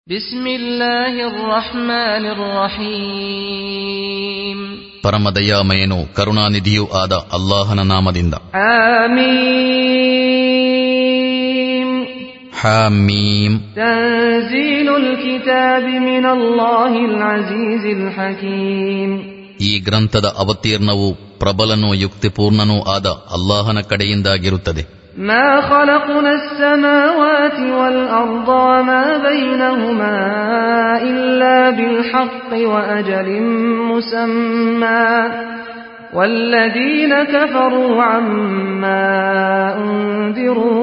بسم الله الرحمن الرحيم ಪರಮದಯಾಮಯನು ಕರುಣಾನಿಧಿಯೂ ಆದ ಅಲ್ಲಾಹನ ನಾಮದಿಂದ آمين ಹಾಮೀಮ್ تنزيل الكتاب من الله العزيز الحكيم ಈ ಗ್ರಂಥದ ಅವತೀರ್ಣವು ಪ್ರಬಲನೂ ಯುಕ್ತಿಪೂರ್ಣನೂ ಆದ ಅಲ್ಲಾಹನ ಕಡೆಯಿಂದಾಗಿರುತ್ತದೆ ما خلقنا السماوات والأرض وما بينهما إلا بالحق وأجل مسمى والذين كفروا عما أنذروا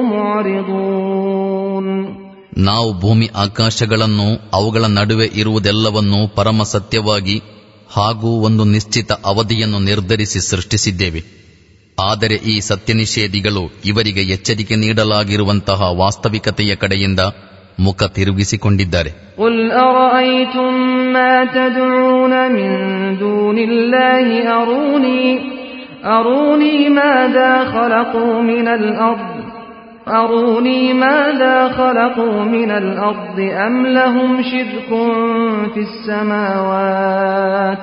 معرضون ನಾವು ಭೂಮಿ ಆಕಾಶಗಳನ್ನು ಅವುಗಳ ನಡುವೆ ಇರುವುದೆಲ್ಲವನ್ನೂ ಪರಮ ಸತ್ಯವಾಗಿ ಹಾಗೂ ಒಂದು ನಿಶ್ಚಿತ ಅವಧಿಯನ್ನು ನಿರ್ಧರಿಸಿ ಸೃಷ್ಟಿಸಿದ್ದೇವೆ ಆದರೆ ಈ ಸತ್ಯನಿಷೇಧಿಗಳು ಇವರಿಗೆ ಎಚ್ಚರಿಕೆ ನೀಡಲಾಗಿರುವಂತಹ ವಾಸ್ತವಿಕತೆಯ ಕಡೆಯಿಂದ ಮುಖ ತಿರುಗಿಸಿಕೊಂಡಿದ್ದಾರೆ قل أرأيتم ما تدعون من دون الله أروني أروني ماذا خلقوا من الأرض أروني ماذا خلقوا من الأرض أم لهم شرك في السماوات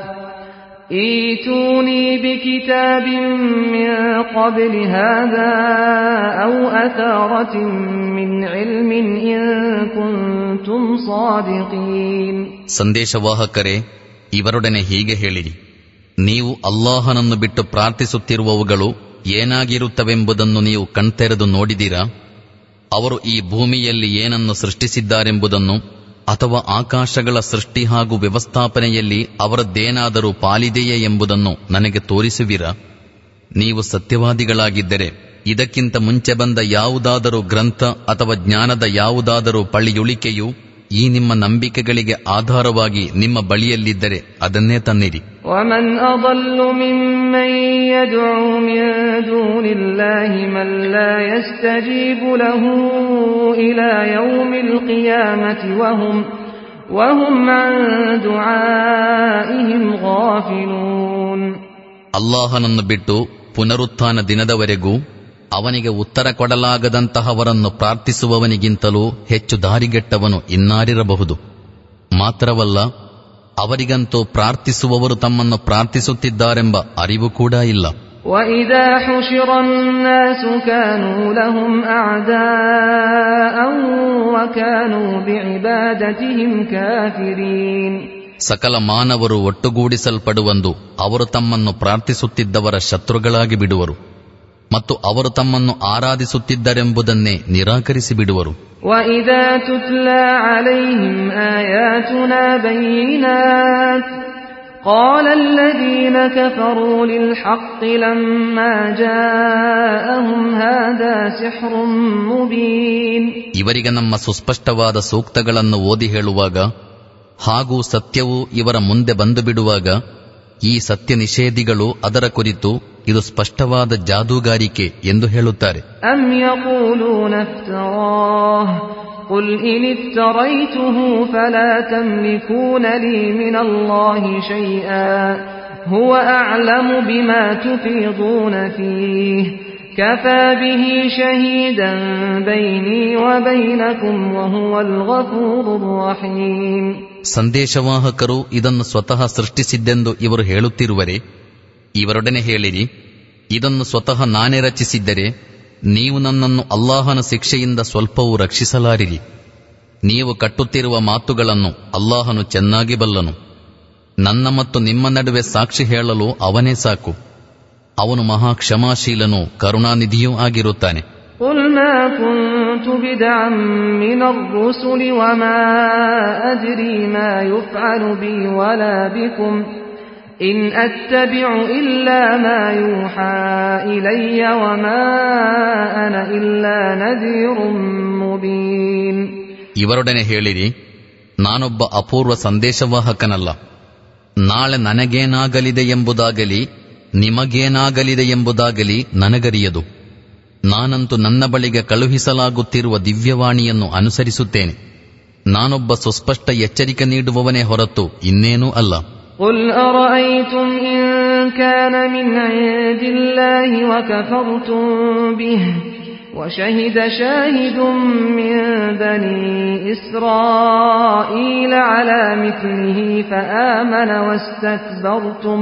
ايتوني بكتاب من قبل هذا أو أثارة من علم إن كنتم صادقين ಸಂದೇಶವಾಹಕರೇ ಇವರೊಡನೆ ಹೀಗೆ ಹೇಳಿರಿ ನೀವು ಅಲ್ಲಾಹನನ್ನು ಬಿಟ್ಟು ಪ್ರಾರ್ಥಿಸುತ್ತಿರುವವುಗಳು ಏನಾಗಿರುತ್ತವೆಂಬುದನ್ನು ನೀವು ಕಣ್ತೆರೆದು ನೋಡಿದಿರಾ ಅವರು ಈ ಭೂಮಿಯಲ್ಲಿ ಏನನ್ನು ಸೃಷ್ಟಿಸಿದ್ದಾರೆಂಬುದನ್ನು ಅಥವಾ ಆಕಾಶಗಳ ಸೃಷ್ಟಿ ಹಾಗೂ ವ್ಯವಸ್ಥಾಪನೆಯಲ್ಲಿ ಅವರದ್ದೇನಾದರೂ ಪಾಲಿದೆಯೇ ಎಂಬುದನ್ನು ನನಗೆ ತೋರಿಸುವಿರಾ ನೀವು ಸತ್ಯವಾದಿಗಳಾಗಿದ್ದರೆ ಇದಕ್ಕಿಂತ ಮುಂಚೆ ಬಂದ ಯಾವುದಾದರೂ ಗ್ರಂಥ ಅಥವಾ ಜ್ಞಾನದ ಯಾವುದಾದರೂ ಪಳಿಯುಳಿಕೆಯು ಈ ನಿಮ್ಮ ನಂಬಿಕೆಗಳಿಗೆ ಆಧಾರವಾಗಿ ನಿಮ್ಮ ಬಳಿಯಲ್ಲಿದ್ದರೆ ಅದನ್ನೇ ತನ್ನಿರಿ ومن أضل ممن يدعو من دون الله من لا يستجيب له إلى يوم القيامة وهم وهم عن دعائهم غافلون ಅಲ್ಲಾಹನನ್ನು ಬಿಟ್ಟು ಪುನರುತ್ಥಾನ ದಿನದವರೆಗೂ ಅವನಿಗೆ ಉತ್ತರ ಕೊಡಲಾಗದಂತಹವರನ್ನು ಪ್ರಾರ್ಥಿಸುವವನಿಗಿಂತಲೂ ಹೆಚ್ಚು ದಾರಿಗೆಟ್ಟವನು ಇನ್ನಾರಿರಬಹುದು ಮಾತ್ರವಲ್ಲ ಅವರಿಗಂತೂ ಪ್ರಾರ್ಥಿಸುವವರು ತಮ್ಮನ್ನು ಪ್ರಾರ್ಥಿಸುತ್ತಿದ್ದಾರೆಂಬ ಅರಿವು ಕೂಡ ಇಲ್ಲ وإذا حشر الناس كانوا لهم أعداء وكانوا بعبادتهم كافرين ಸಕಲ ಮಾನವರು ಒಟ್ಟುಗೂಡಿಸಲ್ಪಡುವಂದು ಅವರು ತಮ್ಮನ್ನು ಪ್ರಾರ್ಥಿಸುತ್ತಿದ್ದವರ ಶತ್ರುಗಳಾಗಿ ಬಿಡುವರು ಮತ್ತು ಅವರು ತಮ್ಮನ್ನು ಆರಾಧಿಸುತ್ತಿದ್ದರೆಂಬುದನ್ನೇ ನಿರಾಕರಿಸಿ ಬಿಡುವರು وإذا تتلى عليهم آياتنا بينات قال الذين كفروا للحق لما جاءهم هذا سحر مبين ಇವರಿಗೆ ನಮ್ಮ ಸುಸ್ಪಷ್ಟವಾದ ಸೂಕ್ತಗಳನ್ನು ಓದಿ ಹೇಳುವಾಗ ಹಾಗೂ ಸತ್ಯವು ಇವರ ಮುಂದೆ ಬಂದು ಬಿಡುವಾಗ ಈ ಸತ್ಯ ನಿಷೇಧಿಗಳು ಅದರ ಕುರಿತು ಇದು ಸ್ಪಷ್ಟವಾದ ಜಾದೂಗಾರಿಕೆ ಎಂದು ಹೇಳುತ್ತಾರೆ أم يقولون افتراه قل إن افتريته فلا تملكون لي من الله شيئا هو أعلم بما تفيضون فيه كفى به شهيدا بيني وبينكم وهو الغفور الرحيم ಸಂದೇಶವಾಹಕರು ಇದನ್ನು ಸ್ವತಃ ಸೃಷ್ಟಿಸಿದ್ದೆಂದು ಇವರು ಹೇಳುತ್ತಿರುವರೆ ಇವರೊಡನೆ ಹೇಳಿರಿ ಇದನ್ನು ಸ್ವತಃ ನಾನೇ ರಚಿಸಿದ್ದರೆ ನೀವು ನನ್ನನ್ನು ಅಲ್ಲಾಹನ ಶಿಕ್ಷೆಯಿಂದ ಸ್ವಲ್ಪವೂ ರಕ್ಷಿಸಲಾರಿರಿ ನೀವು ಕಟ್ಟುತ್ತಿರುವ ಮಾತುಗಳನ್ನು ಅಲ್ಲಾಹನು ಚೆನ್ನಾಗಿ ಬಲ್ಲನು ನನ್ನ ಮತ್ತು ನಿಮ್ಮ ನಡುವೆ ಸಾಕ್ಷಿ ಹೇಳಲು ಅವನೇ ಸಾಕು ಅವನು ಮಹಾ ಕ್ಷಮಾಶೀಲನೂ ಕರುಣಾನಿಧಿಯೂ ಆಗಿರುತ್ತಾನೆ قل ما كنت بدعا من الرسل وما أدري ما يفعل بي ولا بكم إن أتبع إلا ما يوحى إلي وما أنا إلا نذير مبين ಇವರೊಡನೆ ಹೇಳಿರಿ ನಾನೊಬ್ಬ ಅಪೂರ್ವ ಸಂದೇಶವಾಹಕನಲ್ಲ ನಾಳೆ ನನಗೇನಾಗಲಿದೆ ಎಂಬುದಾಗಲಿ ನಿಮಗೇನಾಗಲಿದೆ ಎಂಬುದಾಗಲಿ ನನಗರಿಯದು ನಾನಂತೂ ನನ್ನ ಬಳಿಗೆ ಕಳುಹಿಸಲಾಗುತ್ತಿರುವ ದಿವ್ಯವಾಣಿಯನ್ನು ಅನುಸರಿಸುತ್ತೇನೆ ನಾನೊಬ್ಬ ಸುಸ್ಪಷ್ಟ ಎಚ್ಚರಿಕೆ ನೀಡುವವನೇ ಹೊರತು ಇನ್ನೇನೂ ಅಲ್ಲ قل أرأيتم إن كان من عند الله وكفرتم به وشهد شاهد من بني إسرائيل على مثله فآمن واستكبرتم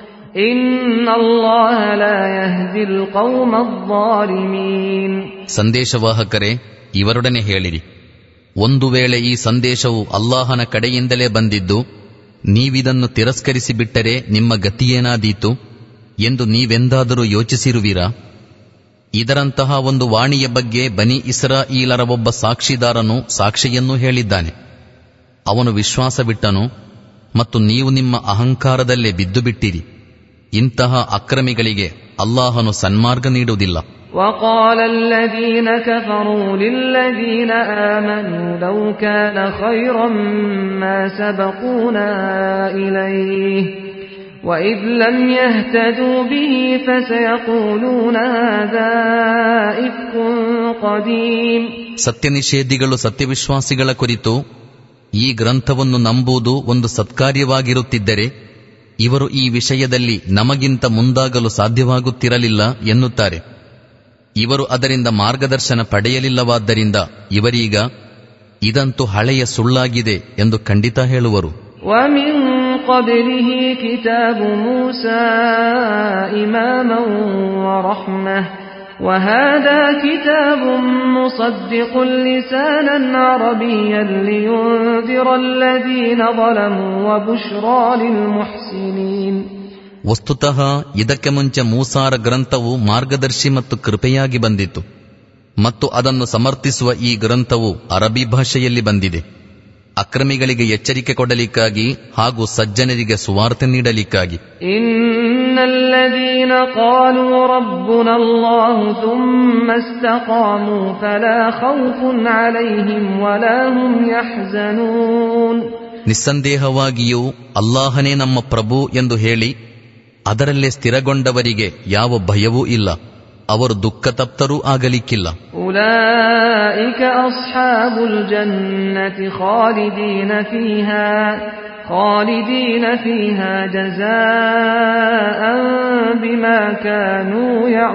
إن الله لا يهدي القوم الظالمين ಸಂದೇಶವಾಹಕರೇ ಇವರೊಡನೆ ಹೇಳಿರಿ ಒಂದು ವೇಳೆ ಈ ಸಂದೇಶವು ಅಲ್ಲಾಹನ ಕಡೆಯಿಂದಲೇ ಬಂದಿದ್ದು ನೀವಿದನ್ನು ತಿರಸ್ಕರಿಸಿ ಬಿಟ್ಟರೆ ನಿಮ್ಮ ಗತಿಯೇನಾದೀತು ಎಂದು ನೀವೆಂದಾದರೂ ಯೋಚಿಸಿರುವಿರಾ ಇದರಂತಹ ಒಂದು ವಾಣಿಯ ಬಗ್ಗೆ ಬನಿ ಇಸ್ರಾಯೀಲರ ಒಬ್ಬ ಸಾಕ್ಷಿದಾರನು ಸಾಕ್ಷಿಯನ್ನೂ ಹೇಳಿದ್ದಾನೆ ಅವನು ವಿಶ್ವಾಸವಿಟ್ಟನು ಮತ್ತು ನೀವು ನಿಮ್ಮ ಅಹಂಕಾರದಲ್ಲೇ ಬಿದ್ದು ಬಿಟ್ಟಿರಿ ಇಂತಹ ಅಕ್ರಮಿಗಳಿಗೆ ಅಲ್ಲಾಹನು ಸನ್ಮಾರ್ಗ ನೀಡುವುದಿಲ್ಲ وقال الذين كفروا للذين آمنوا لو كان خيرا ما سبقونا إليه وإذ لم يهتدوا به فسيقولون هذا إفك قديم ಸತ್ಯನಿಷೇಧಿಗಳು ಸತ್ಯವಿಶ್ವಾಸಿಗಳ ಕುರಿತು ಈ ಗ್ರಂಥವನ್ನು ನಂಬುವುದು ಒಂದು ಸತ್ಕಾರ್ಯವಾಗಿರುತ್ತಿದ್ದರೆ ಇವರು ಈ ವಿಷಯದಲ್ಲಿ ನಮಗಿಂತ ಮುಂದಾಗಲು ಸಾಧ್ಯವಾಗುತ್ತಿರಲಿಲ್ಲ ಎನ್ನುತ್ತಾರೆ ಇವರು ಅದರಿಂದ ಮಾರ್ಗದರ್ಶನ ಪಡೆಯಲಿಲ್ಲವಾದ್ದರಿಂದ ಇವರೀಗ ಇದಂತೂ ಹಳೆಯ ಸುಳ್ಳಾಗಿದೆ ಎಂದು ಖಂಡಿತ ಹೇಳುವರು ومن قبله كتاب موسى إماما ورحمة وهذا كتاب مصدق لسانا عربيا لينذر الذين ظلموا وبشرى للمحسنين ವಸ್ತುತಃ ಇದಕ್ಕೆ ಮುಂಚೆ ಮೂಸಾರ ಗ್ರಂಥವು ಮಾರ್ಗದರ್ಶಿ ಮತ್ತು ಕೃಪೆಯಾಗಿ ಬಂದಿತು ಮತ್ತು ಅದನ್ನು ಸಮರ್ಥಿಸುವ ಈ ಗ್ರಂಥವು ಅರಬಿ ಭಾಷೆಯಲ್ಲಿ ಬಂದಿದೆ ಅಕ್ರಮಿಗಳಿಗೆ ಎಚ್ಚರಿಕೆ ಕೊಡಲಿಕ್ಕಾಗಿ ಹಾಗೂ ಸಜ್ಜನರಿಗೆ ಸುವಾರ್ತೆ ನೀಡಲಿಕ್ಕಾಗಿ إن الذين قالوا ربنا الله ثم استقاموا فلا خوف عليهم ولا هم يحزنون ನಿಸ್ಸಂದೇಹವಾಗಿಯೂ ಅಲ್ಲಾಹನೇ ನಮ್ಮ ಪ್ರಭು ಎಂದು ಹೇಳಿ ಅದರಲ್ಲೇ ಸ್ಥಿರಗೊಂಡವರಿಗೆ ಯಾವ ಭಯವೂ ಇಲ್ಲ ಅವರು ದುಃಖತಪ್ತರೂ ಆಗಲಿಕ್ಕಿಲ್ಲ أولئك أصحاب الجنة خالدين فيها خالدين فيها جزاء بما كانوا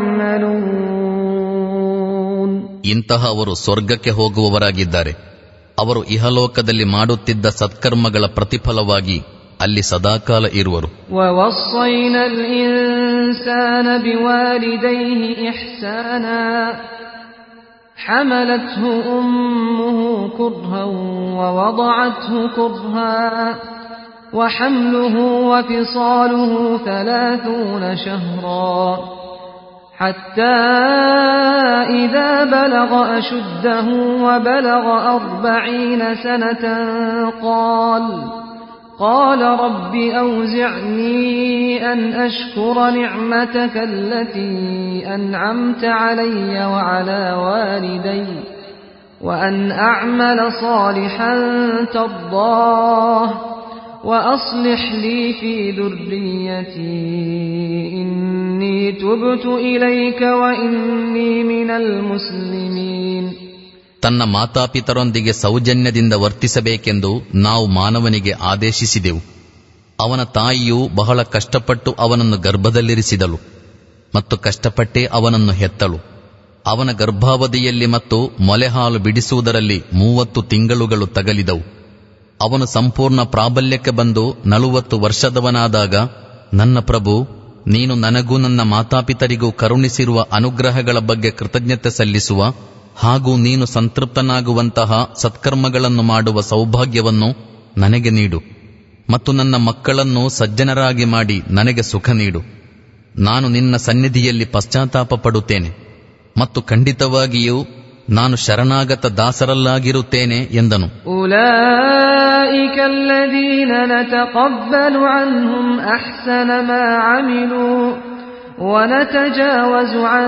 يعملون ಇಂತಹ ಅವರು ಸ್ವರ್ಗಕ್ಕೆ ಹೋಗುವವರಾಗಿದ್ದಾರೆ ಅವರು ಇಹಲೋಕದಲ್ಲಿ ಮಾಡುತ್ತಿದ್ದ ಸತ್ಕರ್ಮಗಳ ಪ್ರತಿಫಲವಾಗಿ ಅಲ್ಲಿ ಸದಾಕಾಲ ಇರುವರು ووصينا الإنسان بوالديه إحسانا حملته أمه كرها ووضعته كرها وحمله وفصاله ثلاثون شهرا حتى إذا بلغ أشده وبلغ أربعين سنة قال قال رب أوزعني أن أشكر نعمتك التي أنعمت علي وعلى والدي وأن أعمل صالحا ترضاه وأصلح لي في ذريتي إني تبت إليك وإني من المسلمين ತನ್ನ ಮಾತಾಪಿತರೊಂದಿಗೆ ಸೌಜನ್ಯದಿಂದ ವರ್ತಿಸಬೇಕೆಂದು ನಾವು ಮಾನವನಿಗೆ ಆದೇಶಿಸಿದೆವು ಅವನ ತಾಯಿಯು ಬಹಳ ಕಷ್ಟಪಟ್ಟು ಅವನನ್ನು ಗರ್ಭದಲ್ಲಿರಿಸಿದಳು ಮತ್ತು ಕಷ್ಟಪಟ್ಟೇ ಅವನನ್ನು ಹೆತ್ತಳು ಅವನ ಗರ್ಭಾವಧಿಯಲ್ಲಿ ಮತ್ತು ಮೊಲೆಹಾಲು ಬಿಡಿಸುವುದರಲ್ಲಿ ಮೂವತ್ತು ತಿಂಗಳುಗಳು ತಗಲಿದವು ಅವನು ಸಂಪೂರ್ಣ ಪ್ರಾಬಲ್ಯಕ್ಕೆ ಬಂದು ನಲವತ್ತು ವರ್ಷದವನಾದಾಗ ನನ್ನ ಪ್ರಭು ನೀನು ನನಗೂ ನನ್ನ ಮಾತಾಪಿತರಿಗೂ ಕರುಣಿಸಿರುವ ಅನುಗ್ರಹಗಳ ಬಗ್ಗೆ ಕೃತಜ್ಞತೆ ಸಲ್ಲಿಸುವ ಹಾಗೂ ನೀನು ಸಂತೃಪ್ತನಾಗುವಂತಹ ಸತ್ಕರ್ಮಗಳನ್ನು ಮಾಡುವ ಸೌಭಾಗ್ಯವನ್ನು ನನಗೆ ನೀಡು ಮತ್ತು ನನ್ನ ಮಕ್ಕಳನ್ನು ಸಜ್ಜನರಾಗಿ ಮಾಡಿ ನನಗೆ ಸುಖ ನೀಡು ನಾನು ನಿನ್ನ ಸನ್ನಿಧಿಯಲ್ಲಿ ಪಶ್ಚಾತ್ತಾಪ ಪಡುತ್ತೇನೆ ಮತ್ತು ಖಂಡಿತವಾಗಿಯೂ ನಾನು ಶರಣಾಗತ ದಾಸರಲ್ಲಾಗಿರುತ್ತೇನೆ ಎಂದನು أولئك الذين نتقبل عنهم أحسن ما عملوا ونتجاوز عن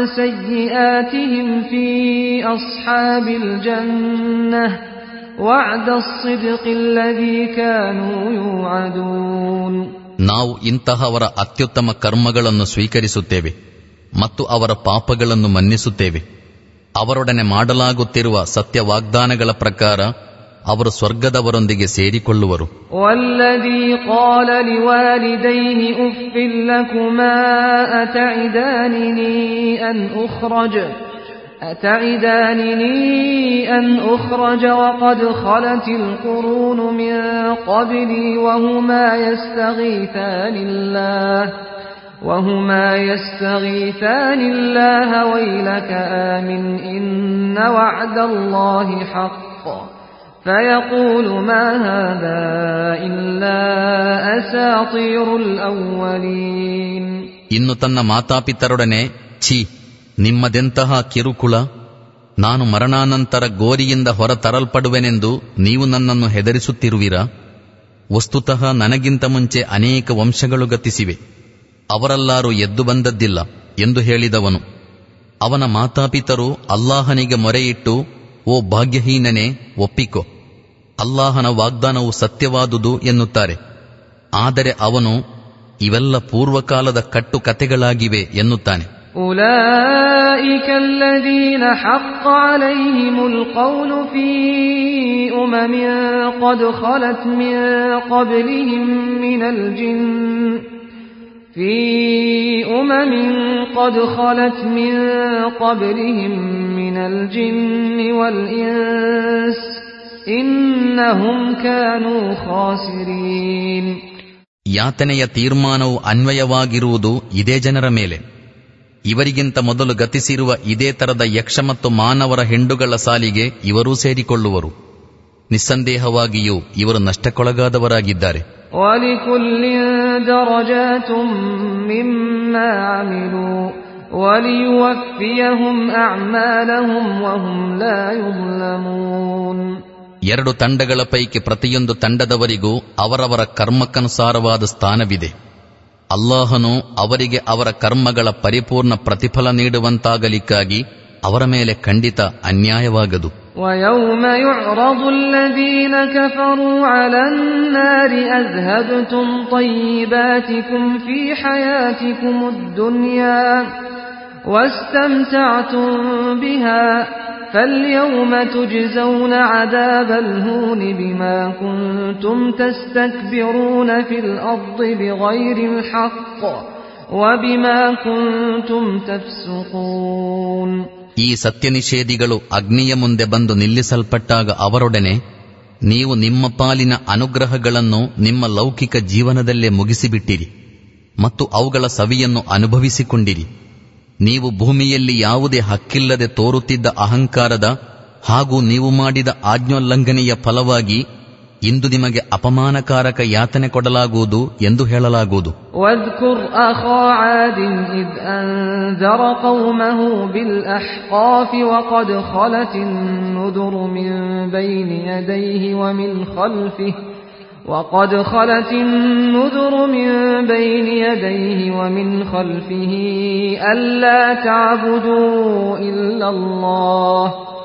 سيئاتهم في أصحاب الجنة وعد الصدق الذي كانوا يوعدون ನಾವು ಇಂತಹವರ ಅತ್ಯುತ್ತಮ ಕರ್ಮಗಳನ್ನು ಸ್ವೀಕರಿಸುತ್ತೇವೆ ಮತ್ತು ಅವರ ಪಾಪಗಳನ್ನು ಮನ್ನಿಸುತ್ತೇವೆ ಅವರೊಡನೆ ಮಾಡಲಾಗುತ್ತಿರುವ ಸತ್ಯ ವಾಗ್ದಾನಗಳ ಪ್ರಕಾರ ಅವರು ಸ್ವರ್ಗದವರೊಂದಿಗೆ ಸೇರಿಕೊಳ್ಳುವರು والذي قال لوالديه أف لكما أتعدانني أن أخرج أتعدانني أن أخرج وقد خلت القرون من قبلي وهما يستغيثان الله وهما يستغيثان الله ويلك آمن إن وعد الله حق فيقول ما هذا إلا أساطير الأولين ಇನ್ನು ತನ್ನ ಮಾತಾಪಿತರೊಡನೆ ಛೀ ನಿಮ್ಮದೆಂತಹ ಕಿರುಕುಳ ನಾನು ಮರಣಾನಂತರ ಗೋರಿಯಿಂದ ಹೊರತರಲ್ಪಡುವೆನೆಂದು ನೀವು ನನ್ನನ್ನು ಹೆದರಿಸುತ್ತಿರುವಿರಾ ವಸ್ತುತಃ ನನಗಿಂತ ಮುಂಚೆ ಅನೇಕ ವಂಶಗಳು ಗತಿಸಿವೆ ಅವರಲ್ಲಾರು ಎದ್ದು ಬಂದದ್ದಿಲ್ಲ ಎಂದು ಹೇಳಿದವನು ಅವನ ಮಾತಾಪಿತರು ಅಲ್ಲಾಹನಿಗೆ ಮೊರೆಯಿಟ್ಟು ಓ ಭಾಗ್ಯಹೀನನೇ ಒಪ್ಪಿಕೊ ಅಲ್ಲಾಹನ ವಾಗ್ದಾನವು ಸತ್ಯವಾದುದು ಎನ್ನುತ್ತಾರೆ ಆದರೆ ಅವನು ಇವೆಲ್ಲ ಪೂರ್ವಕಾಲದ ಕಟ್ಟು ಕತೆಗಳಾಗಿವೆ ಎನ್ನುತ್ತಾನೆ أولئك الذين حق عليهم القول في أمم قد خلت من قبلهم من الجن في أمم قد خلت من قبلهم من الجن والإنس إنهم كانوا خاسرين ಯಾತನೆಯ ತೀರ್ಮಾನವು ಅನ್ವಯವಾಗಿರುವುದು ಇದೇ ಜನರ ಮೇಲೆ ಇವರಿಗಿಂತ ಮೊದಲು ಗತಿಸಿರುವ ಇದೇ ತರದ ಯಕ್ಷ ಮತ್ತು ಮಾನವರ ಹೆಂಡುಗಳ ಸಾಲಿಗೆ ಇವರೂ ಸೇರಿಕೊಳ್ಳುವರು ನಿಸ್ಸಂದೇಹವಾಗಿಯೂ ಇವರು ನಷ್ಟಕ್ಕೊಳಗಾದವರಾಗಿದ್ದಾರೆ ولكل درجات مما عملوا وليوفيهم أعمالهم وهم لا يظلمون ಎರಡು ತಂಡಗಳ ಪೈಕಿ ಪ್ರತಿಯೊಂದು ತಂಡದವರಿಗೂ ಅವರವರ ಕರ್ಮಕ್ಕನುಸಾರವಾದ ಸ್ಥಾನವಿದೆ ಅಲ್ಲಾಹನು ಅವರಿಗೆ ಅವರ ಕರ್ಮಗಳ ಪರಿಪೂರ್ಣ ಪ್ರತಿಫಲ ನೀಡುವಂತಾಗಲಿಕ್ಕಾಗಿ ಅವರ ಮೇಲೆ ಖಂಡಿತ ಅನ್ಯಾಯವಾಗದು ويوم يعرض الذين كفروا على النار أذهبتم طيباتكم في حياتكم الدنيا واستمتعتم بها فاليوم تجزون عذاب الهون بما كنتم تستكبرون في الأرض بغير الحق وبما كنتم تفسقون ಈ ಸತ್ಯನಿಷೇಧಿಗಳು ಅಗ್ನಿಯ ಮುಂದೆ ಬಂದು ನಿಲ್ಲಿಸಲ್ಪಟ್ಟಾಗ ಅವರೊಡನೆ ನೀವು ನಿಮ್ಮ ಪಾಲಿನ ಅನುಗ್ರಹಗಳನ್ನು ನಿಮ್ಮ ಲೌಕಿಕ ಜೀವನದಲ್ಲೇ ಮುಗಿಸಿಬಿಟ್ಟಿರಿ ಮತ್ತು ಅವುಗಳ ಸವಿಯನ್ನು ಅನುಭವಿಸಿಕೊಂಡಿರಿ ನೀವು ಭೂಮಿಯಲ್ಲಿ ಯಾವುದೇ ಹಕ್ಕಿಲ್ಲದೆ ತೋರುತ್ತಿದ್ದ ಅಹಂಕಾರದ ಹಾಗೂ ನೀವು ಮಾಡಿದ ಆಜ್ಞೋಲ್ಲಂಘನೆಯ ಫಲವಾಗಿ ಇಂದು ನಿಮಗೆ ಅಪಮಾನಕಾರಕ ಯಾತನೆ ಕೊಡಲಾಗುವುದು ಎಂದು ಹೇಳಲಾಗುವುದು واذكر أخا عاد إذ أنذر قومه بالأحقاف وقد خلت النذر من بين يديه ومن خلفه وقد خلت النذر من بين يديه ومن خلفه ألا تعبدوا إلا الله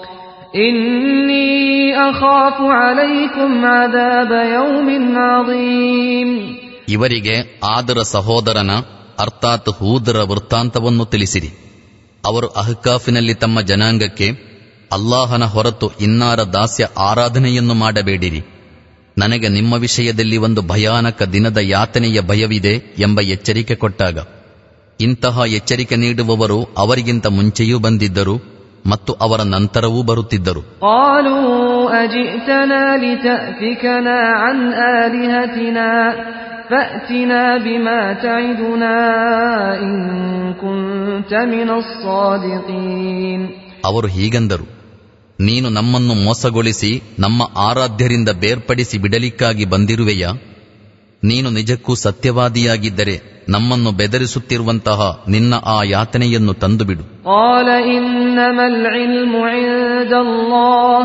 إني أخاف عليكم عذاب يوم عظيم ಇವರಿಗೆ ಆದರ ಸಹೋದರನ ಅರ್ಥಾತ್ ಹೂದರ ವೃತ್ತಾಂತವನ್ನು ತಿಳಿಸಿರಿ ಅವರು ಅಹ್ಕಾಫಿನಲ್ಲಿ ತಮ್ಮ ಜನಾಂಗಕ್ಕೆ ಅಲ್ಲಾಹನ ಹೊರತು ಇನ್ನಾರ ದಾಸ್ಯ ಆರಾಧನೆಯನ್ನು ಮಾಡಬೇಡಿರಿ ನನಗೆ ನಿಮ್ಮ ವಿಷಯದಲ್ಲಿ ಒಂದು ಭಯಾನಕ ದಿನದ ಯಾತನೆಯ ಭಯವಿದೆ ಎಂಬ ಎಚ್ಚರಿಕೆ ಕೊಟ್ಟಾಗ ಇಂತಹ ಎಚ್ಚರಿಕೆ ನೀಡುವವರು ಅವರಿಗಿಂತ ಮುಂಚೆಯೂ ಬಂದಿದ್ದರು ಮತ್ತು ಅವರ ನಂತರವೂ ಬರುತ್ತಿದ್ದರು قالوا أجئتنا لتأفكنا عن آلهتنا فأتنا بما تعدنا إن كنت من الصادقين ಅವರು ಹೀಗೆಂದರು ನೀನು ನಮ್ಮನ್ನು ಮೋಸಗೊಳಿಸಿ ನಮ್ಮ ಆರಾಧ್ಯರಿಂದ ಬೇರ್ಪಡಿಸಿ ಬಿಡಲಿಕ್ಕಾಗಿ ಬಂದಿರುವೆಯಾ ನೀನು ನಿಜಕ್ಕೂ ಸತ್ಯವಾದಿಯಾಗಿದ್ದರೆ ನಮ್ಮನ್ನು ಬೆದರಿಸುತ್ತಿರುವಂತಹ ನಿನ್ನ ಆ ಯಾತನೆಯನ್ನು ತಂದುಬಿಡು قال إنما العلم عند الله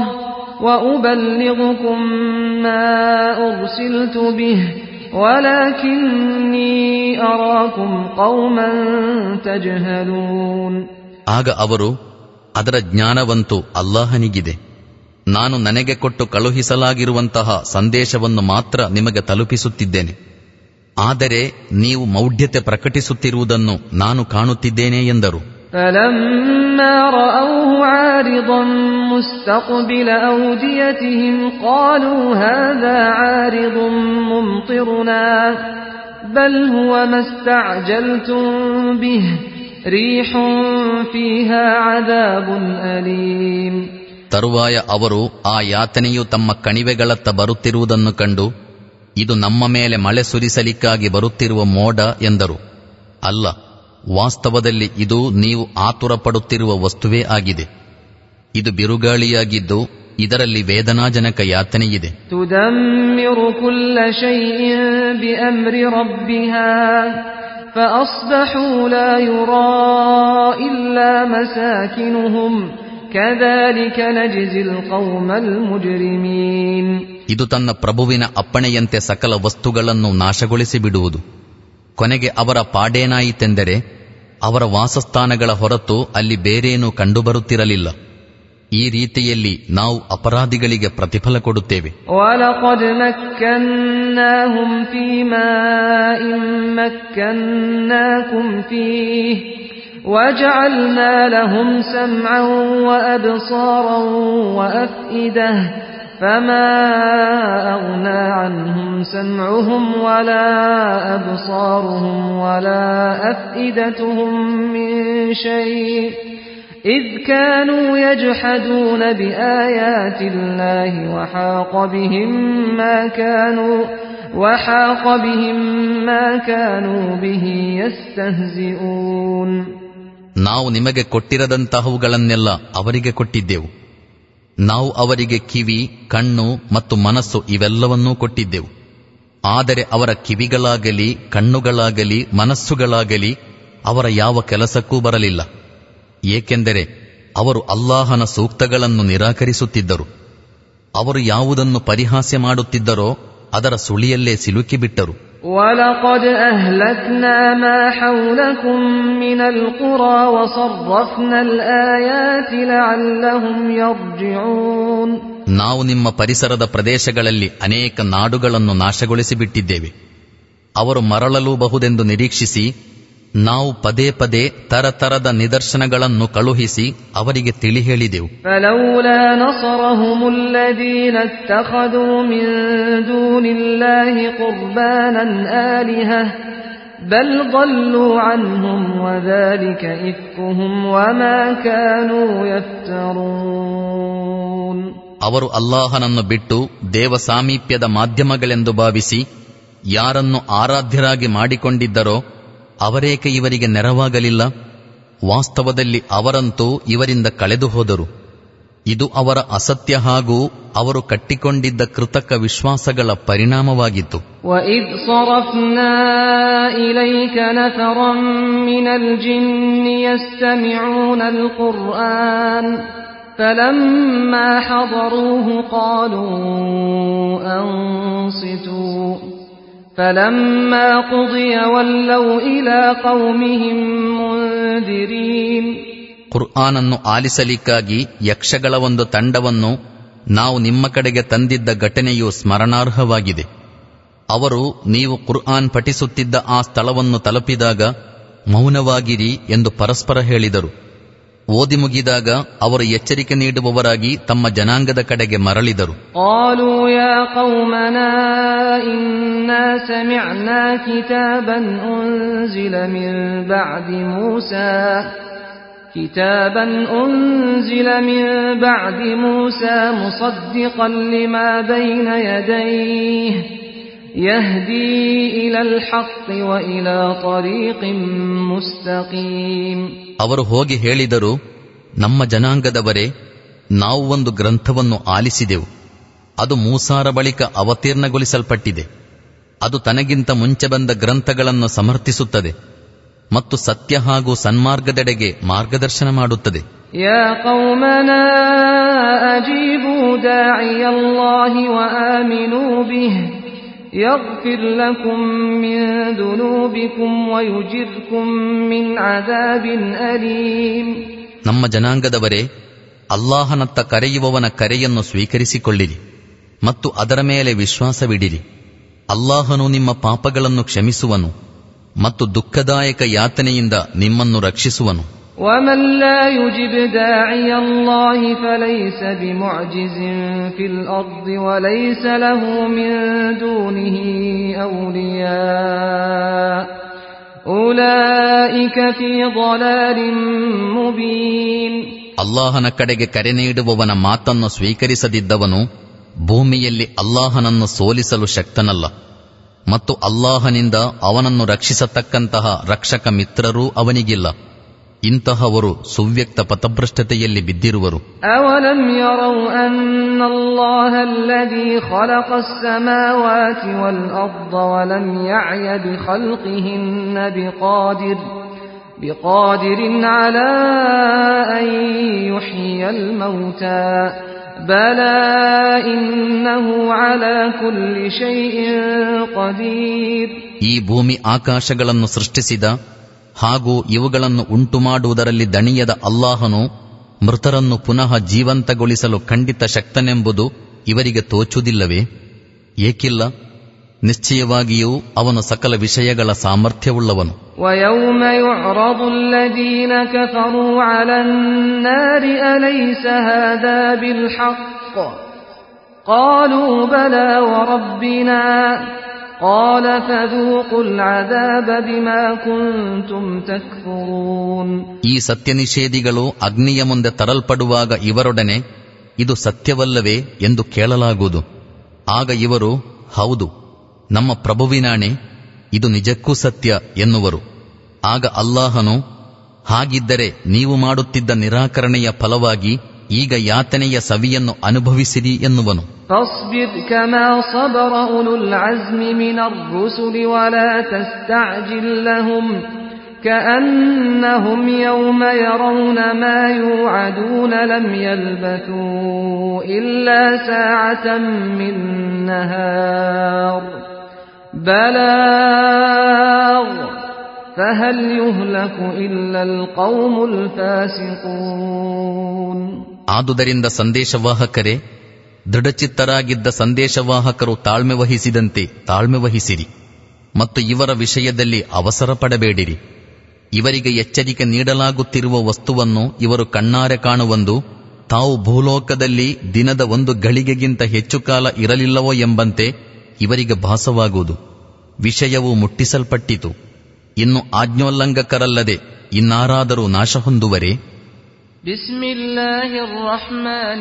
وأبلغكم ما أرسلت به ولكني أراكم قوما تجهلون ಆಗ ಅವರು ಅದರ ಜ್ಞಾನವಂತೂ ಅಲ್ಲಾಹನಿಗಿದೆ ನಾನು ನನಗೆ ಕೊಟ್ಟು ಕಳುಹಿಸಲಾಗಿರುವಂತಹ ಸಂದೇಶವನ್ನು ಮಾತ್ರ ನಿಮಗೆ ತಲುಪಿಸುತ್ತಿದ್ದೇನೆ ಆದರೆ ನೀವು ಮೌಢ್ಯತೆ ಪ್ರಕಟಿಸುತ್ತಿರುವುದನ್ನು ನಾನು ಕಾಣುತ್ತಿದ್ದೇನೆ ಎಂದರು فلما رأوه عارضا مستقبل أوديتهم قالوا هذا عارض ممطرنا بل هو ما استعجلتم به ريح فيها عذاب أليم ತರುವಾಯ ಅವರು ಆ ಯಾತನೆಯು ತಮ್ಮ ಕಣಿವೆಗಳತ್ತ ಬರುತ್ತಿರುವುದನ್ನು ಕಂಡು ಇದು ನಮ್ಮ ಮೇಲೆ ಮಳೆ ಸುರಿಸಲಿಕ್ಕಾಗಿ ಬರುತ್ತಿರುವ ಮೋಡ ಎಂದರು ಅಲ್ಲ ವಾಸ್ತವದಲ್ಲಿ ಇದು ನೀವು ಆತುರ ಪಡುತ್ತಿರುವ ವಸ್ತುವೇ ಆಗಿದೆ ಇದು ಬಿರುಗಾಳಿಯಾಗಿದ್ದು ಇದರಲ್ಲಿ ವೇದನಾಜನಕ ಯಾತನೆಯಿದೆ تدمر كل شيء بأمر ربها فأصبحوا لا يرى إلا مساكنهم كذلك نجزي القوم المجرمين ಇದು ತನ್ನ ಪ್ರಭುವಿನ ಅಪ್ಪಣೆಯಂತೆ ಸಕಲ ವಸ್ತುಗಳನ್ನು ನಾಶಗೊಳಿಸಿ ಬಿಡುವುದು ಕೊನೆಗೆ ಅವರ ಪಾಡೇನಾಯಿತೆಂದರೆ ಅವರ ವಾಸಸ್ಥಾನಗಳ ಹೊರತು ಅಲ್ಲಿ ಬೇರೇನೂ ಕಂಡುಬರುತ್ತಿರಲಿಲ್ಲ ಈ ರೀತಿಯಲ್ಲಿ ನಾವು ಅಪರಾಧಿಗಳಿಗೆ ಪ್ರತಿಫಲ ಕೊಡುತ್ತೇವೆ ولقد مكناهم في ماء مكناكم فيه وجعلنا لهم سمعا وأبصارا وأفئدة فما أغنى عنهم سمعهم ولا أبصارهم ولا أفئدتهم من شيء إذ كانوا يجحدون بآيات الله وحاق بهم ما كانوا وحاق بهم ما كانوا به يستهزئون ನಾವು ನಿಮಗೆ ಕೊಟ್ಟಿರದಂತಹವುಗಳನ್ನೆಲ್ಲ ಅವರಿಗೆ ಕೊಟ್ಟಿದ್ದೆವು ನಾವು ಅವರಿಗೆ ಕಿವಿ ಕಣ್ಣು ಮತ್ತು ಮನಸ್ಸು ಇವೆಲ್ಲವನ್ನೂ ಕೊಟ್ಟಿದ್ದೆವು ಆದರೆ ಅವರ ಕಿವಿಗಳಾಗಲಿ ಕಣ್ಣುಗಳಾಗಲಿ ಮನಸ್ಸುಗಳಾಗಲಿ ಅವರ ಯಾವ ಕೆಲಸಕ್ಕೂ ಬರಲಿಲ್ಲ ಏಕೆಂದರೆ ಅವರು ಅಲ್ಲಾಹನ ಸೂಕ್ತಗಳನ್ನು ನಿರಾಕರಿಸುತ್ತಿದ್ದರು ಅವರು ಯಾವುದನ್ನು ಪರಿಹಾಸ್ಯ ಮಾಡುತ್ತಿದ್ದರೋ ಅದರ ಸುಳಿಯಲ್ಲೇ ಸಿಲುಕಿಬಿಟ್ಟರು ولقد أهلكنا ما حولكم من القرى وصرفنا الآيات لعلهم يرجعون ನಾವು ನಿಮ್ಮ ಪರಿಸರದ ಪ್ರದೇಶಗಳಲ್ಲಿ ಅನೇಕ ನಾಡುಗಳನ್ನು ನಾಶಗೊಳಿಸಿಬಿಟ್ಟಿದ್ದೇವೆ ಅವರು ಮರಳಲೂಬಹುದೆಂದು ನಿರೀಕ್ಷಿಸಿ ನಾವು ಪದೇ ಪದೇ ತರತರದ ನಿದರ್ಶನಗಳನ್ನು ಕಳುಹಿಸಿ ಅವರಿಗೆ ತಿಳಿ ಹೇಳಿದೆವು فلولا نصرهم الذين اتخذوا من دون الله قربانا آلهة بل ضلوا عنهم وذلك إفكهم وما كانوا يفترون ಅವರು ಅಲ್ಲಾಹನನ್ನು ಬಿಟ್ಟು ದೇವ ಸಾಮೀಪ್ಯದ ಮಾಧ್ಯಮಗಳೆಂದು ಭಾವಿಸಿ ಯಾರನ್ನು ಆರಾಧ್ಯರಾಗಿ ಮಾಡಿಕೊಂಡಿದ್ದರೋ ಅವರೇಕೆ ಇವರಿಗೆ ನೆರವಾಗಲಿಲ್ಲ ವಾಸ್ತವದಲ್ಲಿ ಅವರಂತೂ ಇವರಿಂದ ಕಳೆದು ಹೋದರು ಇದು ಅವರ ಅಸತ್ಯ ಹಾಗೂ ಅವರು ಕಟ್ಟಿಕೊಂಡಿದ್ದ ಕೃತಕ ವಿಶ್ವಾಸಗಳ ಪರಿಣಾಮವಾಗಿತ್ತು وإذ صرفنا إليك نفرا من الجن يستمعون القرآن فلما حضروه قالوا أنصتوا فلما قضي ولوا إلى قومهم منذرين ಕುರ್ಆನನ್ನು ಆಲಿಸಲಿಕ್ಕಾಗಿ ಯಕ್ಷಗಳ ಒಂದು ತಂಡವನ್ನು ನಾವು ನಿಮ್ಮ ಕಡೆಗೆ ತಂದಿದ್ದ ಘಟನೆಯು ಸ್ಮರಣಾರ್ಹವಾಗಿದೆ ಅವರು ನೀವು ಕುರ್ಆನ್ ಪಠಿಸುತ್ತಿದ್ದ ಆ ಸ್ಥಳವನ್ನು ತಲುಪಿದಾಗ ಮೌನವಾಗಿರಿ ಎಂದು ಪರಸ್ಪರ ಹೇಳಿದರು ಓದಿ ಮುಗಿದಾಗ ಅವರು ಎಚ್ಚರಿಕೆ ನೀಡುವವರಾಗಿ ತಮ್ಮ ಜನಾಂಗದ ಕಡೆಗೆ ಮರಳಿದರು قالوا يا قومنا إنا سمعنا كتابا أنزل من بعد موسى كتابا أنزل من بعد موسى مصدقا لما بين يديه يهدي إلى الحق وإلى طريق مستقيم ಅವರು ಹೋಗಿ ಹೇಳಿದರು ನಮ್ಮ ಜನಾಂಗದವರೇ ನಾವು ಒಂದು ಗ್ರಂಥವನ್ನು ಆಲಿಸಿದೆವು ಅದು ಮೂಸಾರ ಬಳಿಕ ಅವತೀರ್ಣಗೊಳಿಸಲ್ಪಟ್ಟಿದೆ ಅದು ತನಗಿಂತ ಮುಂಚೆ ಬಂದ ಗ್ರಂಥಗಳನ್ನು ಸಮರ್ಥಿಸುತ್ತದೆ ಮತ್ತು ಸತ್ಯ ಹಾಗೂ ಸನ್ಮಾರ್ಗದೆಡೆಗೆ ಮಾರ್ಗದರ್ಶನ ಮಾಡುತ್ತದೆ يا قومنا أجيبوا داعي الله وآمنوا به يغفر لكم من ذنوبكم ويجركم من عذاب أليم ನಮ್ಮ ಜನಾಂಗದವರೇ ಅಲ್ಲಾಹನತ್ತ ಕರೆಯುವವನ ಕರೆಯನ್ನು ಸ್ವೀಕರಿಸಿಕೊಳ್ಳಿರಿ ಮತ್ತು ಅದರ ಮೇಲೆ ವಿಶ್ವಾಸವಿಡಿರಿ ಅಲ್ಲಾಹನು ನಿಮ್ಮ ಪಾಪಗಳನ್ನು ಕ್ಷಮಿಸುವನು ಮತ್ತು ದುಃಖದಾಯಕ ಯಾತನೆಯಿಂದ ನಿಮ್ಮನ್ನು ರಕ್ಷಿಸುವನು ومن لا يجب داعي الله فليس بمعجز في الأرض وليس له من دونه أولياء أولئك في ضلال مبين ಅಲ್ಲಾಹನ ಕಡೆಗೆ ಕರೆ ನೀಡುವವನ ಮಾತನ್ನು ಸ್ವೀಕರಿಸದಿದ್ದವನು ಭೂಮಿಯಲ್ಲಿ ಅಲ್ಲಾಹನನ್ನು ಸೋಲಿಸಲು ಶಕ್ತನಲ್ಲ ಮತ್ತು ಅಲ್ಲಾಹನಿಂದ ಅವನನ್ನು ರಕ್ಷಿಸತಕ್ಕಂತಹ ರಕ್ಷಕ ಮಿತ್ರರೂ ಅವನಿಗಿಲ್ಲ ಇಂತಹವರು ಸುವ್ಯಕ್ತ ಪಥಭ್ರಷ್ಟತೆಯಲ್ಲಿ ಬಿದ್ದಿರುವರು أولم يروا أن الله الذي خلق السماوات والأرض ولم يعي بخلقهن بقادر بقادر على أن يحيي الموتى بلى إنه على كل شيء قدير ಈ ಭೂಮಿ ಆಕಾಶಗಳನ್ನು ಸೃಷ್ಟಿಸಿದ ಹಾಗೂ ಇವುಗಳನ್ನು ಉಂಟುಮಾಡುವುದರಲ್ಲಿ ದಣಿಯದ ಅಲ್ಲಾಹನು ಮೃತರನ್ನು ಪುನಃ ಜೀವಂತಗೊಳಿಸಲು ಖಂಡಿತ ಶಕ್ತನೆಂಬುದು ಇವರಿಗೆ ತೋಚುವುದಿಲ್ಲವೇ ಏಕಿಲ್ಲ ನಿಶ್ಚಯವಾಗಿಯೂ ಅವನು ಸಕಲ ವಿಷಯಗಳ ಸಾಮರ್ಥ್ಯವುಳ್ಳವನು ويوم يعرض الذين كفروا على النار أليس هذا بالحق قالوا بلى وربنا قال فذوقوا العذاب بما كنتم تكفرون ಈ ಸತ್ಯನಿಷೇಧಿಗಳು ಅಗ್ನಿಯ ಮುಂದೆ ತರಲ್ಪಡುವಾಗ ಇವರೊಡನೆ ಇದು ಸತ್ಯವಲ್ಲವೇ ಎಂದು ಕೇಳಲಾಗುವುದು ಆಗ ಇವರು ಹೌದು ನಮ್ಮ ಪ್ರಭುವಿನಾಣೆ ಇದು ನಿಜಕ್ಕೂ ಸತ್ಯ ಎನ್ನುವರು ಆಗ ಅಲ್ಲಾಹನು ಹಾಗಿದ್ದರೆ ನೀವು ಮಾಡುತ್ತಿದ್ದ ನಿರಾಕರಣೆಯ ಫಲವಾಗಿ ಈಗ ಯಾತನೆಯ ಸವಿಯನ್ನು ಅನುಭವಿಸಿರಿ ಎನ್ನುವನು فاصبر كما صبر أولو العزم من الرسل ولا تستعجل لهم كأنهم يوم يرون ما يوعدون لم يلبثوا إلا ساعة من نهار بلاغ فهل يهلك إلا القوم الفاسقون ಆದುದರಿಂದ ಸಂದೇಶವಾಹಕರೇ ದೃಢಚಿತ್ತರಾಗಿದ್ದ ಸಂದೇಶವಾಹಕರು ತಾಳ್ಮೆ ವಹಿಸಿದಂತೆ ತಾಳ್ಮೆ ವಹಿಸಿರಿ ಮತ್ತು ಇವರ ವಿಷಯದಲ್ಲಿ ಅವಸರ ಪಡಬೇಡಿರಿ ಇವರಿಗೆ ಎಚ್ಚರಿಕೆ ನೀಡಲಾಗುತ್ತಿರುವ ವಸ್ತುವನ್ನು ಇವರು ಕಣ್ಣಾರೆ ಕಾಣುವಂದು ತಾವು ಭೂಲೋಕದಲ್ಲಿ ದಿನದ ಒಂದು ಗಳಿಗೆಗಿಂತ ಹೆಚ್ಚು ಕಾಲ ಇರಲಿಲ್ಲವೋ ಎಂಬಂತೆ ಇವರಿಗೆ ಭಾಸವಾಗುವುದು ವಿಷಯವು ಮುಟ್ಟಿಸಲ್ಪಟ್ಟಿತು ಇನ್ನು ಆಜ್ಞೋಲ್ಲಂಘಕರಲ್ಲದೆ ಇನ್ನಾರಾದರೂ ನಾಶ ಹೊಂದುವರೇ بسم الله الرحمن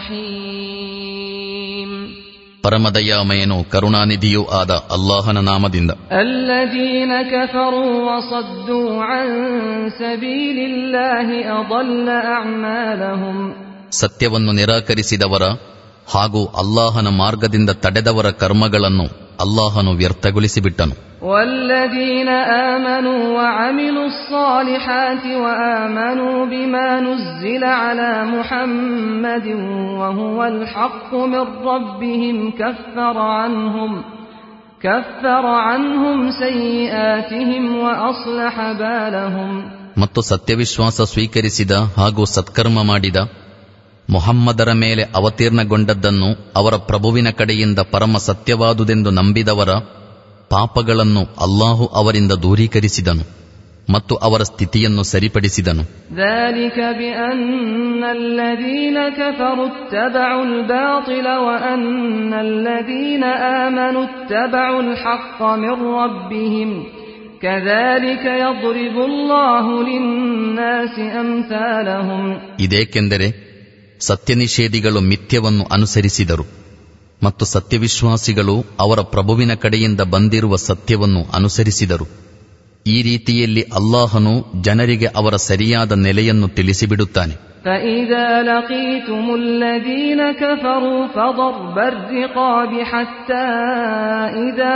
الرحيم ಪರಮದಯಾಮಯನೂ ಕರುಣಾನಿಧಿಯೂ ಆದ ಅಲ್ಲಾಹನ ನಾಮದಿಂದ الذين كفروا وصدوا عن سبيل الله أضل أعمالهم ಸತ್ಯವನ್ನು ನಿರಾಕರಿಸಿದವರ ಹಾಗೂ ಅಲ್ಲಾಹನ ಮಾರ್ಗದಿಂದ ತಡೆದವರ ಕರ್ಮಗಳನ್ನು ಅಲ್ಲಾಹನು ವ್ಯರ್ಥಗೊಳಿಸಿಬಿಟ್ಟನು والذين آمنوا وعملوا الصالحات وآمنوا بما نزل على محمد وهو الحق من ربهم كفر عنهم كفر عنهم سيئاتهم وأصلح بالهم ಮತ್ತು ಸತ್ಯವಿಶ್ವಾಸ ಸ್ವೀಕರಿಸಿದ ಹಾಗೂ ಸತ್ಕರ್ಮ ಮಾಡಿದ ಮೊಹಮ್ಮದರ ಮೇಲೆ ಅವತೀರ್ಣಗೊಂಡದ್ದನ್ನು ಅವರ ಪ್ರಭುವಿನ ಕಡೆಯಿಂದ ಪರಮ ಸತ್ಯವಾದುದೆಂದು ನಂಬಿದವರ ಪಾಪಗಳನ್ನು ಅಲ್ಲಾಹು ಅವರಿಂದ ದೂರೀಕರಿಸಿದನು ಮತ್ತು ಅವರ ಸ್ಥಿತಿಯನ್ನು ಸರಿಪಡಿಸಿದನು ذلك بأن الذين كفروا اتبعوا الباطل وأن الذين آمنوا اتبعوا الحق من ربهم كذلك يضرب الله للناس أمثالهم ಇದೇಕೆಂದರೆ ಸತ್ಯನಿಷೇಧಿಗಳು ಮಿಥ್ಯವನ್ನು ಅನುಸರಿಸಿದರು ಮತ್ತು ಸತ್ಯವಿಶ್ವಾಸಿಗಳು ಅವರ ಪ್ರಭುವಿನ ಕಡೆಯಿಂದ ಬಂದಿರುವ ಸತ್ಯವನ್ನು ಅನುಸರಿಸಿದರು ಈ ರೀತಿಯಲ್ಲಿ ಅಲ್ಲಾಹನು ಜನರಿಗೆ ಅವರ ಸರಿಯಾದ ನೆಲೆಯನ್ನು ತಿಳಿಸಿಬಿಡುತ್ತಾನೆ فإذا لقيتم الذين كفروا فضرب الرقاب حتى إذا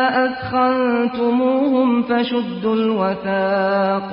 أثخنتموهم فشدوا الوثاق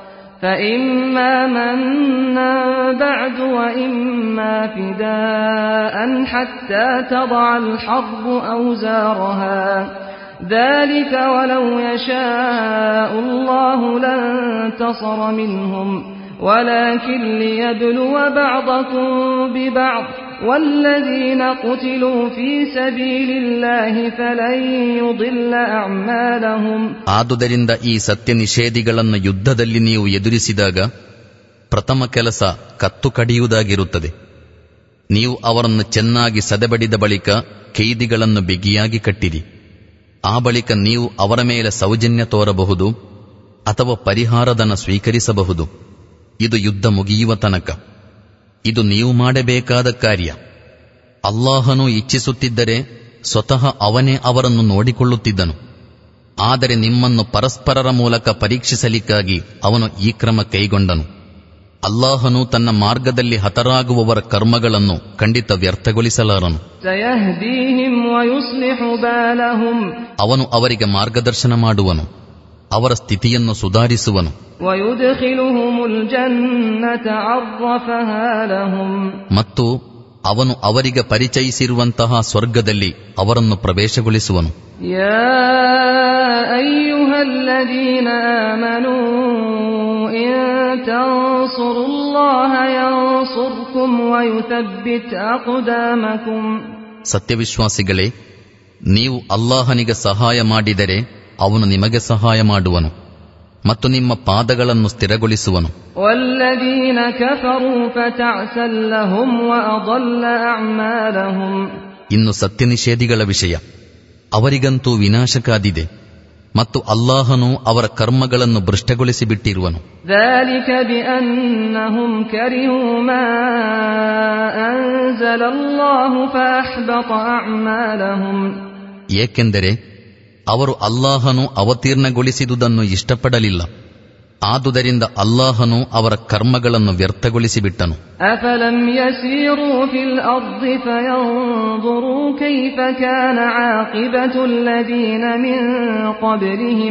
فإما منا بعد وإما فداء حتى تضع الحرب أوزارها ذلك ولو يشاء الله لانتصر منهم ولكن ليبلو بعضكم ببعض والذين قتلوا في سبيل الله فلن يضل أعمالهم ಆದುದರಿಂದ ಈ ಸತ್ಯ ನಿಷೇಧಿಗಳನ್ನು ಯುದ್ಧದಲ್ಲಿ ನೀವು ಎದುರಿಸಿದಾಗ ಪ್ರಥಮ ಕೆಲಸ ಕತ್ತು ಕಡಿಯುವುದಾಗಿರುತ್ತದೆ ನೀವು ಅವರನ್ನು ಚೆನ್ನಾಗಿ ಸದೆಬಡಿದ ಬಳಿಕ ಕೈದಿಗಳನ್ನು ಬಿಗಿಯಾಗಿ ಕಟ್ಟಿರಿ ಆ ಬಳಿಕ ನೀವು ಅವರ ಮೇಲೆ ಸೌಜನ್ಯ ತೋರಬಹುದು ಅಥವಾ ಪರಿಹಾರಧನ ಸ್ವೀಕರಿಸಬಹುದು ಇದು ಯುದ್ಧ ಮುಗಿಯುವ ತನಕ ಇದು ನೀವು ಮಾಡಬೇಕಾದ ಕಾರ್ಯ ಅಲ್ಲಾಹನು ಇಚ್ಛಿಸುತ್ತಿದ್ದರೆ ಸ್ವತಃ ಅವನೇ ಅವರನ್ನು ನೋಡಿಕೊಳ್ಳುತ್ತಿದ್ದನು ಆದರೆ ನಿಮ್ಮನ್ನು ಪರಸ್ಪರರ ಮೂಲಕ ಪರೀಕ್ಷಿಸಲಿಕ್ಕಾಗಿ ಅವನು ಈ ಕ್ರಮ ಕೈಗೊಂಡನು ಅಲ್ಲಾಹನು ತನ್ನ ಮಾರ್ಗದಲ್ಲಿ ಹತರಾಗುವವರ ಕರ್ಮಗಳನ್ನು ಖಂಡಿತ ವ್ಯರ್ಥಗೊಳಿಸಲಾರನು سيهديهم ويصلح بالهم ಅವನು ಅವರಿಗೆ ಮಾರ್ಗದರ್ಶನ ಮಾಡುವನು ಅವರ ಸ್ಥಿತಿಯನ್ನು ಸುಧಾರಿಸುವನು ويدخلهم الجنة عرفها لهم ಮತ್ತು ಅವನು ಅವರಿಗೆ ಪರಿಚಯಿಸಿರುವಂತಹ ಸ್ವರ್ಗದಲ್ಲಿ ಅವರನ್ನು ಪ್ರವೇಶಗೊಳಿಸುವನು يا أيها الذين آمنوا إن تنصروا الله ينصركم ويثبت أقدامكم ಸತ್ಯವಿಶ್ವಾಸಿಗಳೇ ನೀವು ಅಲ್ಲಾಹನಿಗೆ ಸಹಾಯ ಮಾಡಿದರೆ ಅವನು ನಿಮಗೆ ಸಹಾಯ ಮಾಡುವನು ಮತ್ತು ನಿಮ್ಮ ಪಾದಗಳನ್ನು ಸ್ಥಿರಗೊಳಿಸುವನು والذين كفروا فتعسا لهم وأضل أعمالهم ಇನ್ನು ಸತ್ಯನಿಷೇಧಿಗಳ ವಿಷಯ ಅವರಿಗಂತೂ ವಿನಾಶಕಾದಿದೆ ಮತ್ತು ಅಲ್ಲಾಹನು ಅವರ ಕರ್ಮಗಳನ್ನು ಭ್ರಷ್ಟಗೊಳಿಸಿ ಬಿಟ್ಟಿರುವನು ذلك بأنهم كرهوا ما أنزل الله فأحبط أعمالهم ಏಕೆಂದರೆ ಅವರು ಅಲ್ಲಾಹನು ಅವತೀರ್ಣಗೊಳಿಸಿದುದನ್ನು ಇಷ್ಟಪಡಲಿಲ್ಲ ಆದುದರಿಂದ ಅಲ್ಲಾಹನು ಅವರ ಕರ್ಮಗಳನ್ನು ವ್ಯರ್ಥಗೊಳಿಸಿಬಿಟ್ಟನು أفلم يسيروا في الأرض فينظروا كيف كان عاقبة الذين من قبلهم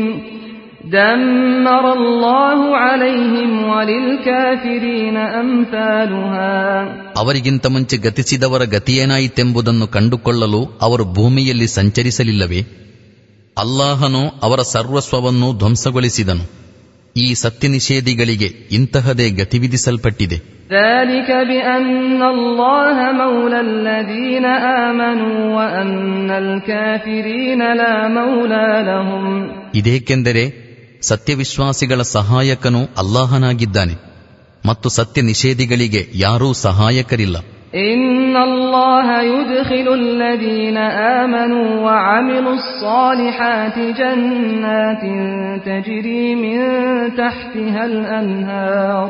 دمر الله عليهم وللكافرين أمثالها ಅವರಿಗಿಂತ ಮುಂಚೆ ಗತಿಸಿದವರ ಗತಿಯೇನಾಯಿತೆಂಬುದನ್ನು ಕಂಡುಕೊಳ್ಳಲು ಅವರು ಭೂಮಿಯಲ್ಲಿ ಸಂಚರಿಸಲಿಲ್ಲವೇ ಅಲ್ಲಾಹನು ಅವರ ಸರ್ವಸ್ವವನ್ನು ಧ್ವಂಸಗೊಳಿಸಿದನು ಈ ಸತ್ಯನಿಷೇಧಿಗಳಿಗೆ ಇಂತಹದೇ ಗತಿ ವಿಧಿಸಲ್ಪಟ್ಟಿದೆ ذلك بأن الله مولى الذين آمنوا وأن الكافرين لا مولى لهم ಇದೇಕೆಂದರೆ ಸತ್ಯವಿಶ್ವಾಸಿಗಳ ಸಹಾಯಕನು ಅಲ್ಲಾಹನಾಗಿದ್ದಾನೆ ಮತ್ತು ಸತ್ಯ ನಿಷೇಧಿಗಳಿಗೆ ಯಾರೂ ಸಹಾಯಕರಿಲ್ಲ إن الله يدخل الذين آمنوا وعملوا الصالحات جنات تجري من تحتها الأنهار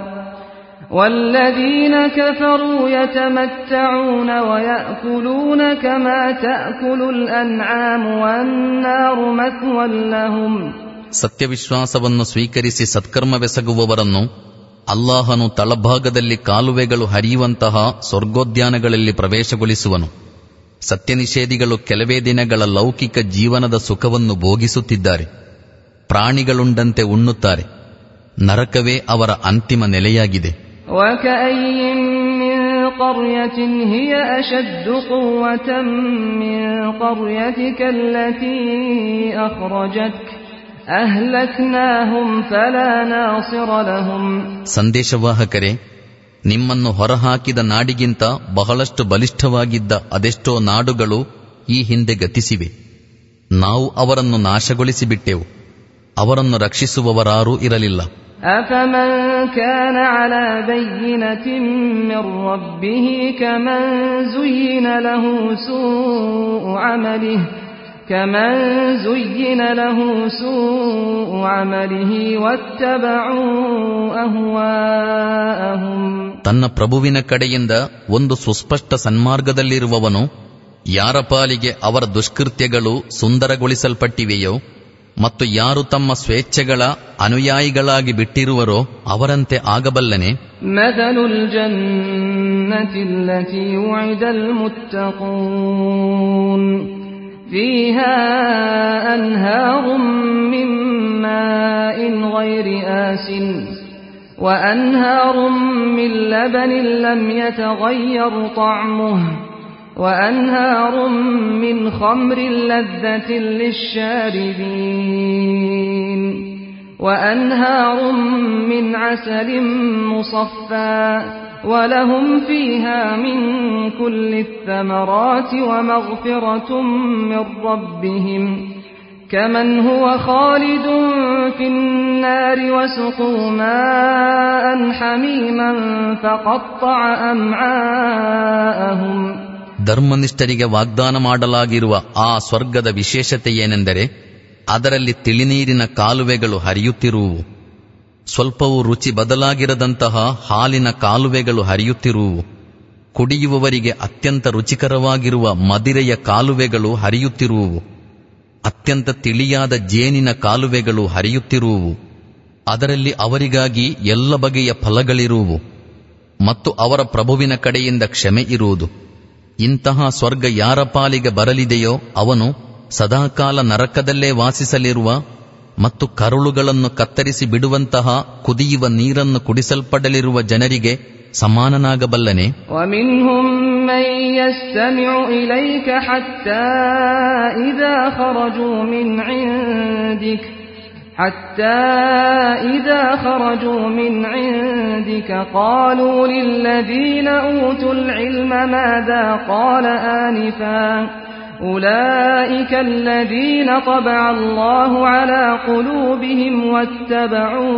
والذين كفروا يتمتعون ويأكلون كما تأكل الأنعام والنار مثوى لهم ಸತ್ಯವಿಶ್ವಾಸವನ್ನು ಸ್ವೀಕರಿಸಿ ಸತ್ಕರ್ಮವೆಸಗುವವರನ್ನು ಅಲ್ಲಾಹನು ತಳಭಾಗದಲ್ಲಿ ಕಾಲುವೆಗಳು ಹರಿಯುವಂತಹ ಸ್ವರ್ಗೋದ್ಯಾನಗಳಲ್ಲಿ ಪ್ರವೇಶಗೊಳಿಸುವನು ಸತ್ಯನಿಷೇಧಿಗಳು ಕೆಲವೇ ದಿನಗಳ ಲೌಕಿಕ ಜೀವನದ ಸುಖವನ್ನು ಭೋಗಿಸುತ್ತಿದ್ದಾರೆ ಪ್ರಾಣಿಗಳುಂಡಂತೆ ಉಣ್ಣುತ್ತಾರೆ ನರಕವೇ ಅವರ ಅಂತಿಮ ನೆಲೆಯಾಗಿದೆ وكأي من قرية هي أشد قوة من قريتك التي أخرجتك أهلكناهم فلا ناصر لهم ಸಂದೇಶವಾಹಕರೇ ನಿಮ್ಮನ್ನು ಹೊರಹಾಕಿದ ನಾಡಿಗಿಂತ ಬಹಳಷ್ಟು ಬಲಿಷ್ಠವಾಗಿದ್ದ ಅದೆಷ್ಟೋ ನಾಡುಗಳು ಈ ಹಿಂದೆ ಗತಿಸಿವೆ ನಾವು ಅವರನ್ನು ನಾಶಗೊಳಿಸಿಬಿಟ್ಟೆವು ಅವರನ್ನು ರಕ್ಷಿಸುವವರಾರೂ ಇರಲಿಲ್ಲ أفمن كان على بينة من ربه كمن زين له سوء عمله كمن زين له سوء عمله واتبعوا أهواءهم ತನ್ನ ಪ್ರಭುವಿನ ಕಡೆಯಿಂದ ಒಂದು ಸುಸ್ಪಷ್ಟ ಸನ್ಮಾರ್ಗದಲ್ಲಿರುವವನು ಯಾರ ಪಾಲಿಗೆ ಅವರ ದುಷ್ಕೃತ್ಯಗಳು ಸುಂದರಗೊಳಿಸಲ್ಪಟ್ಟಿವೆಯೋ ಮತ್ತು ಯಾರು ತಮ್ಮ ಸ್ವೇಚ್ಛೆಗಳ ಅನುಯಾಯಿಗಳಾಗಿ ಬಿಟ್ಟಿರುವರೋ ಅವರಂತೆ ಆಗಬಲ್ಲನೆ مثل الجنة التي وعد المتقون فيها أنهار من ماء غير آسٍ وأنهار من لبن لم يتغير طعمه وأنهار من خمر لذة للشاربين وأنهار من عسل مصفى ولهم فيها من كل الثمرات ومغفرة من ربهم كمن هو خالد في النار وسقوا ماء حميما فقطع أمعاءهم ಧರ್ಮನಿಷ್ಠರಿಗೆ ವಾಗ್ದಾನ ಮಾಡಲಾಗಿರುವ ಆ ಸ್ವರ್ಗದ ವಿಶೇಷತೆ ಏನೆಂದರೆ ಅದರಲ್ಲಿ ತಿಳಿನೀರಿನ ಕಾಲುವೆಗಳು ಹರಿಯುತ್ತಿರುವು ಸ್ವಲ್ಪವೂ ರುಚಿ ಬದಲಾಗಿರದಂತಹ ಹಾಲಿನ ಕಾಲುವೆಗಳು ಹರಿಯುತ್ತಿರುವು ಕುಡಿಯುವವರಿಗೆ ಅತ್ಯಂತ ರುಚಿಕರವಾಗಿರುವ ಮದಿರೆಯ ಕಾಲುವೆಗಳು ಹರಿಯುತ್ತಿರುವು ಅತ್ಯಂತ ತಿಳಿಯಾದ ಜೇನಿನ ಕಾಲುವೆಗಳು ಹರಿಯುತ್ತಿರುವು ಅದರಲ್ಲಿ ಅವರಿಗಾಗಿ ಎಲ್ಲ ಬಗೆಯ ಫಲಗಳಿರುವು ಮತ್ತು ಅವರ ಪ್ರಭುವಿನ ಕಡೆಯಿಂದ ಕ್ಷಮೆ ಇರುವುದು ಇಂತಹ ಸ್ವರ್ಗ ಯಾರ ಪಾಲಿಗೆ ಬರಲಿದೆಯೋ ಅವನು ಸದಾಕಾಲ ನರಕದಲ್ಲೇ ವಾಸಿಸಲಿರುವ ಮತ್ತು ಕರುಳುಗಳನ್ನು ಕತ್ತರಿಸಿ ಬಿಡುವಂತಹ ಕುದಿಯುವ ನೀರನ್ನು ಕುಡಿಸಲ್ಪಡಲಿರುವ ಜನರಿಗೆ ಸಮಾನನಾಗಬಲ್ಲನೆ ومنهم من يستمع إليك حتى إذا خرجوا من عندك حتى إذا خرجوا من عندك قالوا للذين أوتوا العلم ماذا قال آنفا أولئك الذين طبع الله على قلوبهم واتبعوا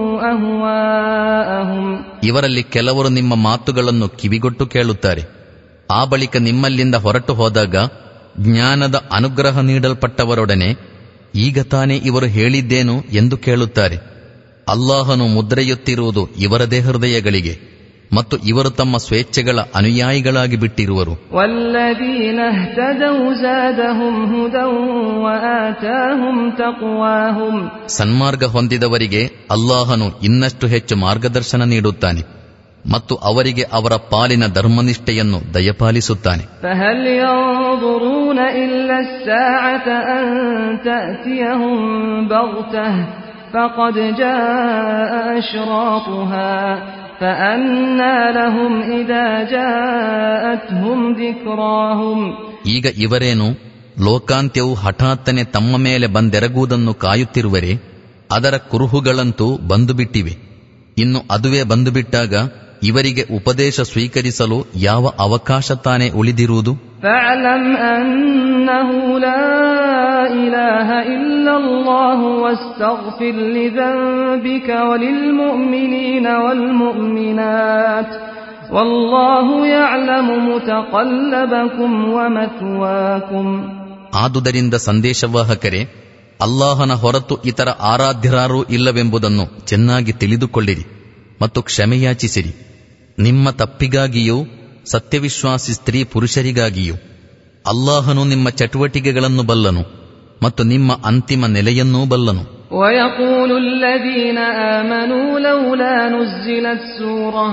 أهواءهم ಇವರಲ್ಲಿ ಕೆಲವರು ನಿಮ್ಮ ಮಾತುಗಳನ್ನು ಕಿವಿಗೊಟ್ಟು ಕೇಳುತ್ತಾರೆ ಆ ಬಳಿಕ ನಿಮ್ಮಲ್ಲಿಂದ ಹೊರಟು ಹೋದಾಗ ಜ್ಞಾನದ ಅನುಗ್ರಹ ನೀಡಲ್ಪಟ್ಟವರೊಡನೆ ಈಗ ತಾನೇ ಇವರು ಹೇಳಿದ್ದೇನು ಎಂದು ಕೇಳುತ್ತಾರೆ ಅಲ್ಲಾಹನು ಮುದ್ರೆಯೊತ್ತಿರುವುದು ಇವರದೇ ಹೃದಯಗಳಿಗೆ ಮತ್ತು ಇವರು ತಮ್ಮ ಸ್ವೇಚ್ಛೆಗಳ ಅನುಯಾಯಿಗಳಾಗಿ ಬಿಟ್ಟಿರುವರು والذين اهتدوا زادهم هدى وآتاهم تقواهم ಸನ್ಮಾರ್ಗ ಹೊಂದಿದವರಿಗೆ ಅಲ್ಲಾಹನು ಇನ್ನಷ್ಟು ಹೆಚ್ಚು ಮಾರ್ಗದರ್ಶನ ನೀಡುತ್ತಾನೆ ಮತ್ತು ಅವರಿಗೆ ಅವರ ಪಾಲಿನ ಧರ್ಮನಿಷ್ಠೆಯನ್ನು ದಯಪಾಲಿಸುತ್ತಾನೆ فهل ينظرون إلا الساعة أن تأتيهم بغتة فقد جاء أشراطها فأنى لهم إذا جاءتهم ذكراهم ಈಗ ಇವರೇನು ಲೋಕಾಂತ್ಯವು ಹಠಾತ್ತನೆ ತಮ್ಮ ಮೇಲೆ ಬಂದೆರಗುವುದನ್ನು ಕಾಯುತ್ತಿರುವರೆ ಅದರ ಕುರುಹುಗಳಂತೂ ಬಂದುಬಿಟ್ಟಿವೆ ಇನ್ನು ಅದುವೇ ಬಂದುಬಿಟ್ಟಾಗ ಇವರಿಗೆ ಉಪದೇಶ ಸ್ವೀಕರಿಸಲು ಯಾವ ಅವಕಾಶ ತಾನೇ ಉಳಿದಿರುವುದು فاعلم أنه لا إله إلا الله واستغفر لذنبك وللمؤمنين والمؤمنات والله يعلم متقلبكم ومثواكم ಆದುದರಿಂದ ಸಂದೇಶವಾಹಕರೇ ಅಲ್ಲಾಹನ ಹೊರತು ಇತರ ಆರಾಧ್ಯರಾರೂ ಇಲ್ಲವೆಂಬುದನ್ನು ಚೆನ್ನಾಗಿ ತಿಳಿದುಕೊಳ್ಳಿರಿ ಮತ್ತು ಕ್ಷಮೆಯಾಚಿಸಿರಿ ನಿಮ್ಮ ತಪ್ಪಿಗಾಗಿಯೂ ಸತ್ಯವಿಶ್ವಾಸಿ ಸ್ತ್ರೀ ಪುರುಷರಿಗಾಗಿಯೂ ಅಲ್ಲಾಹನು ನಿಮ್ಮ ಚಟುವಟಿಕೆಗಳನ್ನು ಬಲ್ಲನು ಮತ್ತು ನಿಮ್ಮ ಅಂತಿಮ ನೆಲೆಯನ್ನೂ ಬಲ್ಲನು ويقول الذين آمنوا لولا نزلت سورة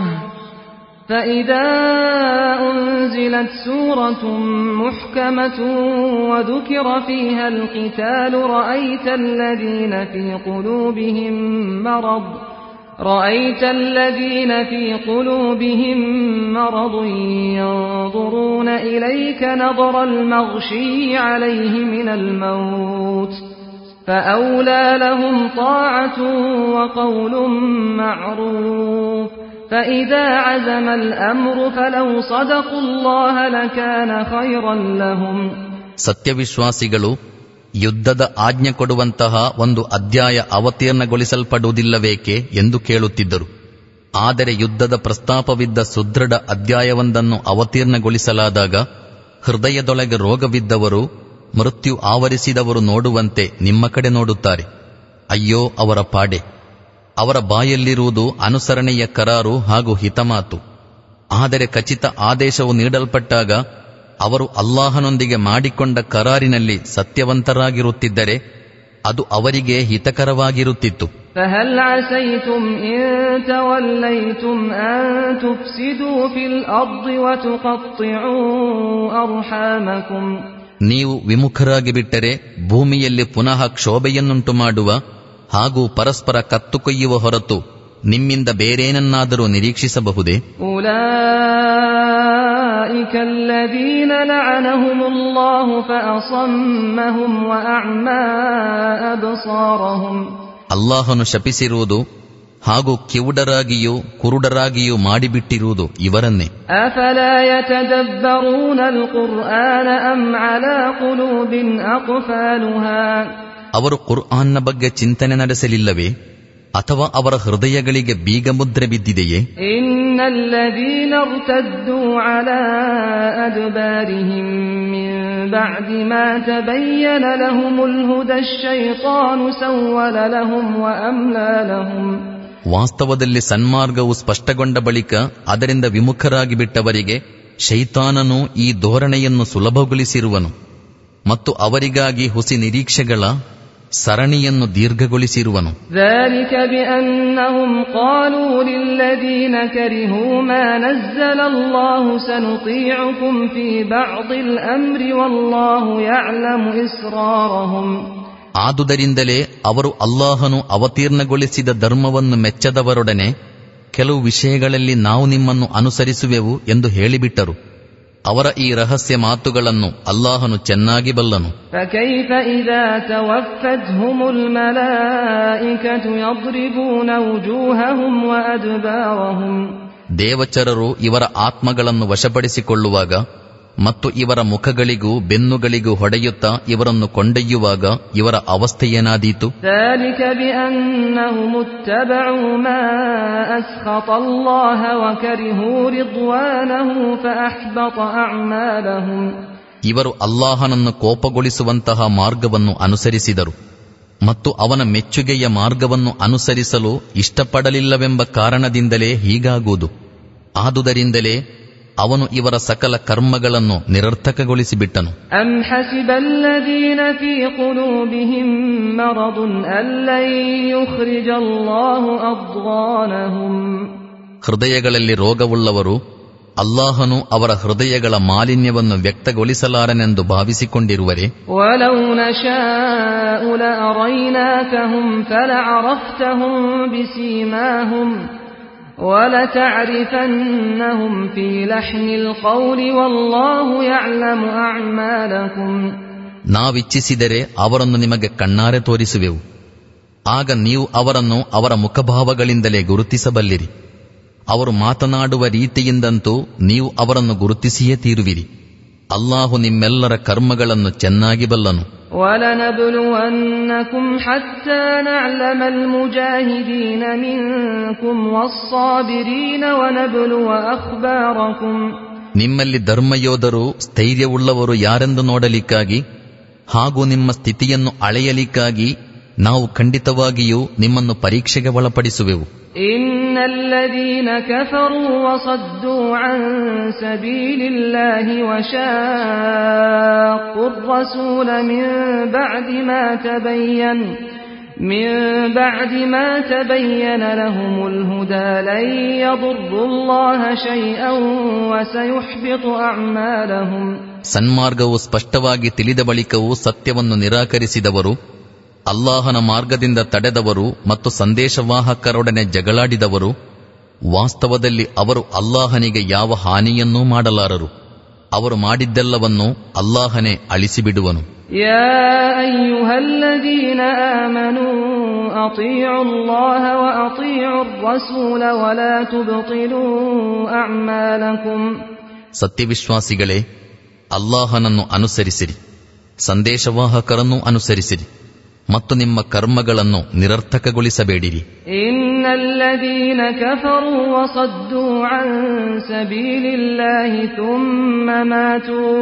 فإذا أنزلت سورة محكمة وذكر فيها القتال رأيت الذين في قلوبهم مرض رأيت الذين في قلوبهم مرض ينظرون إليك نظر المغشي عليه من الموت فأولى لهم طاعة وقول معروف فإذا عزم الأمر فلو صدقوا الله لكان خيرا لهم ಸತ್ಯವಿಶ್ವಾಸಿಗಳು ಯುದ್ಧದ ಆಜ್ಞೆ ಕೊಡುವಂತಹ ಒಂದು ಅಧ್ಯಾಯ ಅವತೀರ್ಣಗೊಳಿಸಲ್ಪಡುವುದಿಲ್ಲವೇಕೆ ಎಂದು ಕೇಳುತ್ತಿದ್ದರು ಆದರೆ ಯುದ್ಧದ ಪ್ರಸ್ತಾಪವಿದ್ದ ಸುದೃಢ ಅಧ್ಯಾಯವೊಂದನ್ನು ಅವತೀರ್ಣಗೊಳಿಸಲಾದಾಗ ಹೃದಯದೊಳಗೆ ರೋಗವಿದ್ದವರು ಮೃತ್ಯು ಆವರಿಸಿದವರು ನೋಡುವಂತೆ ನಿಮ್ಮ ಕಡೆ ನೋಡುತ್ತಾರೆ ಅಯ್ಯೋ ಅವರ ಪಾಡೆ ಅವರ ಬಾಯಲ್ಲಿರುವುದು ಅನುಸರಣೆಯ ಕರಾರು ಹಾಗೂ ಹಿತಮಾತು ಆದರೆ ಖಚಿತ ಆದೇಶವು ನೀಡಲ್ಪಟ್ಟಾಗ ಅವರು ಅಲ್ಲಾಹನೊಂದಿಗೆ ಮಾಡಿಕೊಂಡ ಕರಾರಿನಲ್ಲಿ ಸತ್ಯವಂತರಾಗಿರುತ್ತಿದ್ದರೆ ಅದು ಅವರಿಗೆ ಹಿತಕರವಾಗಿರುತ್ತಿತ್ತು فهل عسيتم إن توليتم أن تفسدوا في الأرض وتقطعوا أرحامكم ನೀವು ವಿಮುಖರಾಗಿ ಬಿಟ್ಟರೆ ಭೂಮಿಯಲ್ಲಿ ಪುನಃ ಕ್ಷೋಭೆಯನ್ನುಂಟು ಮಾಡುವ ಹಾಗೂ ಪರಸ್ಪರ ಕತ್ತು ಕೊಯ್ಯುವ ಹೊರತು ನಿಮ್ಮಿಂದ ಬೇರೇನನ್ನಾದರೂ ನಿರೀಕ್ಷಿಸಬಹುದೇ أولئك الذين لعنهم الله فأصمهم وأعمى أبصارهم ಅಲ್ಲಾಹನು ಶಪಿಸಿರುವುದು ಹಾಗೂ ಕಿವುಡರಾಗಿಯೂ ಕುರುಡರಾಗಿಯೂ ಮಾಡಿಬಿಟ್ಟಿರುವುದು ಇವರನ್ನೇ أفلا يتدبرون القرآن أم على قلوب أقفالها ಅವರು ಕುರ್ಆನ್ನ ಬಗ್ಗೆ ಚಿಂತನೆ ನಡೆಸಲಿಲ್ಲವೇ ಅಥವಾ ಅವರ ಹೃದಯಗಳಿಗೆ ಬೀಗ ಮುದ್ರೆ ಬಿದ್ದಿದೆಯೇ إن الذين ارتدوا على أدبارهم من بعد ما تبين لهم الهدى الشيطان سول لهم وأملى لهم ವಾಸ್ತವದಲ್ಲಿ ಸನ್ಮಾರ್ಗವು ಸ್ಪಷ್ಟಗೊಂಡ ಬಳಿಕ ಅದರಿಂದ ವಿಮುಖರಾಗಿ ಬಿಟ್ಟವರಿಗೆ ಶೈತಾನನು ಈ ಧೋರಣೆಯನ್ನು ಸುಲಭಗೊಳಿಸಿರುವನು ಮತ್ತು ಅವರಿಗಾಗಿ ಹುಸಿ ನಿರೀಕ್ಷೆಗಳ ಸರಣಿಯನ್ನು ದೀರ್ಘಗೊಳಿಸಿರುವನು ذلك بأنهم قالوا للذين كرهوا ما نزل الله سنطيعكم في بعض الأمر والله يعلم إسرارهم ಆದುದರಿಂದಲೇ ಅವರು ಅಲ್ಲಾಹನು ಅವತೀರ್ಣಗೊಳಿಸಿದ ಧರ್ಮವನ್ನು ಮೆಚ್ಚದವರೊಡನೆ ಕೆಲವು ವಿಷಯಗಳಲ್ಲಿ ನಾವು ನಿಮ್ಮನ್ನು ಅನುಸರಿಸುವೆವು ಎಂದು ಹೇಳಿಬಿಟ್ಟರು ಅವರ ಈ ರಹಸ್ಯ ಮಾತುಗಳನ್ನು ಅಲ್ಲಾಹನು ಚೆನ್ನಾಗಿ ಬಲ್ಲನು فكيف إذا توفتهم الملائكة يضربون وجوههم وأدبارهم ದೇವಚರರು ಇವರ ಆತ್ಮಗಳನ್ನು ವಶಪಡಿಸಿಕೊಳ್ಳುವಾಗ ಮತ್ತು ಇವರ ಮುಖಗಳಿಗೂ ಬೆನ್ನುಗಳಿಗೂ ಹೊಡೆಯುತ್ತಾ ಇವರನ್ನು ಕೊಂಡೊಯ್ಯುವಾಗ ಇವರ ಅವಸ್ಥೆಯೇನಾದೀತು ذلك بأنهم اتبعوا ما أسخط الله وكرهوا رضوانه فأحبط أعمالهم ಇವರು ಅಲ್ಲಾಹನನ್ನು ಕೋಪಗೊಳಿಸುವಂತಹ ಮಾರ್ಗವನ್ನು ಅನುಸರಿಸಿದರು ಮತ್ತು ಅವನ ಮೆಚ್ಚುಗೆಯ ಮಾರ್ಗವನ್ನು ಅನುಸರಿಸಲು ಇಷ್ಟಪಡಲಿಲ್ಲವೆಂಬ ಕಾರಣದಿಂದಲೇ ಹೀಗಾಗುವುದು ಆದುದರಿಂದಲೇ ಅವನು ಇವರ ಸಕಲ ಕರ್ಮಗಳನ್ನು ನಿರರ್ಥಕಗೊಳಿಸಿಬಿಟ್ಟನು أم حسب الذين في قلوبهم مرض أن لن يخرج الله أضغانهم ಹೃದಯಗಳಲ್ಲಿ ರೋಗವುಳ್ಳವರು ಅಲ್ಲಾಹನು ಅವರ ಹೃದಯಗಳ ಮಾಲಿನ್ಯವನ್ನು ವ್ಯಕ್ತಗೊಳಿಸಲಾರನೆಂದು ಭಾವಿಸಿಕೊಂಡಿರುವರೆ ولو نشاء لأريناكهم فلعرفتهم بسيماهم ولتعرفنهم في لحن القول والله يعلم أعمالكم ನಾವಿಚ್ಛಿಸಿದರೆ ಅವರನ್ನು ನಿಮಗೆ ಕಣ್ಣಾರೆ ತೋರಿಸುವೆವು ಆಗ ನೀವು ಅವರನ್ನು ಅವರ ಮುಖಭಾವಗಳಿಂದಲೇ ಗುರುತಿಸಬಲ್ಲಿರಿ ಅವರು ಮಾತನಾಡುವ ರೀತಿಯಿಂದಂತೂ ನೀವು ಅವರನ್ನು ಗುರುತಿಸಿಯೇ ತೀರುವಿರಿ ಅಲ್ಲಾಹು ನಿಮ್ಮೆಲ್ಲರ ಕರ್ಮಗಳನ್ನು ಚೆನ್ನಾಗಿ ಬಲ್ಲನು ولنبلونكم حتى نعلم المجاهدين منكم والصابرين ونبلو أخباركم ನಿಮ್ಮಲ್ಲಿ ಧರ್ಮಯೋಧರು ಸ್ಥೈರ್ಯವುಳ್ಳವರು ಯಾರೆಂದು ನೋಡಲಿಕ್ಕಾಗಿ ಹಾಗೂ ನಿಮ್ಮ ಸ್ಥಿತಿಯನ್ನು ಅಳೆಯಲಿಕ್ಕಾಗಿ ನಾವು ಖಂಡಿತವಾಗಿಯೂ ನಿಮ್ಮನ್ನು ಪರೀಕ್ಷೆಗೆ ಒಳಪಡಿಸುವೆವು إن الذين كفروا وصدوا عن سبيل الله وشاقوا الرسول من بعد ما تبين من بعد ما تبين لهم الهدى لن يضروا الله شيئا وسيحبط أعمالهم ಸನ್ಮಾರ್ಗವು ಸ್ಪಷ್ಟವಾಗಿ ತಿಳಿದ ಬಳಿಕವೂ ಸತ್ಯವನ್ನು ನಿರಾಕರಿಸಿದವರು ಅಲ್ಲಾಹನ ಮಾರ್ಗದಿಂದ ತಡೆದವರು ಮತ್ತು ಸಂದೇಶವಾಹಕರೊಡನೆ ಜಗಳಾಡಿದವರು ವಾಸ್ತವದಲ್ಲಿ ಅವರು ಅಲ್ಲಾಹನಿಗೆ ಯಾವ ಹಾನಿಯನ್ನೂ ಮಾಡಲಾರರು ಅವರು ಮಾಡಿದ್ದೆಲ್ಲವನ್ನೂ ಅಲ್ಲಾಹನೇ ಅಳಿಸಿಬಿಡುವನು يا أيها الذين آمنوا أطيعوا الله وأطيعوا الرسول ولا تبطلوا أعمالكم ಸತ್ಯವಿಶ್ವಾಸಿಗಳೇ ಅಲ್ಲಾಹನನ್ನು ಅನುಸರಿಸಿರಿ ಸಂದೇಶವಾಹಕರನ್ನೂ ಅನುಸರಿಸಿರಿ ಮತ್ತು ನಿಮ್ಮ ಕರ್ಮಗಳನ್ನು ನಿರರ್ಥಕಗೊಳಿಸಬೇಡಿರಿ إن الذين كفروا وصدوا عن سبيل الله ثم ماتوا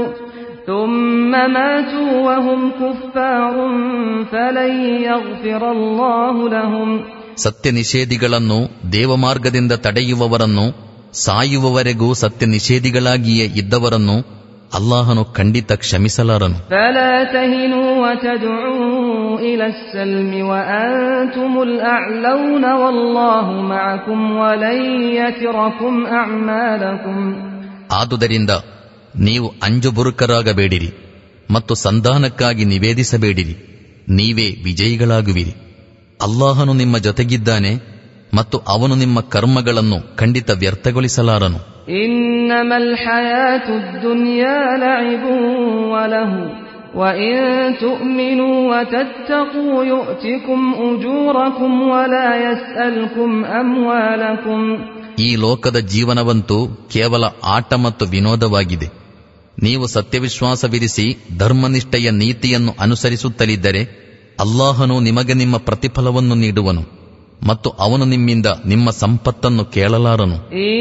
ثم ماتوا وهم كفار فلن يغفر الله لهم ಸತ್ಯ ನಿಷೇಧಿಗಳನ್ನು ದೇವಮಾರ್ಗದಿಂದ ತಡೆಯುವವರನ್ನು ಸಾಯುವವರೆಗೂ ಸತ್ಯ ನಿಷೇಧಿಗಳಾಗಿಯೇ ಇದ್ದವರನ್ನು ಅಲ್ಲಾಹನು ಖಂಡಿತ ಕ್ಷಮಿಸಲಾರನು فلا تهنوا وتدعوا إلى السلم وأنتم الأعلون والله معكم ولن يتركم أعمالكم ಆದುದರಿಂದ ನೀವು ಅಂಜುಬುರುಕರಾಗಬೇಡಿರಿ ಮತ್ತು ಸಂಧಾನಕ್ಕಾಗಿ ನಿವೇದಿಸಬೇಡಿರಿ ನೀವೇ ವಿಜಯಿಗಳಾಗುವಿರಿ ಅಲ್ಲಾಹನು ನಿಮ್ಮ ಜೊತೆಗಿದ್ದಾನೆ ಮತ್ತು ಅವನು ನಿಮ್ಮ ಕರ್ಮಗಳನ್ನು ಖಂಡಿತ ವ್ಯರ್ಥಗೊಳಿಸಲಾರನು إنما الحياة الدنيا لعب وله وإن تؤمنوا وتتقوا يؤتكم أجوركم ولا يسألكم أموالكم ಈ ಲೋಕದ ಜೀವನವಂತೂ ಕೇವಲ ಆಟ ಮತ್ತು ವಿನೋದವಾಗಿದೆ ನೀವು ಸತ್ಯವಿಶ್ವಾಸವಿರಿಸಿ ಧರ್ಮನಿಷ್ಠೆಯ ನೀತಿಯನ್ನು ಅನುಸರಿಸುತ್ತಲಿದ್ದರೆ ಅಲ್ಲಾಹನು ನಿಮಗೆ ನಿಮ್ಮ ಪ್ರತಿಫಲವನ್ನು ನೀಡುವನು ಮತ್ತು ಅವನು ನಿಮ್ಮಿಂದ ನಿಮ್ಮ ಸಂಪತ್ತನ್ನು ಕೇಳಲಾರನು إن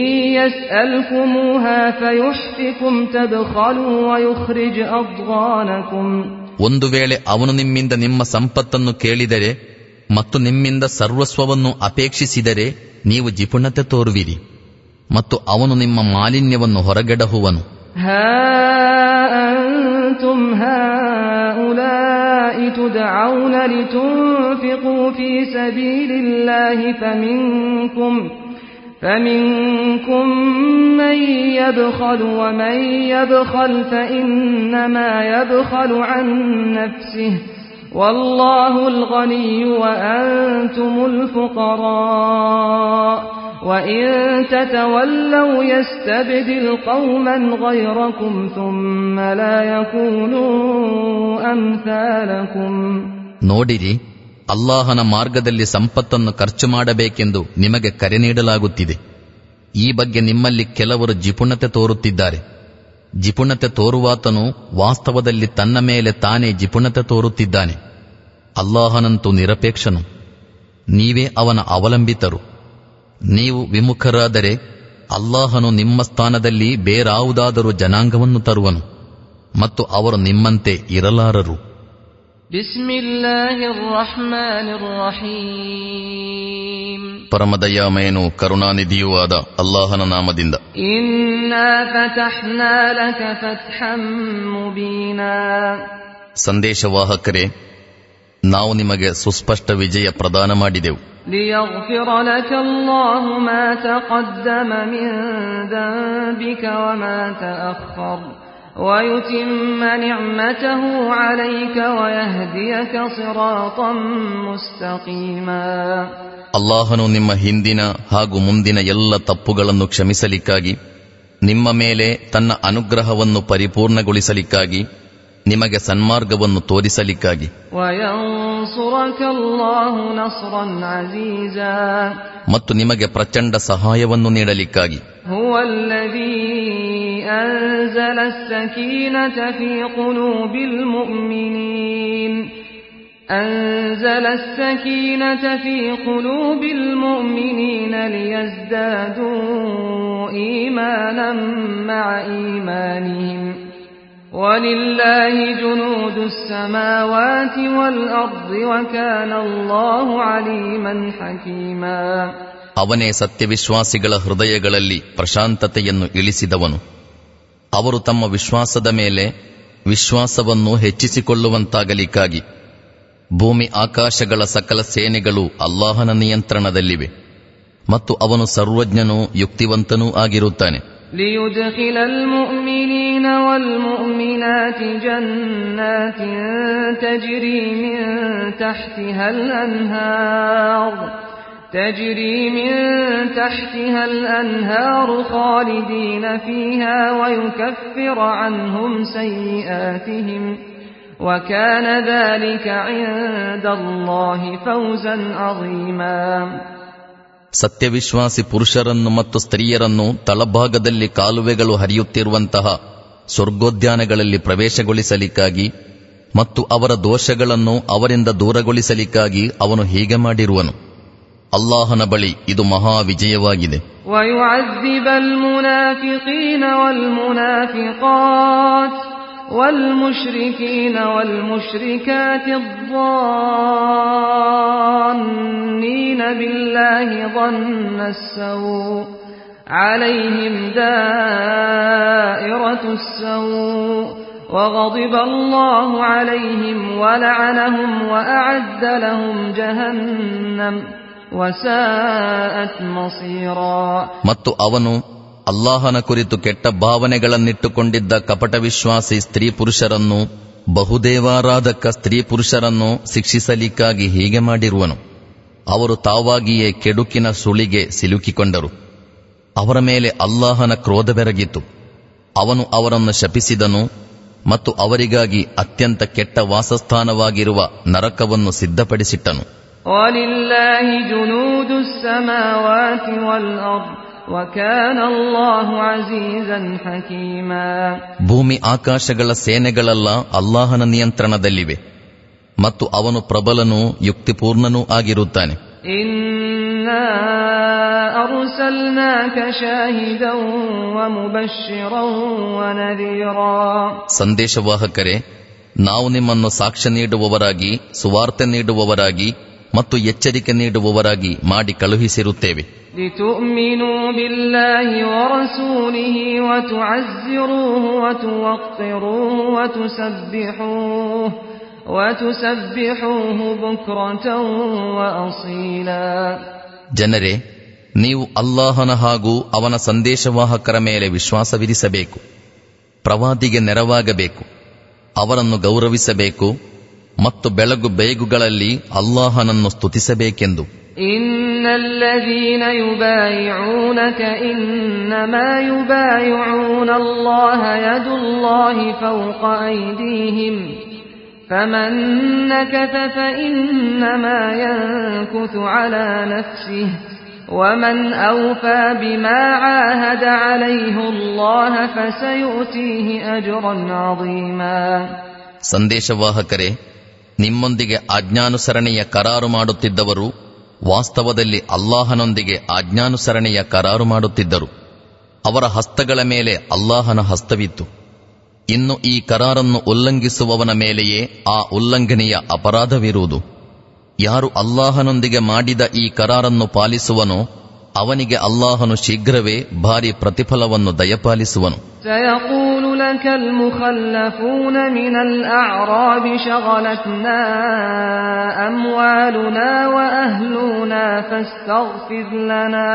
يسألكموها فيحفكم تبخلوا ويخرج أضغانكم ಒಂದು ವೇಳೆ ಅವನು ನಿಮ್ಮಿಂದ ನಿಮ್ಮ ಸಂಪತ್ತನ್ನು ಕೇಳಿದರೆ ಮತ್ತು ನಿಮ್ಮಿಂದ ಸರ್ವಸ್ವವನ್ನು ಅಪೇಕ್ಷಿಸಿದರೆ ನೀವು ಜಿಪುಣತೆ ತೋರುವಿರಿ ಮತ್ತು ಅವನು ನಿಮ್ಮ ಮಾಲಿನ್ಯವನ್ನು ಹೊರಗೆಡಹುವನು ها أنتم هؤلاء تدعون لتنفقوا في سبيل الله فمنكم فمنكم من يبخل ومن يبخل فإنما يبخل عن نفسه والله الغني وأنتم الفقراء وإن تتولوا يستبدل قوما غيركم ثم لا يكونوا أمثالكم ನೋಡಿರಿ ಅಲ್ಲಾಹನ ಮಾರ್ಗದಲ್ಲಿ ಸಂಪತ್ತನ್ನು ಖರ್ಚು ಮಾಡಬೇಕೆಂದು ನಿಮಗೆ ಕರೆ ನೀಡಲಾಗುತ್ತಿದೆ ಈ ಬಗ್ಗೆ ನಿಮ್ಮಲ್ಲಿ ಕೆಲವರು ಜಿಪುಣತೆ ತೋರುತ್ತಿದ್ದಾರೆ ಜಿಪುಣತೆ ತೋರುವಾತನು ವಾಸ್ತವದಲ್ಲಿ ತನ್ನ ಮೇಲೆ ತಾನೇ ಜಿಪುಣತೆ ತೋರುತ್ತಿದ್ದಾನೆ ಅಲ್ಲಾಹನಂತೂ ನಿರಪೇಕ್ಷನು ನೀವೇ ಅವನ ಅವಲಂಬಿತರು ನೀವು ವಿಮುಖರಾದರೆ ಅಲ್ಲಾಹನು ನಿಮ್ಮ ಸ್ಥಾನದಲ್ಲಿ ಬೇರಾವುದಾದರೂ ಜನಾಂಗವನ್ನು ತರುವನು ಮತ್ತು ಅವರು ನಿಮ್ಮಂತೆ ಇರಲಾರರು بسم الله الرحمن الرحيم ಪರಮದಯಾಮಯನು ಕರುಣಾನಿಧಿಯೂ ಆದ ಅಲ್ಲಾಹನ ನಾಮದಿಂದ إنا فتحنا لك فتحا مبينا ಸಂದೇಶವಾಹಕರೇ ನಾವು ನಿಮಗೆ ಸುಸ್ಪಷ್ಟ ವಿಜಯ ಪ್ರದಾನ ಮಾಡಿದೆವು ليغفر لك الله ما تقدم من ذنبك وما تأخر ويتم نعمته عليك ويهديك صراطا مستقيما ಅಲ್ಲಾಹನು ನಿಮ್ಮ ಹಿಂದಿನ ಹಾಗೂ ಮುಂದಿನ ಎಲ್ಲ ತಪ್ಪುಗಳನ್ನು ಕ್ಷಮಿಸಲಿಕ್ಕಾಗಿ ನಿಮ್ಮ ಮೇಲೆ ತನ್ನ ಅನುಗ್ರಹವನ್ನು ಪರಿಪೂರ್ಣಗೊಳಿಸಲಿಕ್ಕಾಗಿ ನಿಮಗೆ ಸನ್ಮಾರ್ಗವನ್ನು ತೋರಿಸಲಿಕ್ಕಾಗಿ وينصرك الله نصرا عزيزا ಮತ್ತು ನಿಮಗೆ ಪ್ರಚಂಡ ಸಹಾಯವನ್ನು ನೀಡಲಿಕ್ಕಾಗಿ هو الذي أنزل السكينة في قلوب المؤمنين أنزل السكينة في قلوب المؤمنين ليزدادوا إيمانا مع إيمانهم ولله جنود السماوات والأرض وكان الله عليما حكيما ಅವನೇ ಸತ್ಯವಿಶ್ವಾಸಿಗಳ ಹೃದಯಗಳಲ್ಲಿ ಪ್ರಶಾಂತತೆಯನ್ನು ಇಳಿಸಿದವನು ಅವರು ತಮ್ಮ ವಿಶ್ವಾಸದ ಮೇಲೆ ವಿಶ್ವಾಸವನ್ನು ಹೆಚ್ಚಿಸಿಕೊಳ್ಳುವಂತಾಗಲಿಕ್ಕಾಗಿ ಭೂಮಿ ಆಕಾಶಗಳ ಸಕಲ ಸೇನೆಗಳು ಅಲ್ಲಾಹನ ನಿಯಂತ್ರಣದಲ್ಲಿವೆ ಮತ್ತು ಅವನು ಸರ್ವಜ್ಞನೂ ಯುಕ್ತಿವಂತನೂ ಆಗಿರುತ್ತಾನೆ ليدخل المؤمنين والمؤمنات جنات تجري من تحتها الأنهار تجري من تحتها الأنهار خالدين فيها ويكفر عنهم سيئاتهم وكان ذلك عند الله فوزا عظيما ಸತ್ಯವಿಶ್ವಾಸಿ ಪುರುಷರನ್ನು ಮತ್ತು ಸ್ತ್ರೀಯರನ್ನು ತಳಭಾಗದಲ್ಲಿ ಕಾಲುವೆಗಳು ಹರಿಯುತ್ತಿರುವಂತಹ ಸ್ವರ್ಗೋದ್ಯಾನಗಳಲ್ಲಿ ಪ್ರವೇಶಗೊಳಿಸಲಿಕ್ಕಾಗಿ ಮತ್ತು ಅವರ ದೋಷಗಳನ್ನು ಅವರಿಂದ ದೂರಗೊಳಿಸಲಿಕ್ಕಾಗಿ ಅವನು ಹೀಗೆ ಮಾಡಿರುವನು ಅಲ್ಲಾಹನ ಬಳಿ ಇದು ಮಹಾ ವಿಜಯವಾಗಿದೆ ويعذب المنافقين والمنافقات والمشركين والمشركات الظانين بالله ظن السوء عليهم دائرة السوء وغضب الله عليهم ولعنهم وأعد لهم جهنم وساءت مصيرا ಮತ್ತು ಅವನು ಅಲ್ಲಾಹನ ಕುರಿತು ಕೆಟ್ಟ ಭಾವನೆಗಳನ್ನಿಟ್ಟುಕೊಂಡಿದ್ದ ಕಪಟ ವಿಶ್ವಾಸಿ ಸ್ತ್ರೀ ಪುರುಷರನ್ನು ಬಹುದೇವಾರಾಧಕ ಸ್ತ್ರೀ ಪುರುಷರನ್ನು ಶಿಕ್ಷಿಸಲಿಕ್ಕಾಗಿ ಹೀಗೆ ಮಾಡಿರುವನು ಅವರು ತಾವಾಗಿಯೇ ಕೆಡುಕಿನ ಸುಳಿಗೆ ಸಿಲುಕಿಕೊಂಡರು ಅವರ ಮೇಲೆ ಅಲ್ಲಾಹನ ಕ್ರೋಧ ಬೆರಗಿತು ಅವನು ಅವರನ್ನು ಶಪಿಸಿದನು ಮತ್ತು ಅವರಿಗಾಗಿ ಅತ್ಯಂತ ಕೆಟ್ಟ ವಾಸಸ್ಥಾನವಾಗಿರುವ ನರಕವನ್ನು ಸಿದ್ಧಪಡಿಸಿಟ್ಟನು ولله جنود السماوات والأرض وكان الله عزيزا حكيما ಭೂಮಿ ಆಕಾಶಗಳ ಸೇನೆಗಳೆಲ್ಲ ಅಲ್ಲಾಹನ ನಿಯಂತ್ರಣದಲ್ಲಿವೆ ಮತ್ತು ಅವನು ಪ್ರಬಲನೂ ಯುಕ್ತಿಪೂರ್ಣನೂ ಆಗಿರುತ್ತಾನೆ إنا أرسلناك شاهدا ومبشرا ونذيرا ಸಂದೇಶವಾಹಕರೇ ನಾವು ನಿಮ್ಮನ್ನು ಸಾಕ್ಷ್ಯ ನೀಡುವವರಾಗಿ ಸುವಾರ್ತೆ ನೀಡುವವರಾಗಿ ಮತ್ತು ಎಚ್ಚರಿಕೆ ನೀಡುವವರಾಗಿ ಮಾಡಿ ಕಳುಹಿಸಿರುತ್ತೇವೆ لتؤمنوا بالله ورسوله وتعزروه وتوقروه وتسبحوه وتسبحوه بكرة وأصيلا ಜನರೇ ನೀವು ಅಲ್ಲಾಹನ ಹಾಗೂ ಅವನ ಸಂದೇಶವಾಹಕರ ಮೇಲೆ ವಿಶ್ವಾಸವಿರಿಸಬೇಕು ಪ್ರವಾದಿಗೆ ನೆರವಾಗಬೇಕು ಅವರನ್ನು ಗೌರವಿಸಬೇಕು ಮತ್ತು ಬೆಳಗು ಬೇಗುಗಳಲ್ಲಿ ಅಲ್ಲಾಹನನ್ನು ಸ್ತುತಿಸಬೇಕೆಂದು إن الذين يبايعونك إنما يبايعون الله يد الله فوق أيديهم فمن نكث فإنما ينكث على نفسه ومن أوفى بما عاهد عليه الله فسيؤتيه أجرا عظيما ಸಂದೇಶವಾಹಕರೇ ನಿಮ್ಮೊಂದಿಗೆ ಆಜ್ಞಾನುಸರಣೆಯ ಕರಾರು ಮಾಡುತ್ತಿದ್ದವರು ವಾಸ್ತವದಲ್ಲಿ ಅಲ್ಲಾಹನೊಂದಿಗೆ ಆಜ್ಞಾನುಸರಣೆಯ ಕರಾರು ಮಾಡುತ್ತಿದ್ದರು ಅವರ ಹಸ್ತಗಳ ಮೇಲೆ ಅಲ್ಲಾಹನ ಹಸ್ತವಿತ್ತು ಇನ್ನು ಈ ಕರಾರನ್ನು ಉಲ್ಲಂಘಿಸುವವನ ಮೇಲೆಯೇ ಆ ಉಲ್ಲಂಘನೆಯ ಅಪರಾಧವಿರುವುದು ಯಾರು ಅಲ್ಲಾಹನೊಂದಿಗೆ ಮಾಡಿದ ಈ ಕರಾರನ್ನು ಪಾಲಿಸುವನೋ ಅವನಿಗೆ ಅಲ್ಲಾಹನು ಶೀಘ್ರವೇ ಭಾರಿ ಪ್ರತಿಫಲವನ್ನು ದಯಪಾಲಿಸುವನು سيقول لك المخلفون من الأعراب شغلتنا أموالنا وأهلنا فاستغفر لنا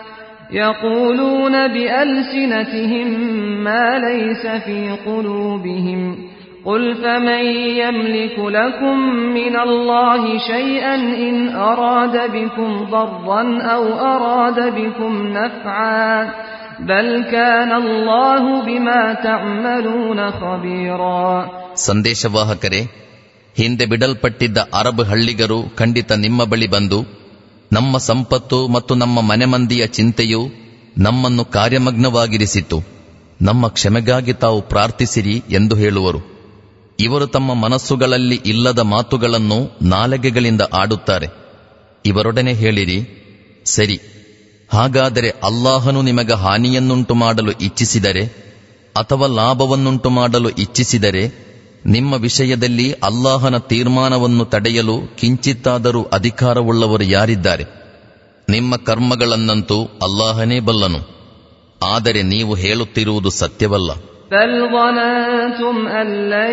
يقولون بألسنتهم ما ليس في قلوبهم قل فمن يملك لكم من الله شيئا إن أراد بكم ضرا أو أراد بكم نفعا بل كان الله بما تعملون خبيرا ಸಂದೇಶವಾಹಕರೇ ಹಿಂದೆ ಬಿಡಲ್ಪಟ್ಟಿದ್ದ ಅರಬ್ ಹಳ್ಳಿಗರು ಖಂಡಿತ ನಿಮ್ಮ ಬಳಿ ಬಂದು ನಮ್ಮ ಸಂಪತ್ತು ಮತ್ತು ನಮ್ಮ ಮನೆಮಂದಿಯ ಚಿಂತೆಯು ನಮ್ಮನ್ನು ಕಾರ್ಯಮಗ್ನವಾಗಿರಿಸಿತು ನಮ್ಮ ಕ್ಷಮೆಗಾಗಿ ತಾವು ಪ್ರಾರ್ಥಿಸಿರಿ ಎಂದು ಹೇಳುವರು ಇವರು ತಮ್ಮ ಮನಸ್ಸುಗಳಲ್ಲಿ ಇಲ್ಲದ ಮಾತುಗಳನ್ನು ನಾಲಗೆಗಳಿಂದ ಆಡುತ್ತಾರೆ ಇವರೊಡನೆ ಹೇಳಿರಿ ಸರಿ ಹಾಗಾದರೆ ಅಲ್ಲಾಹನು ನಿಮಗೆ ಹಾನಿಯನ್ನುಂಟು ಮಾಡಲು ಇಚ್ಛಿಸಿದರೆ ಅಥವಾ ಲಾಭವನ್ನುಂಟು ಮಾಡಲು ಇಚ್ಛಿಸಿದರೆ ನಿಮ್ಮ ವಿಷಯದಲ್ಲಿ ಅಲ್ಲಾಹನ ತೀರ್ಮಾನವನ್ನು ತಡೆಯಲು ಕಿಂಚಿತ್ತಾದರೂ ಅಧಿಕಾರವುಳ್ಳವರು ಯಾರಿದ್ದಾರೆ ನಿಮ್ಮ ಕರ್ಮಗಳನ್ನಂತೂ ಅಲ್ಲಾಹನೇ ಬಲ್ಲನು ಆದರೆ ನೀವು ಹೇಳುತ್ತಿರುವುದು ಸತ್ಯವಲ್ಲ بل ظننتم أن لن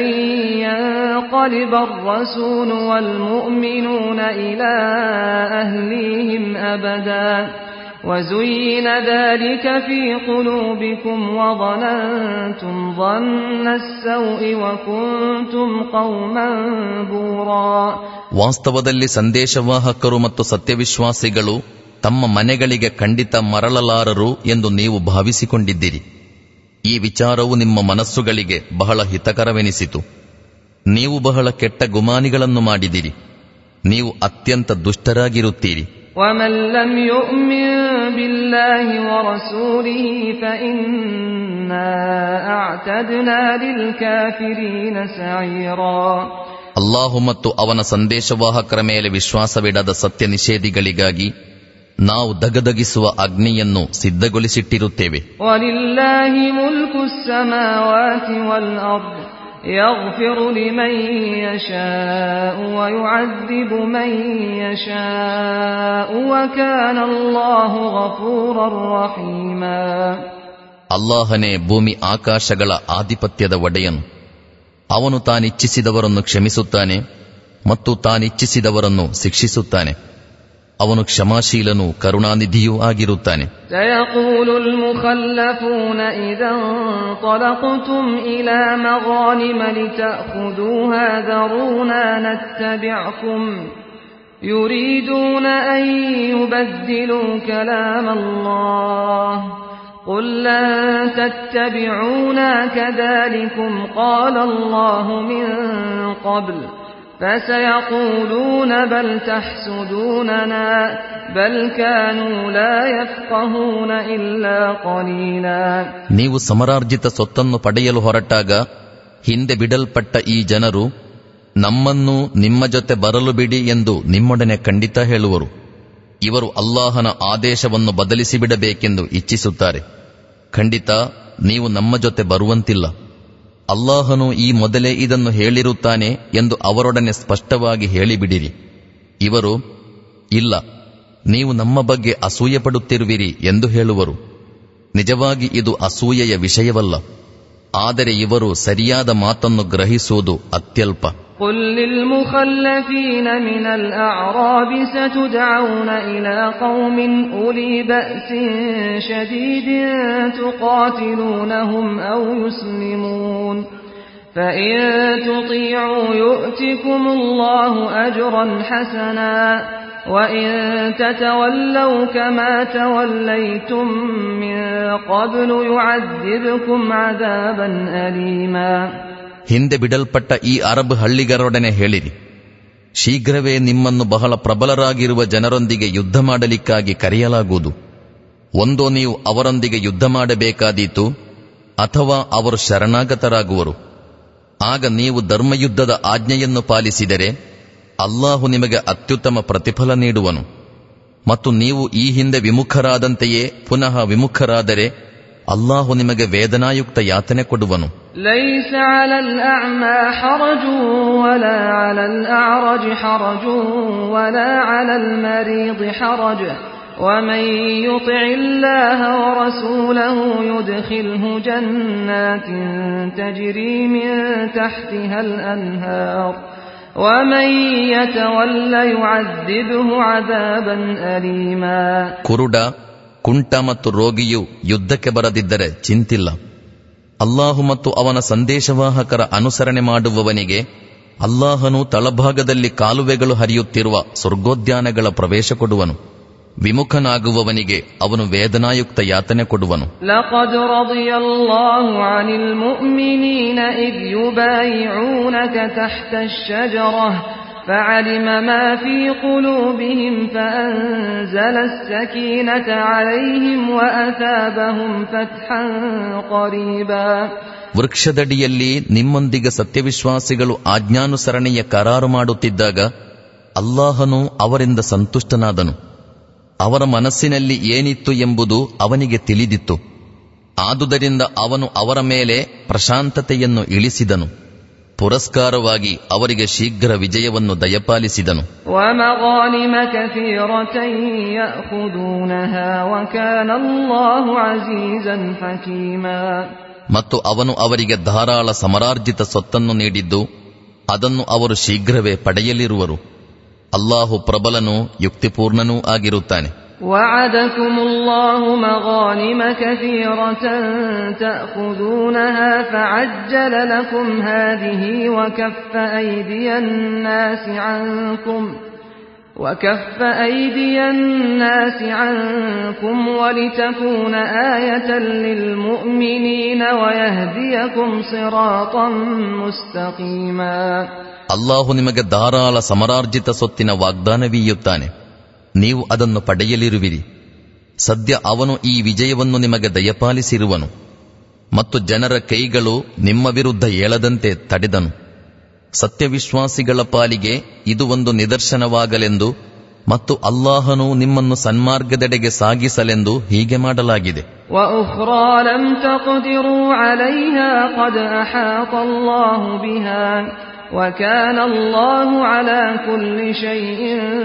ينقلب الرسول والمؤمنون إلى أهليهم أبدا وزين ذلك في قلوبكم وظننتم ظن السوء وكنتم قوما بورا ವಾಸ್ತವದಲ್ಲಿ ಸಂದೇಶವಾಹಕರು ಮತ್ತು ಸತ್ಯವಿಶ್ವಾಸಿಗಳು ತಮ್ಮ ಮನೆಗಳಿಗೆ ಖಂಡಿತ ಮರಳಲಾರರು ಎಂದು ನೀವು ಭಾವಿಸಿಕೊಂಡಿದ್ದಿರಿ ಈ ವಿಚಾರವು ನಿಮ್ಮ ಮನಸ್ಸುಗಳಿಗೆ ಬಹಳ ಹಿತಕರವೆನಿಸಿತು ನೀವು ಬಹಳ ಕೆಟ್ಟ ಗುಮಾನಿಗಳನ್ನು ಮಾಡಿದಿರಿ ನೀವು ಅತ್ಯಂತ ದುಷ್ಟರಾಗಿರುತ್ತೀರಿ ومن لم يؤمن بالله ورسوله فإنا أعتدنا للكافرين سعيرا ಅಲ್ಲಾಹು ಮತ್ತು ಅವನ ಸಂದೇಶವಾಹಕರ ಮೇಲೆ ವಿಶ್ವಾಸವಿಡದ ಸತ್ಯ ನಿಷೇಧಿಗಳಿಗಾಗಿ ನಾವು ದಗದಗಿಸುವ ಅಗ್ನಿಯನ್ನು ಸಿದ್ಧಗೊಳಿಸಿಟ್ಟಿರುತ್ತೇವೆ ولله ملك السماوات والأرض يغفر لمن يشاء ويعذب من يشاء وكان الله غفورا رحيما ಅಲ್ಲಾಹನೇ ಭೂಮಿ ಆಕಾಶಗಳ ಆಧಿಪತ್ಯದ ಒಡೆಯನು ಅವನು ತಾನಿಚ್ಛಿಸಿದವರನ್ನು ಕ್ಷಮಿಸುತ್ತಾನೆ ಮತ್ತು ತಾನಿಚ್ಛಿಸಿದವರನ್ನು ಶಿಕ್ಷಿಸುತ್ತಾನೆ ಅವನು ಕ್ಷಮಾಶೀಲನೂ ಕರುಣಾನಿಧಿಯೂ ಆಗಿರುತ್ತಾನೆ سيقول المخلفون إذا انطلقتم إلى مغانم لتأخذوها ذرونا نتبعكم يريدون أن يبدلوا كلام الله قل لن تتبعونا كذلكم قال الله من قبل فسيقولون بل تحسدوننا بل كانوا لا يفقهون إلا قليلا ನೀವು ಸಮರಾರ್ಜಿತ ಸೊತ್ತನ್ನು ಪಡೆಯಲು ಹೊರಟಾಗ ಹಿಂದೆ ಬಿಡಲ್ಪಟ್ಟ ಈ ಜನರು ನಮ್ಮನ್ನು ನಿಮ್ಮ ಜೊತೆ ಬರಲು ಬಿಡಿ ಎಂದು ನಿಮ್ಮೊಡನೆ ಖಂಡಿತ ಹೇಳುವರು ಇವರು ಅಲ್ಲಾಹನ ಆದೇಶವನ್ನು ಬದಲಿಸಿ ಬಿಡಬೇಕೆಂದು ಇಚ್ಛಿಸುತ್ತಾರೆ ಖಂಡಿತ ನೀವು ನಮ್ಮ ಜೊತೆ ಬರುವಂತಿಲ್ಲ ಅಲ್ಲಾಹನು ಈ ಮೊದಲೇ ಇದನ್ನು ಹೇಳಿರುತ್ತಾನೆ ಎಂದು ಅವರೊಡನೆ ಸ್ಪಷ್ಟವಾಗಿ ಹೇಳಿಬಿಡಿರಿ ಇವರು ಇಲ್ಲ ನೀವು ನಮ್ಮ ಬಗ್ಗೆ ಅಸೂಯೆ ಪಡುತ್ತಿರುವಿರಿ ಎಂದು ಹೇಳುವರು ನಿಜವಾಗಿ ಇದು ಅಸೂಯೆಯ ವಿಷಯವಲ್ಲ ಆದರೆ ಇವರು ಸರಿಯಾದ ಮಾತನ್ನು ಗ್ರಹಿಸುವುದು ಅತ್ಯಲ್ಪ قل للمخلفين من الأعراب ستدعون إلى قوم أولي بأس شديد تقاتلونهم أو يسلمون فإن تطيعوا يؤتكم الله أجرا حسنا وإن تتولوا كما توليتم من قبل يعذبكم عذابا أليما ಹಿಂದೆ ಬಿಡಲ್ಪಟ್ಟ ಈ ಅರಬ್ ಹಳ್ಳಿಗರೊಡನೆ ಹೇಳಿರಿ ಶೀಘ್ರವೇ ನಿಮ್ಮನ್ನು ಬಹಳ ಪ್ರಬಲರಾಗಿರುವ ಜನರೊಂದಿಗೆ ಯುದ್ಧ ಮಾಡಲಿಕ್ಕಾಗಿ ಕರೆಯಲಾಗುವುದು ಒಂದೋ ನೀವು ಅವರೊಂದಿಗೆ ಯುದ್ಧ ಮಾಡಬೇಕಾದೀತು ಅಥವಾ ಅವರು ಶರಣಾಗತರಾಗುವರು ಆಗ ನೀವು ಧರ್ಮಯುದ್ಧದ ಆಜ್ಞೆಯನ್ನು ಪಾಲಿಸಿದರೆ ಅಲ್ಲಾಹು ನಿಮಗೆ ಅತ್ಯುತ್ತಮ ಪ್ರತಿಫಲ ನೀಡುವನು ಮತ್ತು ನೀವು ಈ ಹಿಂದೆ ವಿಮುಖರಾದಂತೆಯೇ ಪುನಃ ವಿಮುಖರಾದರೆ ಅಲ್ಲಾಹು ನಿಮಗೆ ವೇದನಾಯುಕ್ತ ಯಾತನೆ ಕೊಡುವನು ليس على الأعمى حرج ولا على الأعرج حرج ولا على المريض حرج ومن يطع الله ورسوله يدخله جنات تجري من تحتها الأنهار ومن يتول يعذبه عذابا أليما ಕುರುಡ ಕುಂಟ ಮತ್ತು ರೋಗಿಯು ಯುದ್ಧಕ್ಕೆ ಬರದಿದ್ದರೆ ಚಿಂತಿಲ್ಲ ಅಲ್ಲಾಹು ಮತ್ತು ಅವನ ಸಂದೇಶವಾಹಕರ ಅನುಸರಣೆ ಮಾಡುವವನಿಗೆ ಅಲ್ಲಾಹನು ತಳಭಾಗದಲ್ಲಿ ಕಾಲುವೆಗಳು ಹರಿಯುತ್ತಿರುವ ಸ್ವರ್ಗೋದ್ಯಾನಗಳ ಪ್ರವೇಶ ಕೊಡುವನು ವಿಮುಖನಾಗುವವನಿಗೆ ಅವನು ವೇದನಾಯುಕ್ತ ಯಾತನೆ ಕೊಡುವನು لقد رضي الله عن المؤمنين إذ يبايعونك تحت الشجرة فعلم ما في قلوبهم فأنزل السكينة عليهم وأثابهم فتحا قريبا ವೃಕ್ಷದಡಿಯಲ್ಲಿ ನಿಮ್ಮೊಂದಿಗೆ ಸತ್ಯವಿಶ್ವಾಸಿಗಳು ಆಜ್ಞಾನುಸರಣೆಯ ಕರಾರು ಮಾಡುತ್ತಿದ್ದಾಗ ಅಲ್ಲಾಹನು ಅವರಿಂದ ಸಂತುಷ್ಟನಾದನು ಅವರ ಮನಸ್ಸಿನಲ್ಲಿ ಏನಿತ್ತು ಎಂಬುದು ಅವನಿಗೆ ತಿಳಿದಿತ್ತು ಆದುದರಿಂದ ಅವನು ಅವರ ಮೇಲೆ ಪ್ರಶಾಂತತೆಯನ್ನು ಇಳಿಸಿದನು ಪುರಸ್ಕಾರವಾಗಿ ಅವರಿಗೆ ಶೀಘ್ರ ವಿಜಯವನ್ನು ದಯಪಾಲಿಸಿದನು ومغانم كثيرة يأخذونها وكان الله عزيزا حكيما ಮತ್ತು ಅವನು ಅವರಿಗೆ ಧಾರಾಳ ಸಮರಾರ್ಜಿತ ಸೊತ್ತನ್ನು ನೀಡಿದ್ದು ಅದನ್ನು ಅವರು ಶೀಘ್ರವೇ ಪಡೆಯಲಿರುವರು ಅಲ್ಲಾಹು ಪ್ರಬಲನೂ ಯುಕ್ತಿಪೂರ್ಣನೂ ಆಗಿರುತ್ತಾನೆ وعدكم الله مغانم كثيرة تأخذونها فعجل لكم هذه وكف أيدي الناس عنكم وكف أيدي الناس عنكم ولتكون آية للمؤمنين ويهديكم صراطا مستقيما ಅಲ್ಲಾಹು ನಿಮಗೆ ಧಾರಾಳ ಸಮರಾರ್ಜಿತ ಸೊತ್ತಿನ ವಾಗ್ದಾನವೀಯುತ್ತಾನೆ ನೀವು ಅದನ್ನು ಪಡೆಯಲಿರುವಿರಿ ಸದ್ಯ ಅವನು ಈ ವಿಜಯವನ್ನು ನಿಮಗೆ ದಯಪಾಲಿಸಿರುವನು ಮತ್ತು ಜನರ ಕೈಗಳು ನಿಮ್ಮ ವಿರುದ್ಧ ಏಳದಂತೆ ತಡೆದನು ಸತ್ಯವಿಶ್ವಾಸಿಗಳ ಪಾಲಿಗೆ ಇದು ಒಂದು ನಿದರ್ಶನವಾಗಲೆಂದು ಮತ್ತು ಅಲ್ಲಾಹನು ನಿಮ್ಮನ್ನು ಸನ್ಮಾರ್ಗದೆಡೆಗೆ ಸಾಗಿಸಲೆಂದು ಹೀಗೆ ಮಾಡಲಾಗಿದೆ وأخرى لم تقدروا عليها قد أحاط الله بها وكان الله على كل شيء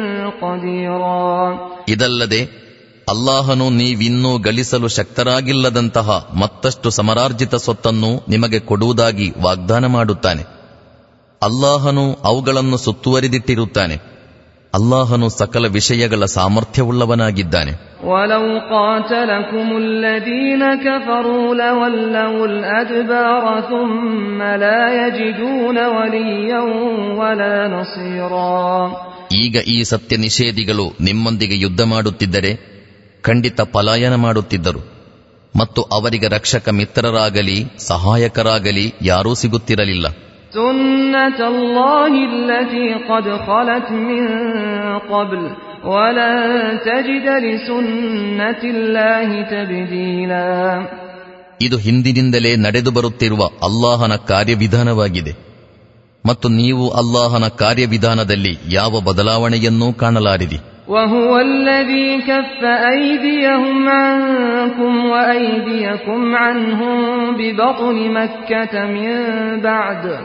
قديرا ಇದಲ್ಲದೆ ಅಲ್ಲಾಹನು ನೀವಿನ್ನೂ ಗಳಿಸಲು ಶಕ್ತರಾಗಿಲ್ಲದಂತಹ ಮತ್ತಷ್ಟು ಸಮರಾರ್ಜಿತ ಸೊತ್ತನ್ನು ನಿಮಗೆ ಕೊಡುವುದಾಗಿ ವಾಗ್ದಾನ ಮಾಡುತ್ತಾನೆ ಅಲ್ಲಾಹನು ಅವುಗಳನ್ನು ಸುತ್ತುವರಿದಿಟ್ಟಿರುತ್ತಾನೆ ಅಲ್ಲಾಹನು ಸಕಲ ವಿಷಯಗಳ ಸಾಮರ್ಥ್ಯವುಳ್ಳವನಾಗಿದ್ದಾನೆ ولو قاتلكم الذين كفروا لولوا الأدبار ثم لا يجدون وليا ولا نصيرا ಈಗ ಈ ಸತ್ಯ ನಿಷೇಧಿಗಳು ನಿಮ್ಮೊಂದಿಗೆ ಯುದ್ಧ ಮಾಡುತ್ತಿದ್ದರೆ ಖಂಡಿತ ಪಲಾಯನ ಮಾಡುತ್ತಿದ್ದರು ಮತ್ತು ಅವರಿಗೆ ರಕ್ಷಕ ಮಿತ್ರರಾಗಲಿ ಸಹಾಯಕರಾಗಲಿ ಯಾರೂ ಸಿಗುತ್ತಿರಲಿಲ್ಲ سنة الله التي قد خلت من قبل ولن تجد لسنة الله تبديلا ಇದು ಹಿಂದಿನಿಂದಲೇ ನಡೆದು ಬರುತ್ತಿರುವ ಅಲ್ಲಾಹನ ಕಾರ್ಯವಿಧಾನವಾಗಿದೆ ಮತ್ತು ನೀವು ಅಲ್ಲಾಹನ ಕಾರ್ಯವಿಧಾನದಲ್ಲಿ ಯಾವ ಬದಲಾವಣೆಯನ್ನೂ ಕಾಣಲಾರಿರಿ وهو الذي كف أيديهم عنكم وأيديكم عنهم ببطن مكة من بعد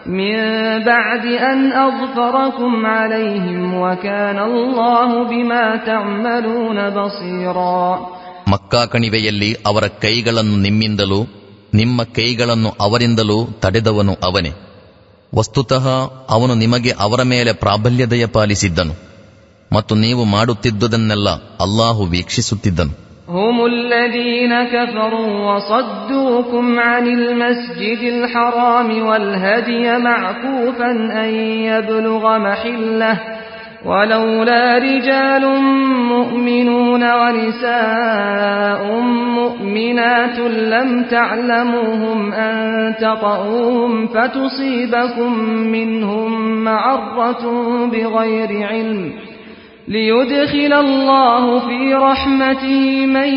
من بعد أن أظفركم عليهم وكان الله بما تعملون بصيرا ಮಕ್ಕಾ ಕಣಿವೆಯಲ್ಲಿ ಅವರ ಕೈಗಳನ್ನು ನಿಮ್ಮಿಂದಲೂ ನಿಮ್ಮ ಕೈಗಳನ್ನು ಅವರಿಂದಲೂ ತಡೆದವನು ಅವನೇ ವಸ್ತುತಃ ಅವನು ನಿಮಗೆ ಅವರ ಮೇಲೆ ಪ್ರಾಬಲ್ಯದಯ ಪಾಲಿಸಿದ್ದನು ಮತ್ತು ನೀವು ಮಾಡುತ್ತಿದ್ದುದನ್ನೆಲ್ಲ ಅಲ್ಲಾಹು ವೀಕ್ಷಿಸುತ್ತಿದ್ದನು هم الذين كفروا وصدوكم عن المسجد الحرام والهدي معكوفا أن يبلغ محله ولولا رجال مؤمنون ونساء مؤمنات لم تعلموهم أن تطؤوهم فتصيبكم منهم معرة بغير علم ليدخل الله في رحمته من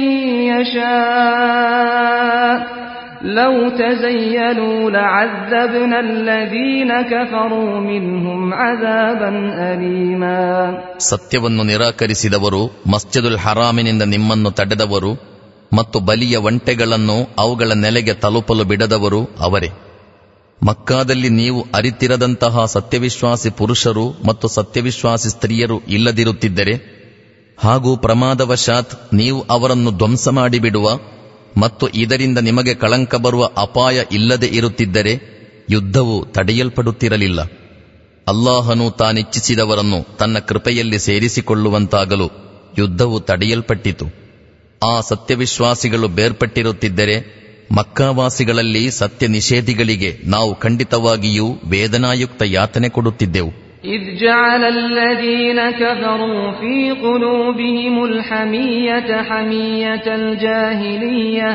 يشاء لو تزيلوا لعذبنا الذين كفروا منهم عذابا أليما ಸತ್ಯವನ್ನು ನಿರಾಕರಿಸಿದವರು ಮಸ್ಜಿದುಲ್ ಹರಾಮಿನಿಂದ ನಿಮ್ಮನ್ನು ತಡೆದವರು ಮತ್ತು ಬಲಿಯ ಒಂಟೆಗಳನ್ನು ಅವುಗಳ ನೆಲೆಗೆ ತಲುಪಲು ಬಿಡದವರು ಅವರೇ ಮಕ್ಕಾದಲ್ಲಿ ನೀವು ಅರಿತಿರದಂತಹ ಸತ್ಯವಿಶ್ವಾಸಿ ಪುರುಷರು ಮತ್ತು ಸತ್ಯವಿಶ್ವಾಸಿ ಸ್ತ್ರೀಯರು ಇಲ್ಲದಿರುತ್ತಿದ್ದರೆ ಹಾಗೂ ಪ್ರಮಾದವಶಾತ್ ನೀವು ಅವರನ್ನು ಧ್ವಂಸ ಮಾಡಿಬಿಡುವ ಮತ್ತು ಇದರಿಂದ ನಿಮಗೆ ಕಳಂಕ ಬರುವ ಅಪಾಯ ಇಲ್ಲದೆ ಇರುತ್ತಿದ್ದರೆ ಯುದ್ಧವು ತಡೆಯಲ್ಪಡುತ್ತಿರಲಿಲ್ಲ ಅಲ್ಲಾಹನು ತಾನಿಚ್ಛಿಸಿದವರನ್ನು ತನ್ನ ಕೃಪೆಯಲ್ಲಿ ಸೇರಿಸಿಕೊಳ್ಳುವಂತಾಗಲು ಯುದ್ಧವು ತಡೆಯಲ್ಪಟ್ಟಿತು ಆ ಸತ್ಯವಿಶ್ವಾಸಿಗಳು ಬೇರ್ಪಟ್ಟಿರುತ್ತಿದ್ದರೆ ಮಕ್ಕಾವಾಸಿಗಳಲ್ಲಿ ಸತ್ಯ ನಿಷೇಧಿಗಳಿಗೆ ನಾವು ಖಂಡಿತವಾಗಿಯೂ ವೇದನಾಯುಕ್ತ ಯಾತನೆ ಕೊಡುತ್ತಿದ್ದೆವು إذ جعل الذين كفروا في قلوبهم الحمية حمية الجاهلية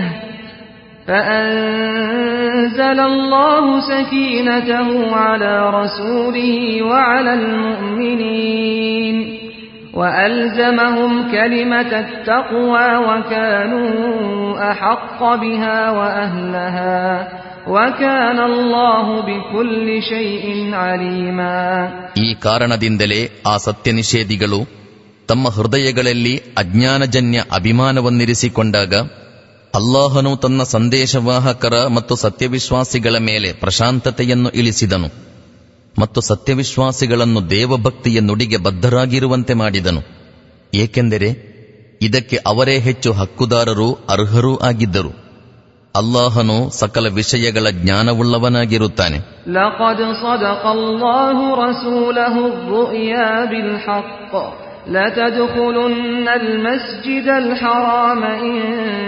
فأنزل الله سكينته على رسوله وعلى المؤمنين وألزمهم كلمة التقوى وكانوا أحق بها وأهلها وكان الله بكل شيء عليما ಈ ಕಾರಣದಿಂದಲೇ ಆ ಸತ್ಯ ನಿಷೇಧಿಗಳು ತಮ್ಮ ಹೃದಯಗಳಲ್ಲಿ ಅಜ್ಞಾನಜನ್ಯ ಅಭಿಮಾನವನ್ನಿರಿಸಿಕೊಂಡಾಗ ಅಲ್ಲಾಹನು ತನ್ನ ಸಂದೇಶವಾಹಕರ ಮತ್ತು ಸತ್ಯವಿಶ್ವಾಸಿಗಳ ಮೇಲೆ ಪ್ರಶಾಂತತೆಯನ್ನು ಇಳಿಸಿದನು ಮತ್ತು ಸತ್ಯವಿಶ್ವಾಸಿಗಳನ್ನು ದೇವಭಕ್ತಿಯ ನುಡಿಗೆ ಬದ್ಧರಾಗಿರುವಂತೆ ಮಾಡಿದನು ಏಕೆಂದರೆ ಇದಕ್ಕೆ ಅವರೇ ಹೆಚ್ಚು ಹಕ್ಕುದಾರರೂ ಅರ್ಹರೂ ಆಗಿದ್ದರು ಅಲ್ಲಾಹನು ಸಕಲ ವಿಷಯಗಳ ಜ್ಞಾನವುಳ್ಳವನಾಗಿರುತ್ತಾನೆ لقد صدق الله رسوله الرؤيا بالحق لتدخلن المسجد الحرام إن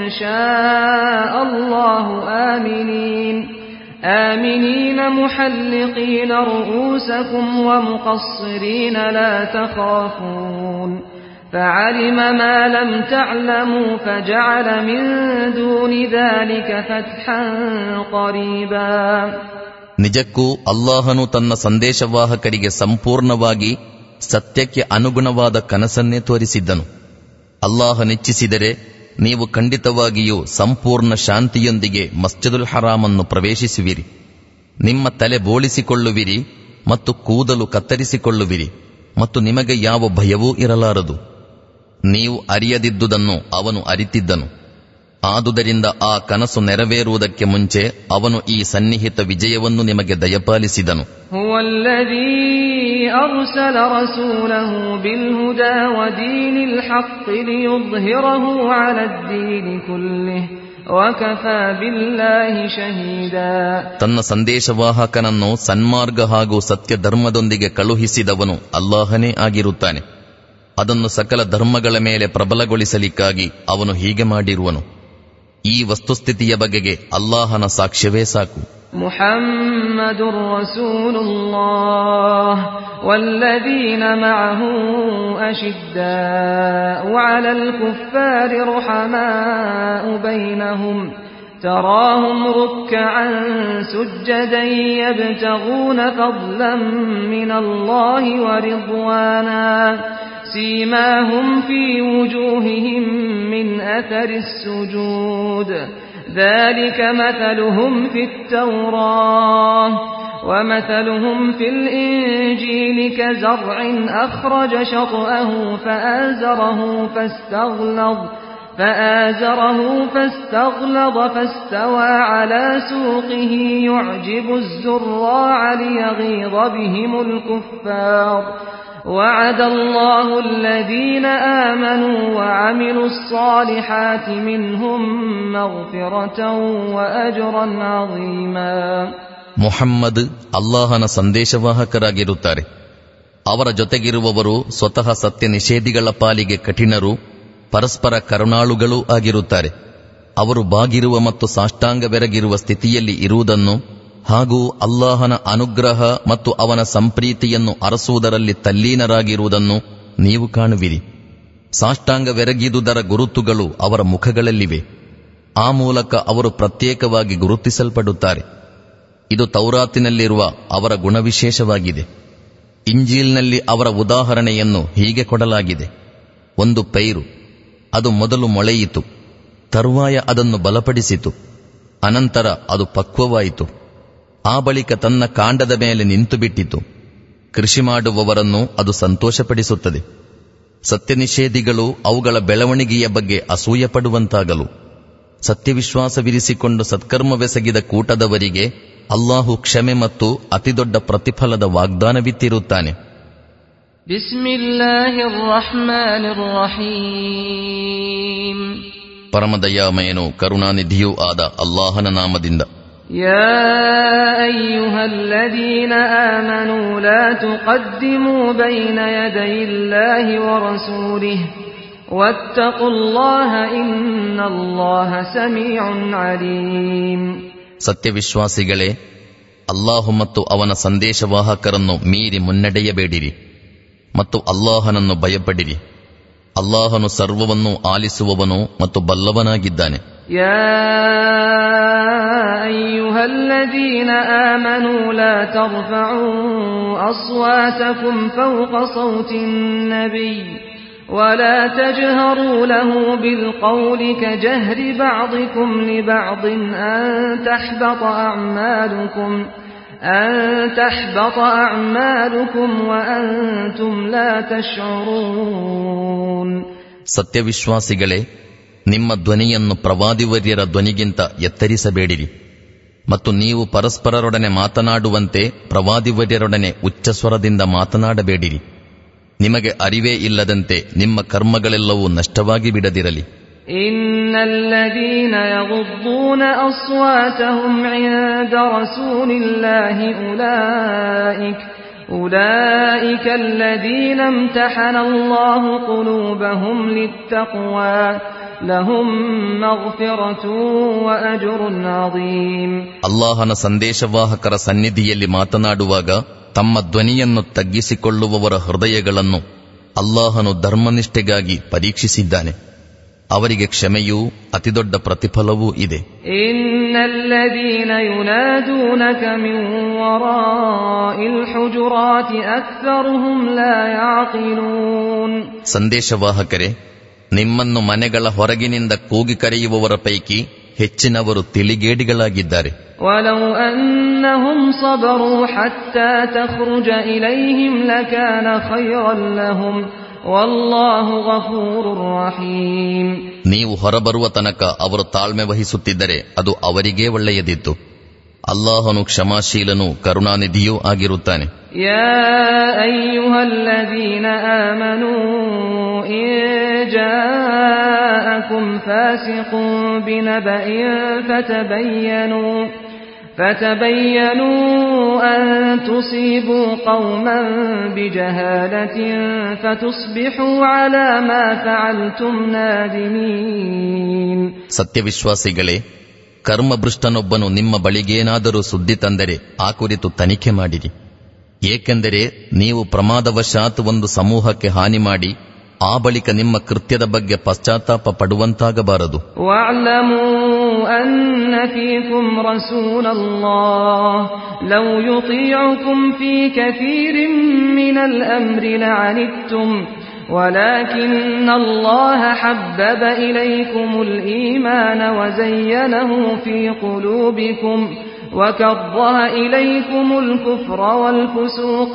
شاء الله آمنين آمنين محلقين رؤوسكم ومقصرين لا تخافون فعلم ما لم تعلموا فجعل من دون ذلك فتحا قريبا ನಿಜಕ್ಕೂ ಅಲ್ಲಾಹನು ತನ್ನ ಸಂದೇಶವಾಹಕರಿಗೆ ಸಂಪೂರ್ಣವಾಗಿ ಸತ್ಯಕ್ಕೆ ಅನುಗುಣವಾದ ಕನಸನ್ನೇ ತೋರಿಸಿದ್ದನು ಅಲ್ಲಾಹನಿಚ್ಛಿಸಿದರೆ ನೀವು ಖಂಡಿತವಾಗಿಯೂ ಸಂಪೂರ್ಣ ಶಾಂತಿಯೊಂದಿಗೆ ಮಸ್ಜಿದುಲ್ ಹರಾಮನ್ನು ಪ್ರವೇಶಿಸುವಿರಿ ನಿಮ್ಮ ತಲೆ ಬೋಳಿಸಿಕೊಳ್ಳುವಿರಿ ಮತ್ತು ಕೂದಲು ಕತ್ತರಿಸಿಕೊಳ್ಳುವಿರಿ ಮತ್ತು ನಿಮಗೆ ಯಾವ ಭಯವೂ ಇರಲಾರದು ನೀವು ಅರಿಯದಿದ್ದುದನ್ನು ಅವನು ಅರಿತಿದ್ದನು ಆದುದರಿಂದ ಆ ಕನಸು ನೆರವೇರುವುದಕ್ಕೆ ಮುಂಚೆ ಅವನು ಈ ಸನ್ನಿಹಿತ ವಿಜಯವನ್ನು ನಿಮಗೆ ದಯಪಾಲಿಸಿದನು هو الذي أرسل رسوله بالهدى ودين الحق ليظهره على الدين كله وكفى بالله شهيدا ತನ್ನ ಸಂದೇಶವಾಹಕನನ್ನು ಸನ್ಮಾರ್ಗ ಹಾಗೂ ಸತ್ಯ ಧರ್ಮದೊಂದಿಗೆ ಕಳುಹಿಸಿದವನು ಅಲ್ಲಾಹನೇ ಆಗಿರುತ್ತಾನೆ ಅದನ್ನು ಸಕಲ ಧರ್ಮಗಳ ಮೇಲೆ ಪ್ರಬಲಗೊಳಿಸಲಿಕ್ಕಾಗಿ ಅವನು ಹೀಗೆ ಮಾಡಿರುವನು ಈ ವಸ್ತುಸ್ಥಿತಿಯ ಬಗೆಗೆ ಅಲ್ಲಾಹನ ಸಾಕ್ಷ್ಯವೇ ಸಾಕು محمد رسول الله والذين معه أشداء على الكفار رحماء بينهم تراهم ركعا سجدا يبتغون فضلا من الله ورضوانا سيماهم في وجوههم من أثر السجود ذلك مثلهم في التوراة ومثلهم في الإنجيل كزرع أخرج شطأه فآزره فاستغلظ فآزره فاستغلظ فاستوى على سوقه يعجب الزراع ليغيظ بهم الكفار وعد الله الذين آمنوا وعملوا الصالحات منهم مغفرة وأجرا عظيما ಮುಹಮ್ಮದ್ ಅಲ್ಲಾಹನ ಸಂದೇಶವಾಹಕರಾಗಿರುತ್ತಾರೆ ಅವರ ಜೊತೆಗಿರುವವರು ಸ್ವತಃ ಸತ್ಯ ನಿಷೇಧಿಗಳ ಪಾಲಿಗೆ ಕಠಿಣರು ಪರಸ್ಪರ ಕರುಣಾಳುಗಳೂ ಆಗಿರುತ್ತಾರೆ ಅವರು ಬಾಗಿರುವ ಮತ್ತು ಸಾಷ್ಟಾಂಗವೆರಗಿರುವ ಸ್ಥಿತಿಯಲ್ಲಿ ಇರುವುದನ್ನು ಹಾಗೂ ಅಲ್ಲಾಹನ ಅನುಗ್ರಹ ಮತ್ತು ಅವನ ಸಂಪ್ರೀತಿಯನ್ನು ಅರಸುವುದರಲ್ಲಿ ತಲ್ಲೀನರಾಗಿರುವುದನ್ನು ನೀವು ಕಾಣುವಿರಿ ಸಾಷ್ಟಾಂಗವೆರಗಿದುದರ ಗುರುತುಗಳು ಅವರ ಮುಖಗಳಲ್ಲಿವೆ ಆ ಮೂಲಕ ಅವರು ಪ್ರತ್ಯೇಕವಾಗಿ ಗುರುತಿಸಲ್ಪಡುತ್ತಾರೆ ಇದು ತೌರಾತಿನಲ್ಲಿರುವ ಅವರ ಗುಣವಿಶೇಷವಾಗಿದೆ ಇಂಜೀಲ್ನಲ್ಲಿ ಅವರ ಉದಾಹರಣೆಯನ್ನು ಹೀಗೆ ಕೊಡಲಾಗಿದೆ ಒಂದು ಪೈರು ಅದು ಮೊದಲು ಮೊಳೆಯಿತು ತರುವಾಯ ಅದನ್ನು ಬಲಪಡಿಸಿತು ಅನಂತರ ಅದು ಪಕ್ವವಾಯಿತು ಆ ಬಳಿಕ ತನ್ನ ಕಾಂಡದ ಮೇಲೆ ನಿಂತುಬಿಟ್ಟಿತು ಕೃಷಿ ಮಾಡುವವರನ್ನು ಅದು ಸಂತೋಷಪಡಿಸುತ್ತದೆ ಸತ್ಯನಿಷೇಧಿಗಳು ಅವುಗಳ ಬೆಳವಣಿಗೆಯ ಬಗ್ಗೆ ಅಸೂಯ ಪಡುವಂತಾಗಲು ಸತ್ಯವಿಶ್ವಾಸವಿರಿಸಿಕೊಂಡು ಸತ್ಕರ್ಮವೆಸಗಿದ ಕೂಟದವರಿಗೆ ಅಲ್ಲಾಹು ಕ್ಷಮೆ ಮತ್ತು ಅತಿದೊಡ್ಡ ಪ್ರತಿಫಲದ ವಾಗ್ದಾನವಿತ್ತಿರುತ್ತಾನೆ بسم الله الرحمن الرحيم ಪರಮದಯಾಮಯನು ಕರುಣಾನಿಧಿಯೂ ಆದ ಅಲ್ಲಾಹನ ನಾಮದಿಂದ يا أيها الذين آمنوا لا تقدموا بين يدي الله ورسوله واتقوا الله إن الله سميع عليم ಸತ್ಯವಿಶ್ವಾಸಿಗಳೇ ಅಲ್ಲಾಹು ಮತ್ತು ಅವನ ಸಂದೇಶವಾಹಕರನ್ನು ಮೀರಿ ಮುನ್ನಡೆಯಬೇಡಿರಿ ಮತ್ತು ಅಲ್ಲಾಹನನ್ನು ಭಯಪಡಿರಿ ಅಲ್ಲಾಹನು ಸರ್ವವನ್ನೂ ಆಲಿಸುವವನು ಮತ್ತು ಬಲ್ಲವನಾಗಿದ್ದಾನೆ يا أيها الذين آمنوا لا ترفعوا أصواتكم فوق صوت النبي ولا تجهروا له بالقول كجهر بعضكم لبعض أن تحبط أعمالكم أن تحبط أعمالكم وأنتم لا تشعرون ಸತ್ಯವಿಶ್ವಾಸಿಗಳೇ ನಿಮ್ಮ ಧ್ವನಿಯನ್ನು ಪ್ರವಾದಿವರ್ಯರ ಧ್ವನಿಗಿಂತ ಎತ್ತರಿಸಬೇಡಿರಿ ಮತ್ತು ನೀವು ಪರಸ್ಪರರೊಡನೆ ಮಾತನಾಡುವಂತೆ ಪ್ರವಾದಿವರ್ಯರೊಡನೆ ಉಚ್ಚಸ್ವರದಿಂದ ಮಾತನಾಡಬೇಡಿರಿ ನಿಮಗೆ ಅರಿವೇ ಇಲ್ಲದಂತೆ ನಿಮ್ಮ ಕರ್ಮಗಳೆಲ್ಲವೂ ನಷ್ಟವಾಗಿ ಬಿಡದಿರಲಿ إن الذين يغضون أصواتهم عند رسول الله أولئك أولئك الذين امتحن الله قلوبهم للتقوى لهم مغفرة وأجر عظيم ಅಲ್ಲಾಹನ ಸಂದೇಶವಾಹಕರ ಸನ್ನಿಧಿಯಲ್ಲಿ ಮಾತನಾಡುವಾಗ ತಮ್ಮ ಧ್ವನಿಯನ್ನು ತಗ್ಗಿಸಿಕೊಳ್ಳುವವರ ಹೃದಯಗಳನ್ನು ಅಲ್ಲಾಹನು ಧರ್ಮನಿಷ್ಠೆಗಾಗಿ ಪರೀಕ್ಷಿಸಿದ್ದಾನೆ ಅವರಿಗೆ ಕ್ಷಮೆಯೂ ಅತಿದೊಡ್ಡ ಪ್ರತಿಫಲವೂ ಇದೆ إن الذين ينادونك من وراء الحجرات أكثرهم لا يعقلون ಸಂದೇಶವಾಹಕರೇ ನಿಮ್ಮನ್ನು ಮನೆಗಳ ಹೊರಗಿನಿಂದ ಕೂಗಿ ಕರೆಯುವವರ ಪೈಕಿ ಹೆಚ್ಚಿನವರು ತಿಳಿಗೇಡಿಗಳಾಗಿದ್ದಾರೆ ولو أنهم صبروا حتى تخرج إليهم لكان خيرا لهم والله غفور رحيم ನೀವು ಹೊರಬರುವ ತನಕ ಅವರು ತಾಳ್ಮೆ ವಹಿಸುತ್ತಿದ್ದರೆ ಅದು ಅವರಿಗೇ ಒಳ್ಳೆಯದಿತ್ತು ಅಲ್ಲಾಹನು ಕ್ಷಮಾಶೀಲನೂ ಕರುಣಾನಿಧಿಯೂ ಆಗಿರುತ್ತಾನೆ يا أيها الذين آمنوا إن جاءكم فاسق بنبأ فتبينوا فتبينوا أن تصيبوا قوما بجهالة فتصبحوا على ما فعلتم نادمين ಸತ್ಯವಿಶ್ವಾಸಿಗಳೇ ಕರ್ಮಭೃಷ್ಟನೊಬ್ಬನು ನಿಮ್ಮ ಬಳಿಗೇನಾದರೂ ಸುದ್ದಿ ತಂದರೆ ಆ ಕುರಿತು ತನಿಖೆ ಮಾಡಿರಿ ಏಕೆಂದರೆ ನೀವು ಪ್ರಮಾದವಶಾತ್ ಒಂದು ಸಮೂಹಕ್ಕೆ ಹಾನಿ ಮಾಡಿ ಆ ಬಳಿಕ ನಿಮ್ಮ ಕೃತ್ಯದ ಬಗ್ಗೆ ಪಶ್ಚಾತ್ತಾಪ ಪಡುವಂತಾಗಬಾರದು واعلموا أن فيكم رسول الله لو يطيعكم في كثير من الأمر لعنتم ولكن الله حبب إليكم الإيمان وزينه في قلوبكم وكره إليكم الكفر والفسوق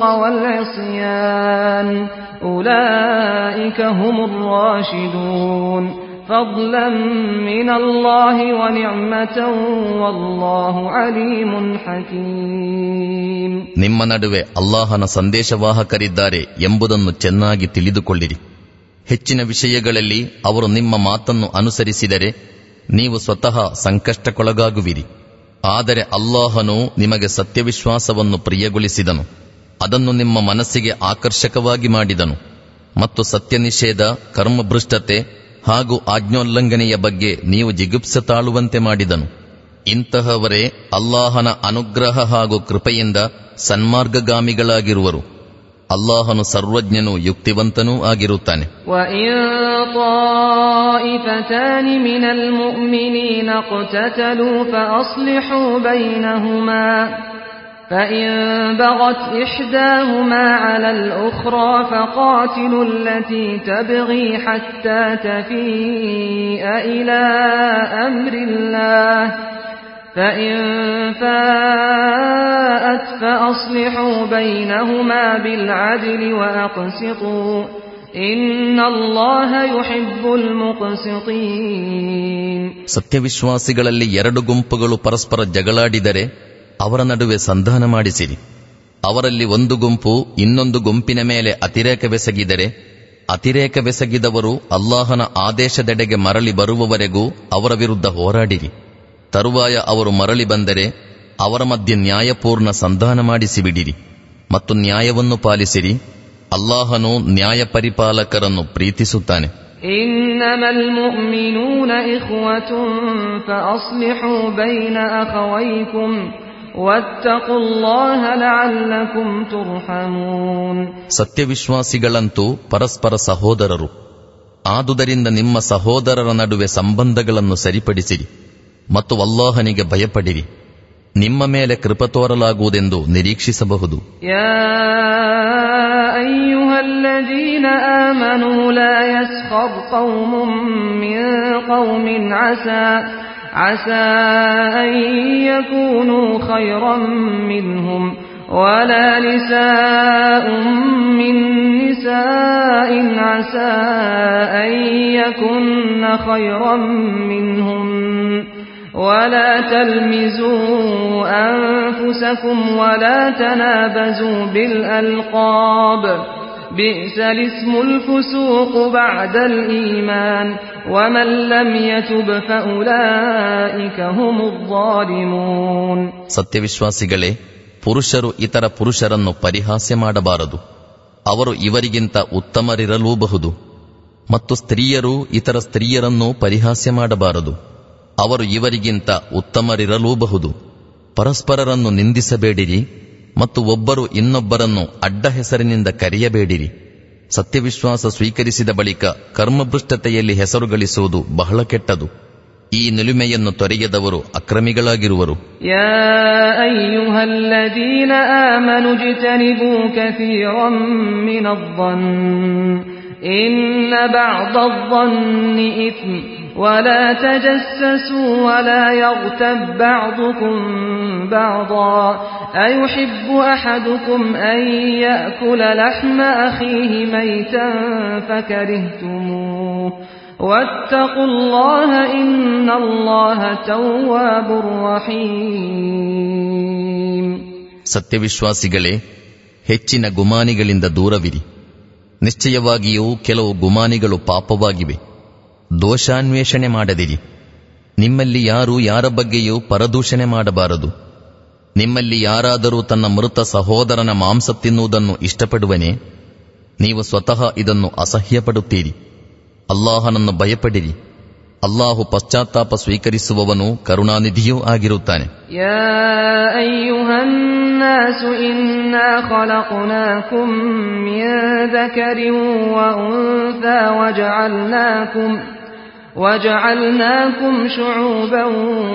والعصيان أولئك هم الراشدون فضلا من الله ونعمة والله عليم حكيم ನಿಮ್ಮ ನಡುವೆ ಅಲ್ಲಾಹನ ಸಂದೇಶವಾಹಕರಿದ್ದಾರೆ ಎಂಬುದನ್ನು ಚೆನ್ನಾಗಿ ತಿಳಿದುಕೊಳ್ಳಿರಿ ಹೆಚ್ಚಿನ ವಿಷಯಗಳಲ್ಲಿ ಅವರು ನಿಮ್ಮ ಮಾತನ್ನು ಅನುಸರಿಸಿದರೆ ನೀವು ಸ್ವತಃ ಸಂಕಷ್ಟಕ್ಕೊಳಗಾಗುವಿರಿ ಆದರೆ ಅಲ್ಲಾಹನು ನಿಮಗೆ ಸತ್ಯವಿಶ್ವಾಸವನ್ನು ಪ್ರಿಯಗೊಳಿಸಿದನು ಅದನ್ನು ನಿಮ್ಮ ಮನಸ್ಸಿಗೆ ಆಕರ್ಷಕವಾಗಿ ಮಾಡಿದನು ಮತ್ತು ಸತ್ಯ ನಿಷೇಧ ಕರ್ಮಭೃಷ್ಟತೆ ಹಾಗೂ ಆಜ್ಞೋಲ್ಲಂಘನೆಯ ಬಗ್ಗೆ ನೀವು ಜಿಗುಪ್ಸೆ ತಾಳುವಂತೆ ಮಾಡಿದನು ಇಂತಹವರೇ ಅಲ್ಲಾಹನ ಅನುಗ್ರಹ ಹಾಗೂ ಕೃಪೆಯಿಂದ ಸನ್ಮಾರ್ಗಗಾಮಿಗಳಾಗಿರುವರು ಅಲ್ಲಾಹನು ಸರ್ವಜ್ಞನೂ ಯುಕ್ತಿವಂತನೂ ಆಗಿರುತ್ತಾನೆ وإن طائفتان من المؤمنين اقتتلوا فأصلحوا بينهما فإن بغت إحداهما على الأخرى فقاتلوا التي تبغي حتى تفيء إلى أمر الله فإن فاءت فأصلحوا بينهما بالعدل وأقسطوا إن الله يحب المقسطين ಸತ್ಯವಿಶ್ವಾಸಿಗಳಲ್ಲಿ ಎರಡು ಗುಂಪುಗಳು ಪರಸ್ಪರ ಜಗಳಾಡಿದರೆ ಅವರ ನಡುವೆ ಸಂಧಾನ ಮಾಡಿಸಿರಿ ಅವರಲ್ಲಿ ಒಂದು ಗುಂಪು ಇನ್ನೊಂದು ಗುಂಪಿನ ಮೇಲೆ ಅತಿರೇಕವೆಸಗಿದರೆ ಅತಿರೇಕವೆಸಗಿದವರು ಅಲ್ಲಾಹನ ಆದೇಶದೆಡೆಗೆ ಮರಳಿ ಬರುವವರೆಗೂ ಅವರ ವಿರುದ್ಧ ಹೋರಾಡಿರಿ ತರುವಾಯ ಅವರು ಮರಳಿ ಬಂದರೆ ಅವರ ಮಧ್ಯೆ ನ್ಯಾಯಪೂರ್ಣ ಸಂಧಾನ ಮಾಡಿಸಿಬಿಡಿರಿ ಮತ್ತು ನ್ಯಾಯವನ್ನು ಪಾಲಿಸಿರಿ ಅಲ್ಲಾಹನು ನ್ಯಾಯ ಪರಿಪಾಲಕರನ್ನು ಪ್ರೀತಿಸುತ್ತಾನೆ إنما المؤمنون إخوة فأصلحوا بين أخويكم واتقوا الله لعلكم ترحمون ಸತ್ಯವಿಶ್ವಾಸಿಗಳಂತೂ ಪರಸ್ಪರ ಸಹೋದರರು ಆದುದರಿಂದ ನಿಮ್ಮ ಸಹೋದರರ ನಡುವೆ ಸಂಬಂಧಗಳನ್ನು ಸರಿಪಡಿಸಿರಿ ಮತ್ತು ಅಲ್ಲಾಹನಿಗೆ ಭಯಪಡಿರಿ ನಿಮ್ಮ ಮೇಲೆ ಕೃಪ ತೋರಲಾಗುವುದೆಂದು ನಿರೀಕ್ಷಿಸಬಹುದು يا أيها الذين آمنوا لا يسخر قوم من قوم عسى عسى أن يكونوا خيرا منهم ولا نساء من نساء عسى أن يكن خيرا منهم ولا تلمزوا أنفسكم ولا تنابزوا بالألقاب بئس الاسم الفسوق بعد الإيمان ومن لم يتب فأولئك هم الظالمون ಸತ್ಯವಿಶ್ವಾಸಿಗಳೇ ಪುರುಷರು ಇತರ ಪುರುಷರನ್ನು ಪರಿಹಾಸ್ಯ ಮಾಡಬಾರದು ಅವರು ಇವರಿಗಿಂತ ಉತ್ತಮರಿರಲೂಬಹುದು ಮತ್ತು ಸ್ತ್ರೀಯರು ಇತರ ಸ್ತ್ರೀಯರನ್ನು ಪರಿಹಾಸ್ಯ ಮಾಡಬಾರದು ಅವರು ಇವರಿಗಿಂತ ಉತ್ತಮರಿರಲೂಬಹುದು ಪರಸ್ಪರರನ್ನು ನಿಂದಿಸಬೇಡಿರಿ ಮತ್ತು ಒಬ್ಬರು ಇನ್ನೊಬ್ಬರನ್ನು ಅಡ್ಡ ಹೆಸರಿನಿಂದ ಕರೆಯಬೇಡಿರಿ ಸತ್ಯವಿಶ್ವಾಸ ಸ್ವೀಕರಿಸಿದ ಬಳಿಕ ಕರ್ಮಭೃಷ್ಟತೆಯಲ್ಲಿ ಹೆಸರು ಗಳಿಸುವುದು ಬಹಳ ಕೆಟ್ಟದು ಈ ನಿಲುಮೆಯನ್ನು ತೊರೆಯದವರು ಅಕ್ರಮಿಗಳಾಗಿರುವರು يا أيها الذين آمنوا اجتنبوا كثيرا من الظن إن بعض الظن إثم ولا تجسسوا ولا يغتب بعضكم بعضا أيحب أحدكم أن يأكل لحم أخيه ميتا فكرهتموه واتقوا الله إن الله تواب رحيم ಸತ್ಯವಿಶ್ವಾಸಿಗಳೇ ಹೆಚ್ಚಿನ ಗುಮಾನಿಗಳಿಂದ ದೂರವಿರಿ ನಿಶ್ಚಯವಾಗಿಯೂ ಕೆಲವು ಗುಮಾನಿಗಳು ಪಾಪವಾಗಿವೆ ದೋಷಾನ್ವೇಷಣೆ ಮಾಡದಿರಿ ನಿಮ್ಮಲ್ಲಿ ಯಾರು ಯಾರ ಬಗ್ಗೆಯೂ ಪರದೂಷಣೆ ಮಾಡಬಾರದು ನಿಮ್ಮಲ್ಲಿ ಯಾರಾದರೂ ತನ್ನ ಮೃತ ಸಹೋದರನ ಮಾಂಸ ತಿನ್ನುವುದನ್ನು ಇಷ್ಟಪಡುವನೇ ನೀವು ಸ್ವತಃ ಇದನ್ನು ಅಸಹ್ಯಪಡುತ್ತೀರಿ ಅಲ್ಲಾಹನನ್ನು ಭಯಪಡಿರಿ ಅಲ್ಲಾಹು ಪಶ್ಚಾತ್ತಾಪ ಸ್ವೀಕರಿಸುವವನು ಕರುಣಾನಿಧಿಯೂ ಆಗಿರುತ್ತಾನೆ يا أيها الناس إنا خلقناكم من ذكر وأنثى وجعلناكم وجعلناكم شعوبا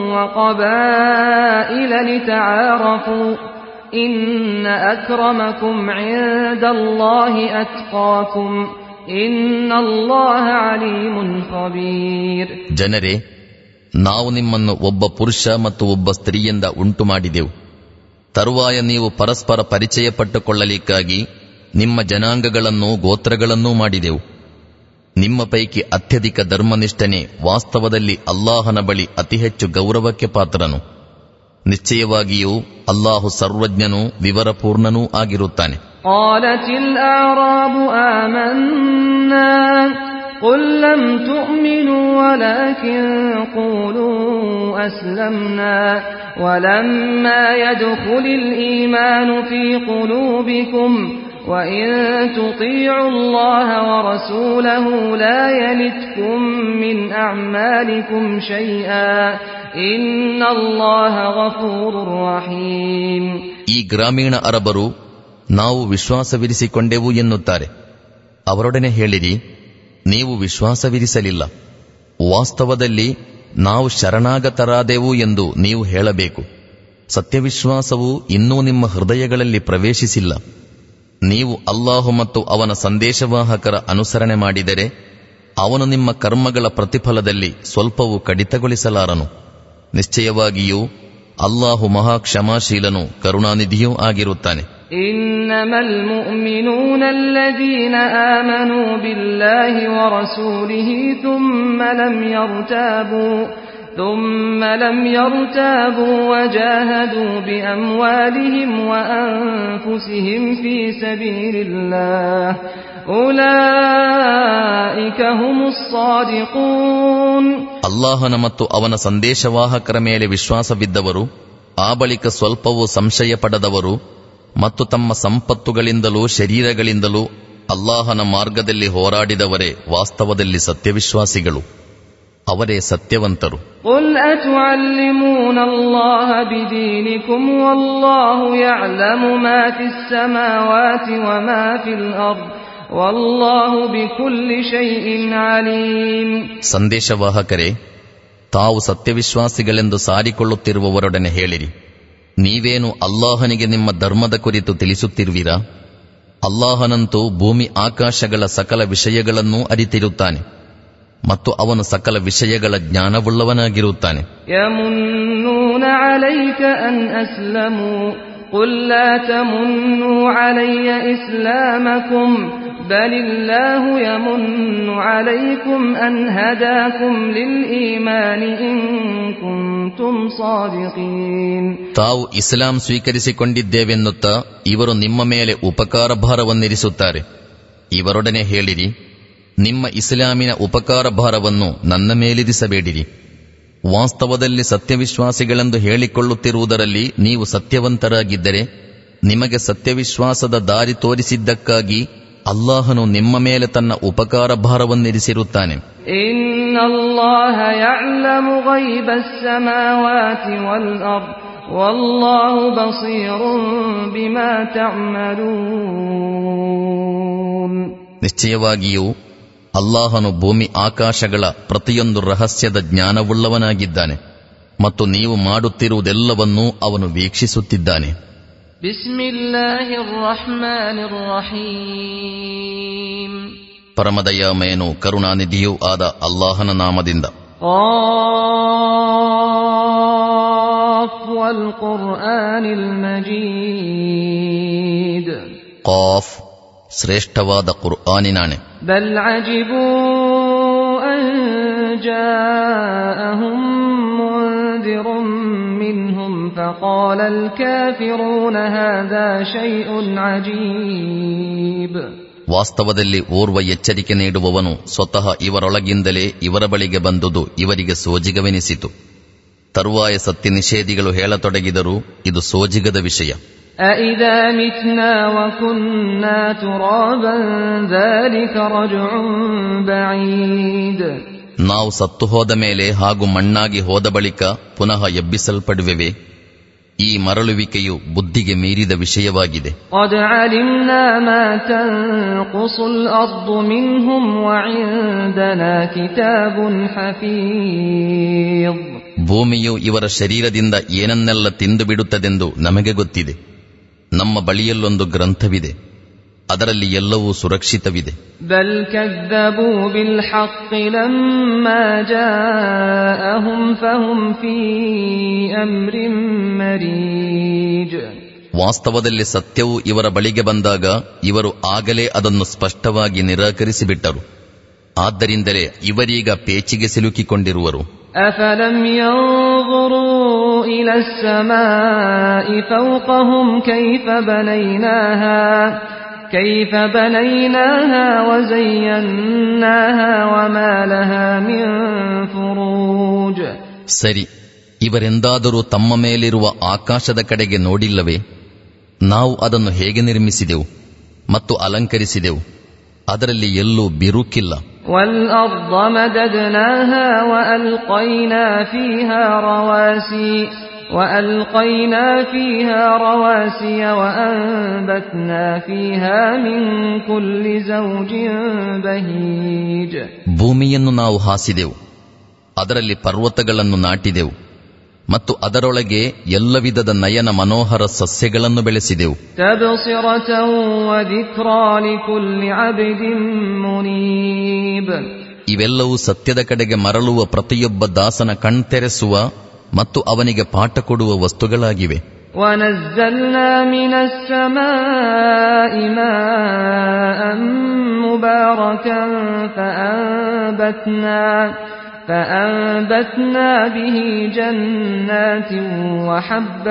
وقبائل لتعارفوا إن أكرمكم عند الله أتقاكم إن الله عليم خبير ಜನರೇ ನಾವು ನಿಮ್ಮನ್ನು ಒಬ್ಬ ಪುರುಷ ಮತ್ತು ಒಬ್ಬ ಸ್ತ್ರೀಯಿಂದ ಉಂಟು ಮಾಡಿದೆವು ತರುವಾಯ ನೀವು ಪರಸ್ಪರ ಪರಿಚಯ ಪಟ್ಟುಕೊಳ್ಳಲಿಕ್ಕಾಗಿ ನಿಮ್ಮ ಜನಾಂಗಗಳನ್ನು ಗೋತ್ರಗಳನ್ನೂ ಮಾಡಿದೆವು ನಿಮ್ಮ ಪೈಕಿ ಅತ್ಯಧಿಕ ಧರ್ಮನಿಷ್ಠನೇ ವಾಸ್ತವದಲ್ಲಿ ಅಲ್ಲಾಹನ ಬಳಿ ಅತಿ ಹೆಚ್ಚು ಗೌರವಕ್ಕೆ ಪಾತ್ರನು ನಿಶ್ಚಯವಾಗಿಯೂ ಅಲ್ಲಾಹು ಸರ್ವಜ್ಞನೂ ವಿವರಪೂರ್ಣನೂ ಆಗಿರುತ್ತಾನೆ قالت الأعراب آمنا قل لم تؤمنوا ولكن قولوا أسلمنا ولما يدخل الإيمان في قلوبكم وإن تطيعوا الله ورسوله لا يلتكم من أعمالكم شيئا إن الله غفور رحيم ಈ ಗ್ರಾಮೀಣ ಅರಬರು ನಾವು ವಿಶ್ವಾಸವಿರಿಸಿಕೊಂಡೆವು ಎನ್ನುತ್ತಾರೆ ಅವರೊಡನೆ ಹೇಳಿರಿ ನೀವು ವಿಶ್ವಾಸವಿರಿಸಲಿಲ್ಲ ವಾಸ್ತವದಲ್ಲಿ ನಾವು ಶರಣಾಗತರಾದೆವು ಎಂದು ನೀವು ಹೇಳಬೇಕು ಸತ್ಯವಿಶ್ವಾಸವು ಇನ್ನೂ ನಿಮ್ಮ ಹೃದಯಗಳಲ್ಲಿ ಪ್ರವೇಶಿಸಿಲ್ಲ ನೀವು ಅಲ್ಲಾಹು ಮತ್ತು ಅವನ ಸಂದೇಶವಾಹಕರ ಅನುಸರಣೆ ಮಾಡಿದರೆ ಅವನು ನಿಮ್ಮ ಕರ್ಮಗಳ ಪ್ರತಿಫಲದಲ್ಲಿ ಸ್ವಲ್ಪವೂ ಕಡಿತಗೊಳಿಸಲಾರನು ನಿಶ್ಚಯವಾಗಿಯೂ ಅಲ್ಲಾಹು ಮಹಾ ಕ್ಷಮಾಶೀಲನು ಕರುಣಾನಿಧಿಯೂ ಆಗಿರುತ್ತಾನೆ إنما المؤمنون الذين آمنوا بالله ورسوله ثم لم يرتابوا ثم لم يرتابوا وجاهدوا بأموالهم وأنفسهم في سبيل الله أولئك هم الصادقون ಅಲ್ಲಾಹನ ಮತ್ತು ಅವನ ಸಂದೇಶವಾಹಕರ ಮೇಲೆ ವಿಶ್ವಾಸವಿದ್ದವರು ಆ ಬಳಿಕ ಸ್ವಲ್ಪವೂ ಸಂಶಯ ಪಡದವರು ಮತ್ತು ತಮ್ಮ ಸಂಪತ್ತುಗಳಿಂದಲೂ ಶರೀರಗಳಿಂದಲೂ ಅಲ್ಲಾಹನ ಮಾರ್ಗದಲ್ಲಿ ಹೋರಾಡಿದವರೇ ವಾಸ್ತವದಲ್ಲಿ ಸತ್ಯವಿಶ್ವಾಸಿಗಳು ಅವರೇ ಸತ್ಯವಂತರು قل أتعلمون الله بدينكم والله يعلم ما في السماوات وما في الأرض والله بكل شيء عليم ಸಂದೇಶವಾಹಕರೇ ತಾವು ಸತ್ಯವಿಶ್ವಾಸಿಗಳೆಂದು ಸಾರಿಕೊಳ್ಳುತ್ತಿರುವವರೊಡನೆ ಹೇಳಿರಿ ನೀವೇನು ಅಲ್ಲಾಹನಿಗೆ ನಿಮ್ಮ ಧರ್ಮದ ಕುರಿತು ತಿಳಿಸುತ್ತಿರುವಿರಾ ಅಲ್ಲಾಹನಂತೂ ಭೂಮಿ ಆಕಾಶಗಳ ಸಕಲ ವಿಷಯಗಳನ್ನೂ ಅರಿತಿರುತ್ತಾನೆ ಮತ್ತು ಅವನು ಸಕಲ ವಿಷಯಗಳ ಜ್ಞಾನವುಳ್ಳವನಾಗಿರುತ್ತಾನೆ يمنون عليك أن أسلموا قل لا تمنوا علي إسلامكم بل الله يمن عليكم أن هداكم للإيمان إن كنتم صادقين ತಾವು ಇಸ್ಲಾಂ ಸ್ವೀಕರಿಸಿಕೊಂಡಿದ್ದೇವೆನ್ನುತ್ತಾ ಇವರು ನಿಮ್ಮ ಮೇಲೆ ಉಪಕಾರ ಭಾರವನ್ನಿರಿಸುತ್ತಾರೆ ಇವರೊಡನೆ ಹೇಳಿರಿ ನಿಮ್ಮ ಇಸ್ಲಾಮಿನ ಉಪಕಾರ ಭಾರವನ್ನು ನನ್ನ ಮೇಲಿರಿಸಬೇಡಿರಿ ವಾಸ್ತವದಲ್ಲಿ ಸತ್ಯವಿಶ್ವಾಸಿಗಳೆಂದು ಹೇಳಿಕೊಳ್ಳುತ್ತಿರುವುದರಲ್ಲಿ ನೀವು ಸತ್ಯವಂತರಾಗಿದ್ದರೆ ನಿಮಗೆ ಸತ್ಯವಿಶ್ವಾಸದ ದಾರಿ ತೋರಿಸಿದ್ದಕ್ಕಾಗಿ ಅಲ್ಲಾಹನು ನಿಮ್ಮ ಮೇಲೆ ತನ್ನ ಉಪಕಾರ ಭಾರವನ್ನಿರಿಸಿರುತ್ತಾನೆ إن الله يعلم غيب السماوات والأرض والله بصير بما تعملون ನಿಶ್ಚಯವಾಗಿಯೂ ಅಲ್ಲಾಹನು ಭೂಮಿ ಆಕಾಶಗಳ ಪ್ರತಿಯೊಂದು ರಹಸ್ಯದ ಜ್ಞಾನವುಳ್ಳವನಾಗಿದ್ದಾನೆ ಮತ್ತು ನೀವು ಮಾಡುತ್ತಿರುವುದೆಲ್ಲವನ್ನೂ ಅವನು ವೀಕ್ಷಿಸುತ್ತಿದ್ದಾನೆ بسم الله الرحمن الرحيم ಪರಮದಯಾಮಯನು ಕರುಣಾನಿಧಿಯೂ ಆದ ಅಲ್ಲಾಹನ ನಾಮದಿಂದ قاف والقرآن المجيد ಕಾಫ್ ಶ್ರೇಷ್ಠವಾದ ಕುರ್ಆನಿನಾಣೆ بل عجبوا أن جاءهم منذر منهم فقال الكافرون هذا شيء عجيب ವಾಸ್ತವದಲ್ಲಿ ಓರ್ವ ಎಚ್ಚರಿಕೆ ನೀಡುವವನು ಸ್ವತಃ ಇವರೊಳಗಿಂದಲೇ ಇವರ ಬಳಿಗೆ ಬಂದುದು ಇವರಿಗೆ ಸೋಜಿಗವೆನಿಸಿತು ತರುವಾಯ ಸತ್ಯ ನಿಷೇಧಿಗಳು ಹೇಳತೊಡಗಿದರು ಇದು ಸೋಜಿಗದ ವಿಷಯ أإذا متنا وكنا ترابا ذلك رجع بعيد ನಾವು ಸತ್ತು ಹೋದ ಮೇಲೆ ಹಾಗೂ ಮಣ್ಣಾಗಿ ಹೋದ ಬಳಿಕ ಪುನಃ ಎಬ್ಬಿಸಲ್ಪಡುವೆವೆ ಈ ಮರಳುವಿಕೆಯು ಬುದ್ಧಿಗೆ ಮೀರಿದ ವಿಷಯವಾಗಿದೆ قد علمنا ما تنقص الأرض منهم وعندنا كتاب حفيظ ಭೂಮಿಯು ಇವರ ಶರೀರದಿಂದ ಏನನ್ನೆಲ್ಲ ತಿಂದು ಬಿಡುತ್ತದೆಂದು ನಮಗೆ ಗೊತ್ತಿದೆ ನಮ್ಮ ಬಳಿಯಲ್ಲೊಂದು ಗ್ರಂಥವಿದೆ ಅದರಲ್ಲಿ ಎಲ್ಲವೂ ಸುರಕ್ಷಿತವಿದೆ بل كذبوا بالحق لما جاءهم فهم في أمر مريج ವಾಸ್ತವದಲ್ಲಿ ಸತ್ಯವು ಇವರ ಬಳಿಗೆ ಬಂದಾಗ ಇವರು ಆಗಲೇ ಅದನ್ನು ಸ್ಪಷ್ಟವಾಗಿ ನಿರಾಕರಿಸಿಬಿಟ್ಟರು ಆದ್ದರಿಂದಲೇ ಇವರೀಗ ಪೇಚಿಗೆ ಸಿಲುಕಿಕೊಂಡಿರುವರು أفلم ينظروا إلى السماء فوقهم كيف بنيناها كيف بنيناها وزيناها وما لها من فروج ಸರಿ ಇವರೆಂದಾದರೂ ತಮ್ಮ ಮೇಲಿರುವ ಆಕಾಶದ ಕಡೆಗೆ ನೋಡಿಲ್ಲವೇ ನಾವು ಅದನ್ನು ಹೇಗೆ ನಿರ್ಮಿಸಿದೆವು ಮತ್ತು ಅಲಂಕರಿಸಿದೆವು ಅದರಲ್ಲಿ ಎಲ್ಲೂ ಬಿರುಕಿಲ್ಲ والأرض مددناها وألقينا فيها رواسي وألقينا فيها رواسي وأنبتنا فيها من كل زوج بهيج ಭೂಮಿಯನ್ನು ನಾವು ಹಾಸಿದೆವು ಅದರಲ್ಲಿ ಪರ್ವತಗಳನ್ನು ನಾಟಿದೆವು ಮತ್ತು ಅದರೊಳಗೆ ಎಲ್ಲ ವಿಧದ ನಯನ ಮನೋಹರ ಸಸ್ಯಗಳನ್ನು ಬೆಳೆಸಿದೆವು تبصرة وذكرى لكل عبد منيب ಇವೆಲ್ಲವೂ ಸತ್ಯದ ಕಡೆಗೆ ಮರಳುವ ಪ್ರತಿಯೊಬ್ಬ ದಾಸನ ಕಣ್ತೆರೆಸುವ ಮತ್ತು ಅವನಿಗೆ ಪಾಠ ಕೊಡುವ ವಸ್ತುಗಳಾಗಿವೆ ونزلنا من السماء ماء مباركا فأنبتنا فأنبتنا به جنات وحب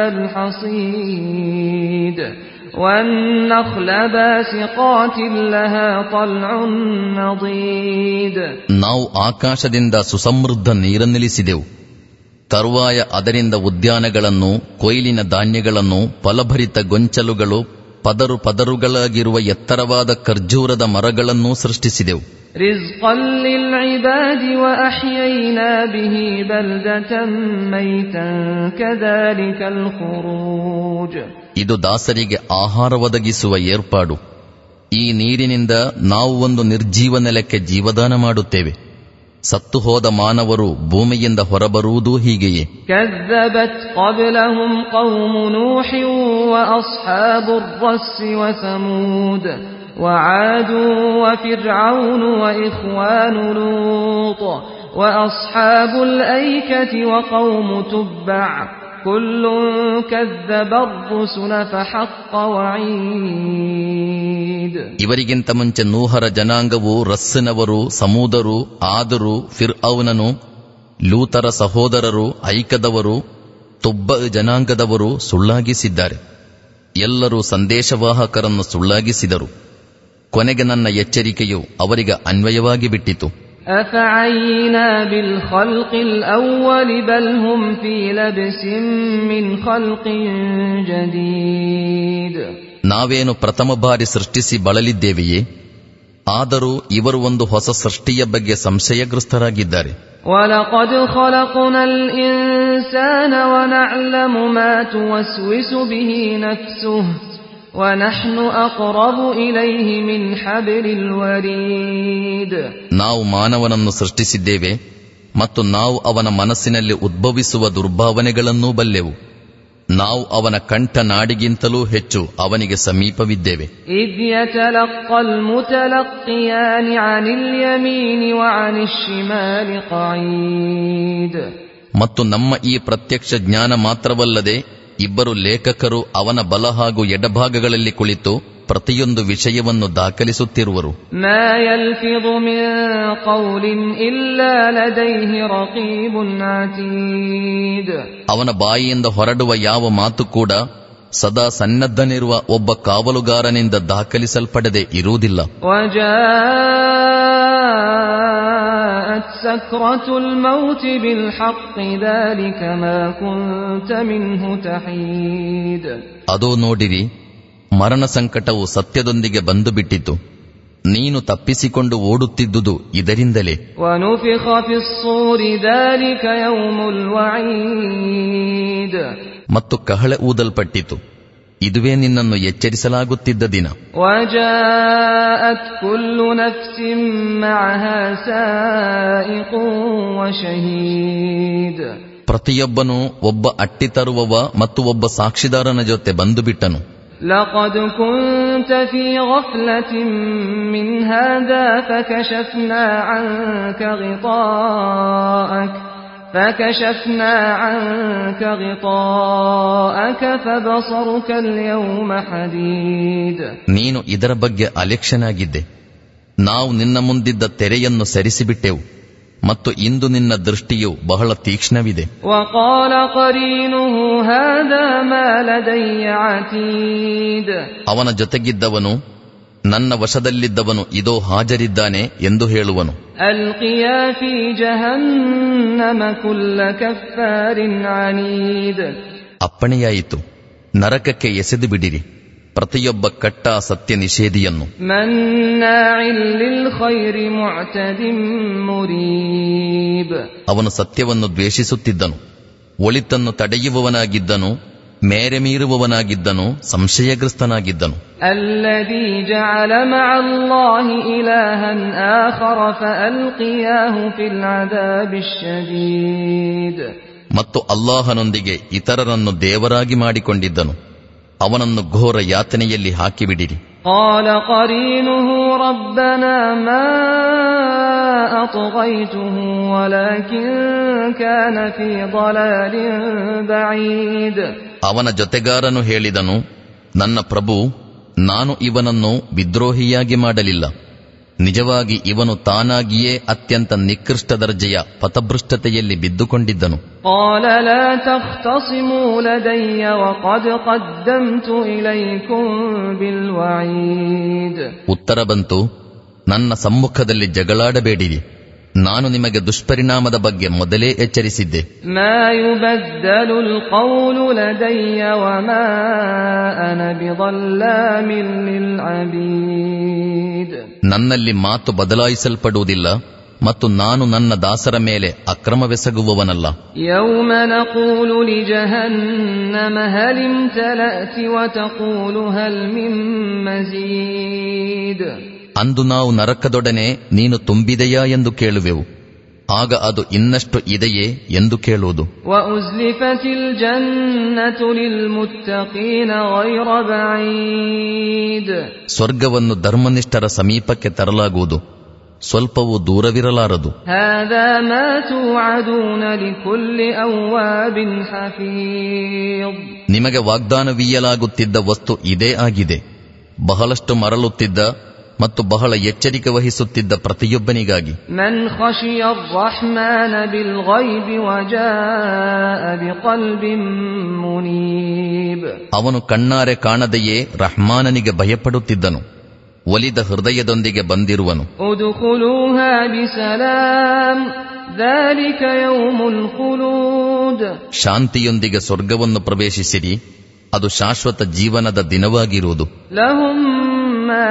الحصيد والنخل باسقات لها طلع نضيد ನಾವು ಆಕಾಶದಿಂದ ಸುಸಮೃದ್ಧ ನೀರನ್ನಿಳಿಸಿದೆವು ತರುವಾಯ ಅದರಿಂದ ಉದ್ಯಾನಗಳನ್ನು ಕೊಯ್ಲಿನ ಧಾನ್ಯಗಳನ್ನು ಫಲಭರಿತ ಗೊಂಚಲುಗಳು ಪದರು ಪದರುಗಳಾಗಿರುವ ಎತ್ತರವಾದ ಖರ್ಜೂರದ ಮರಗಳನ್ನೂ ಸೃಷ್ಟಿಸಿದೆವು رزقا للعباد وأحيينا به بلدة ميتا كذلك الخروج ಇದು ದಾಸರಿಗೆ ಆಹಾರ ಒದಗಿಸುವ ಏರ್ಪಾಡು ಈ ನೀರಿನಿಂದ ನಾವು ಒಂದು ನಿರ್ಜೀವ ನೆಲಕ್ಕೆ ಜೀವದಾನ ಮಾಡುತ್ತೇವೆ ಸತ್ತು ಹೋದ ಮಾನವರು ಭೂಮಿಯಿಂದ ಹೊರಬರುವುದೂ ಹೀಗೆಯೇ كذبت قبلهم قوم نوح وأصحاب الرس وثمود وعاد وفرعون وإخوان لوط وأصحاب الأيكة وقوم تبع كل كذب الرسل فحق وعيد ಇವರಿಗಿಂತ ಮುಂಚೆ ನೂಹರ ಜನಾಂಗವು ರಸ್ಸಿನವರು ಸಮೂದರು ಆದರು ಫಿರ್ ಔನನು ಲೂತರ ಸಹೋದರರು ಐಕದವರು ತುಬ್ಬ ಜನಾಂಗದವರು ಸುಳ್ಳಾಗಿಸಿದ್ದಾರೆ ಎಲ್ಲರೂ ಸಂದೇಶವಾಹಕರನ್ನು ಸುಳ್ಳಾಗಿಸಿದರು ಕೊನೆಗೆ ನನ್ನ ಎಚ್ಚರಿಕೆಯು ಅವರಿಗೆ ಅನ್ವಯವಾಗಿ ಬಿಟ್ಟಿತು أفعينا بالخلق الأول بل هم في لبس من خلق جديد ನಾವೇನು ಪ್ರಥಮ ಬಾರಿ ಸೃಷ್ಟಿಸಿ ಬಳಲಿದ್ದೇವೆಯೇ ಆದರೂ ಇವರು ಒಂದು ಹೊಸ ಸೃಷ್ಟಿಯ ಬಗ್ಗೆ ಸಂಶಯಗ್ರಸ್ತರಾಗಿದ್ದಾರೆ ولقد خلقنا الإنسان ونعلم ما توسوس به نفسه ونحن أقرب إليه من حبل الوريد ನಾವು ಮಾನವನನ್ನು ಸೃಷ್ಟಿಸಿದ್ದೇವೆ ಮತ್ತು ನಾವು ಅವನ ಮನಸ್ಸಿನಲ್ಲಿ ಉದ್ಭವಿಸುವ ದುರ್ಭಾವನೆಗಳನ್ನೂ ಬಲ್ಲೆವು ನಾವು ಅವನ ಕಂಠ ನಾಡಿಗಿಂತಲೂ ಹೆಚ್ಚು ಅವನಿಗೆ ಸಮೀಪವಿದ್ದೇವೆ إذ يتلقى المتلقيان عن اليمين وعن الشمال قعيد ಮತ್ತು ನಮ್ಮ ಈ ಪ್ರತ್ಯಕ್ಷ ಜ್ಞಾನ ಮಾತ್ರವಲ್ಲದೆ ಇಬ್ಬರು ಲೇಖಕರು ಅವನ ಬಲ ಹಾಗೂ ಎಡಭಾಗಗಳಲ್ಲಿ ಕುಳಿತು ಪ್ರತಿಯೊಂದು ವಿಷಯವನ್ನು ದಾಖಲಿಸುತ್ತಿರುವರು ما يلفظ من قول إلا لديه رقيب عتيد ಅವನ ಬಾಯಿಯಿಂದ ಹೊರಡುವ ಯಾವ ಮಾತು ಕೂಡ ಸದಾ ಸನ್ನದ್ಧನಿರುವ ಒಬ್ಬ ಕಾವಲುಗಾರನಿಂದ ದಾಖಲಿಸಲ್ಪಡದೆ ಇರುವುದಿಲ್ಲ وجاءت سكرة الموت بالحق ذلك ما كنت منه تحيد ಅದೋ ನೋಡಿರಿ ಮರಣ ಸಂಕಟವು ಸತ್ಯದೊಂದಿಗೆ ಬಂದು ಬಿಟ್ಟಿತು ನೀನು ತಪ್ಪಿಸಿಕೊಂಡು ಓಡುತ್ತಿದ್ದುದು ಇದರಿಂದಲೇ ونفخ في الصور ذلك يوم الوعيد ಮತ್ತು ಕಹಳೆ ಊದಲ್ಪಟ್ಟಿತು ಇದುವೇ ನಿನ್ನನ್ನು ಎಚ್ಚರಿಸಲಾಗುತ್ತಿದ್ದ ದಿನ وجاءت كل نفس معها سائق وشهيد ಪ್ರತಿಯೊಬ್ಬನೂ ಒಬ್ಬ ಅಟ್ಟಿ ತರುವವ ಮತ್ತು ಒಬ್ಬ ಸಾಕ್ಷಿದಾರನ ಜೊತೆ ಬಂದು ಬಿಟ್ಟನು لقد كنت في غفلة من هذا فكشفنا عنك غطاءك فكشفنا عنك غطاءك فبصرك اليوم حديد ನೀನು ಇದರ ಬಗ್ಗೆ ಅಲೆಕ್ಷನಾಗಿದ್ದೆ ನಾವು ನಿನ್ನ ಮುಂದಿದ್ದ ತೆರೆಯನ್ನು ಸರಿಸಿಬಿಟ್ಟೆವು ಮತ್ತು ಇಂದು ನಿನ್ನ ದೃಷ್ಟಿಯು ಬಹಳ ತೀಕ್ಷ್ಣವಿದೆ وقال قرينه هذا ما لدي عتيد ಅವನ ಜೊತೆಗಿದ್ದವನು ನನ್ನ ವಶದಲ್ಲಿದ್ದವನು ಇದೋ ಹಾಜರಿದ್ದಾನೆ ಎಂದು ಹೇಳುವನು ألقيا في جهنم كل كفار عنيد ಅಪ್ಪಣೆಯಾಯಿತು ನರಕಕ್ಕೆ ಎಸೆದು ಬಿಡಿರಿ ಪ್ರತಿಯೊಬ್ಬ ಕಟ್ಟ ಸತ್ಯ ನಿಷೇಧಿಯನ್ನು مناع للخير معتد مريب ಅವನು ಸತ್ಯವನ್ನು ದ್ವೇಷಿಸುತ್ತಿದ್ದನು ಒಳಿತನ್ನು ತಡೆಯುವವನಾಗಿದ್ದನು ಮೇರೆ ಮೀರುವವನಾಗಿದ್ದನು ಸಂಶಯಗ್ರಸ್ತನಾಗಿದ್ದನು الذي جعل مع الله إلها آخر فألقياه في العذاب الشديد ಮತ್ತು ಅಲ್ಲಾಹನೊಂದಿಗೆ ಇತರರನ್ನು ದೇವರಾಗಿ ಮಾಡಿಕೊಂಡಿದ್ದನು ಅವನನ್ನು ಘೋರ ಯಾತನೆಯಲ್ಲಿ ಹಾಕಿಬಿಡಿರಿ قال قرينه ربنا ما أطغيته ولكن كان في ضلال بعيد ಅವನ ಜೊತೆಗಾರನು ಹೇಳಿದನು ನನ್ನ ಪ್ರಭು ನಾನು ಇವನನ್ನು ವಿದ್ರೋಹಿಯಾಗಿ ಮಾಡಲಿಲ್ಲ ನಿಜವಾಗಿ ಇವನು ತಾನಾಗಿಯೇ ಅತ್ಯಂತ ನಿಕೃಷ್ಟ ದರ್ಜೆಯ ಪಥಭೃಷ್ಟತೆಯಲ್ಲಿ ಬಿದ್ದುಕೊಂಡಿದ್ದನು قال لا تختصموا لدي وقد قدمت إليكم بالوعيد ಉತ್ತರ ಬಂತು ನನ್ನ ಸಮ್ಮುಖದಲ್ಲಿ ಜಗಳಾಡಬೇಡಿರಿ ನಾನು ನಿಮಗೆ ದುಷ್ಪರಿಣಾಮದ ಬಗ್ಗೆ ಮೊದಲೇ ಎಚ್ಚರಿಸಿದ್ದೆ ما يبدل القول لدي وما أنا بظلام للعبيد ನನ್ನಲ್ಲಿ ಮಾತು ಬದಲಾಯಿಸಲ್ಪಡುವುದಿಲ್ಲ ಮತ್ತು ನಾನು ನನ್ನ ದಾಸರ ಮೇಲೆ ಅಕ್ರಮವೆಸಗುವವನಲ್ಲ يوم نقول لجهنم هل امتلأت وتقول هل من مزيد ಅಂದು ನಾವು ನರಕದೊಡನೆ ನೀನು ತುಂಬಿದೆಯಾ ಎಂದು ಕೇಳುವೆವು ಆಗ ಅದು ಇನ್ನಷ್ಟು ಇದೆಯೇ ಎಂದು ಕೇಳುವುದು وأزلفت الجنة للمتقين غير بعيد ಸ್ವರ್ಗವನ್ನು ಧರ್ಮನಿಷ್ಠರ ಸಮೀಪಕ್ಕೆ ತರಲಾಗುವುದು ಸ್ವಲ್ಪವೂ ದೂರವಿರಲಾರದು هذا ما توعدون لكل أواب حفيظ ನಿಮಗೆ ವಾಗ್ದಾನವೀಯಲಾಗುತ್ತಿದ್ದ ವಸ್ತು ಇದೇ ಆಗಿದೆ ಬಹಳಷ್ಟು ಮರಳುತ್ತಿದ್ದ ಮತ್ತು ಬಹಳ ಎಚ್ಚರಿಕೆ ವಹಿಸುತ್ತಿದ್ದ ಪ್ರತಿಯೊಬ್ಬನಿಗಾಗಿ من خشي الرحمن بالغيب وجاء بقلب منيب ಅವನು ಕಣ್ಣಾರೆ ಕಾಣದೆಯೇ ರಹ್ಮಾನನಿಗೆ ಭಯಪಡುತ್ತಿದ್ದನು ಒಲಿದ ಹೃದಯದೊಂದಿಗೆ ಬಂದಿರುವನು ادخلوها بسلام ذلك يوم الخلود ಶಾಂತಿಯೊಂದಿಗೆ ಸ್ವರ್ಗವನ್ನು ಪ್ರವೇಶಿಸಿರಿ ಅದು ಶಾಶ್ವತ ಜೀವನದ ದಿನವಾಗಿರುವುದು لهم ما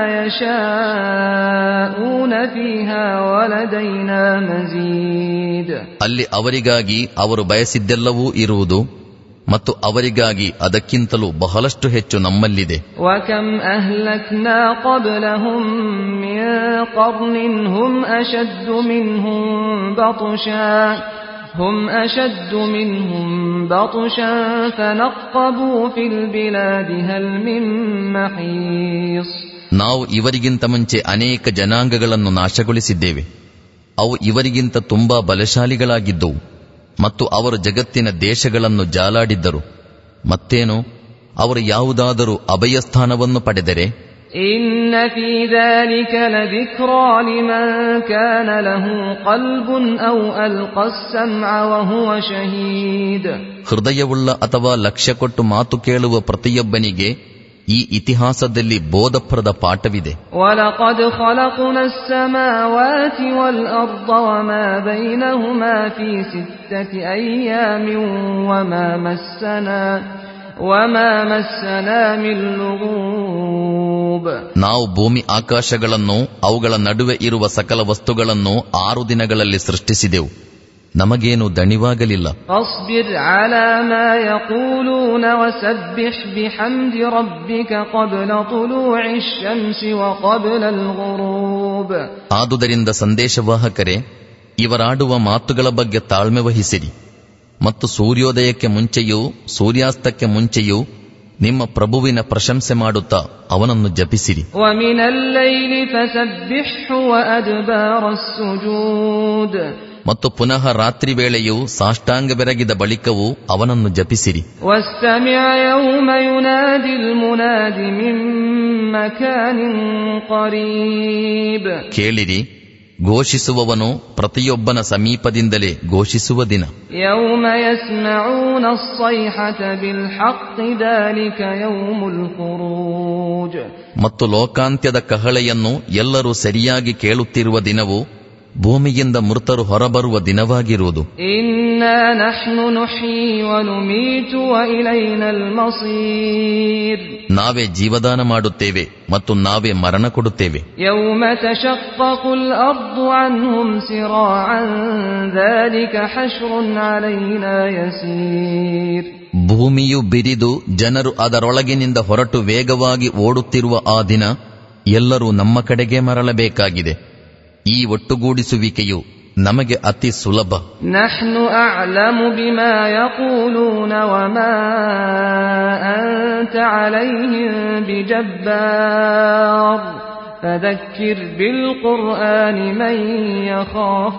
يشاءون فيها ولدينا مزيد ಅಲ್ಲಿ ಅವರಿಗಾಗಿ ಅವರು ಬಯಸಿದ್ದೆಲ್ಲವೂ ಇರುವುದು ಮತ್ತು ಅವರಿಗಾಗಿ ಅದಕ್ಕಿಂತಲೂ ಬಹಳಷ್ಟು ಹೆಚ್ಚು ನಮ್ಮಲ್ಲಿದೆ وكم أهلكنا قبلهم من قرن هم أشد منهم بطشا هم أشد منهم بطشا فنقبوا في البلاد هل من محيص ನಾವು ಇವರಿಗಿಂತ ಮುಂಚೆ ಅನೇಕ ಜನಾಂಗಗಳನ್ನು ನಾಶಗೊಳಿಸಿದ್ದೇವೆ ಅವು ಇವರಿಗಿಂತ ತುಂಬಾ ಬಲಶಾಲಿಗಳಾಗಿದ್ದವು ಮತ್ತು ಅವರು ಜಗತ್ತಿನ ದೇಶಗಳನ್ನು ಜಾಲಾಡಿದ್ದರು ಮತ್ತೇನು ಅವರು ಯಾವುದಾದರೂ ಅಭಯಸ್ಥಾನವನ್ನು ಪಡೆದರೆ إن في ذلك لذكرى لمن كان له قلب أو ألقى السمع وهو شهيد ಹೃದಯವುಳ್ಳ ಅಥವಾ ಲಕ್ಷ್ಯ ಕೊಟ್ಟು ಮಾತು ಕೇಳುವ ಪ್ರತಿಯೊಬ್ಬನಿಗೆ ಈ ಇತಿಹಾಸದಲ್ಲಿ ಬೋಧಪ್ರದ ಪಾಠವಿದೆ ولقد خلقنا السماوات والأرض وما بينهما في ستة أيام وما مسنا وما مسنا من لغوب ನಾವು ಭೂಮಿ ಆಕಾಶಗಳನ್ನು ಅವುಗಳ ನಡುವೆ ಇರುವ ಸಕಲ ವಸ್ತುಗಳನ್ನು ಆರು ದಿನಗಳಲ್ಲಿ ಸೃಷ್ಟಿಸಿದೆವು ನಮಗೇನು ದಣಿವಾಗಲಿಲ್ಲ فاصبر على ما يقولون وسبح بحمد ربك قبل طلوع الشمس وقبل الغروب ಆದುದರಿಂದ ಸಂದೇಶವಾಹಕರೇ ಇವರಾಡುವ ಮಾತುಗಳ ಬಗ್ಗೆ ತಾಳ್ಮೆ ವಹಿಸಿರಿ ಮತ್ತು ಸೂರ್ಯೋದಯಕ್ಕೆ ಮುಂಚೆಯೂ ಸೂರ್ಯಾಸ್ತಕ್ಕೆ ಮುಂಚೆಯೂ ನಿಮ್ಮ ಪ್ರಭುವಿನ ಪ್ರಶಂಸೆ ಮಾಡುತ್ತಾ ಅವನನ್ನು ಜಪಿಸಿರಿ ومن الليل فسبحه وأدبار السجود ಮತ್ತು ಪುನಃ ರಾತ್ರಿ ವೇಳೆಯೂ ಸಾಷ್ಟಾಂಗ ಬೆರಗಿದ ಬಳಿಕವೂ ಅವನನ್ನು ಜಪಿಸಿರಿ واستمع يوم ينادي المناد من مكان قريب ಕೇಳಿರಿ ಘೋಷಿಸುವವನು ಪ್ರತಿಯೊಬ್ಬನ ಸಮೀಪದಿಂದಲೇ ಘೋಷಿಸುವ ದಿನ يوم يسمعون الصيحة بالحق ذلك يوم الخروج ಮತ್ತು ಲೋಕಾಂತ್ಯದ ಕಹಳೆಯನ್ನು ಎಲ್ಲರೂ ಸರಿಯಾಗಿ ಕೇಳುತ್ತಿರುವ ದಿನವು ಭೂಮಿಯಿಂದ ಮೃತರು ಹೊರಬರುವ ದಿನವಾಗಿರುವುದು إنا نحن نحيي ونميت وإلينا المصير ನಾವೇ ಜೀವದಾನ ಮಾಡುತ್ತೇವೆ ಮತ್ತು ನಾವೇ ಮರಣ ಕೊಡುತ್ತೇವೆ يوم تشقق الأرض عنهم سراعا ذلك حشر علينا يسير ಭೂಮಿಯು ಬಿರಿದು ಜನರು ಅದರೊಳಗಿನಿಂದ ಹೊರಟು ವೇಗವಾಗಿ ಓಡುತ್ತಿರುವ ಆ ದಿನ ಎಲ್ಲರೂ ನಮ್ಮ ಕಡೆಗೆ ಮರಳಬೇಕಾಗಿದೆ ಈ ಒಟ್ಟುಗೂಡಿಸುವಿಕೆಯು ನಮಗೆ ಅತಿ ಸುಲಭ نحن أعلم بما يقولون وما أنت عليهم بجبار فذكر بالقرآن من يخاف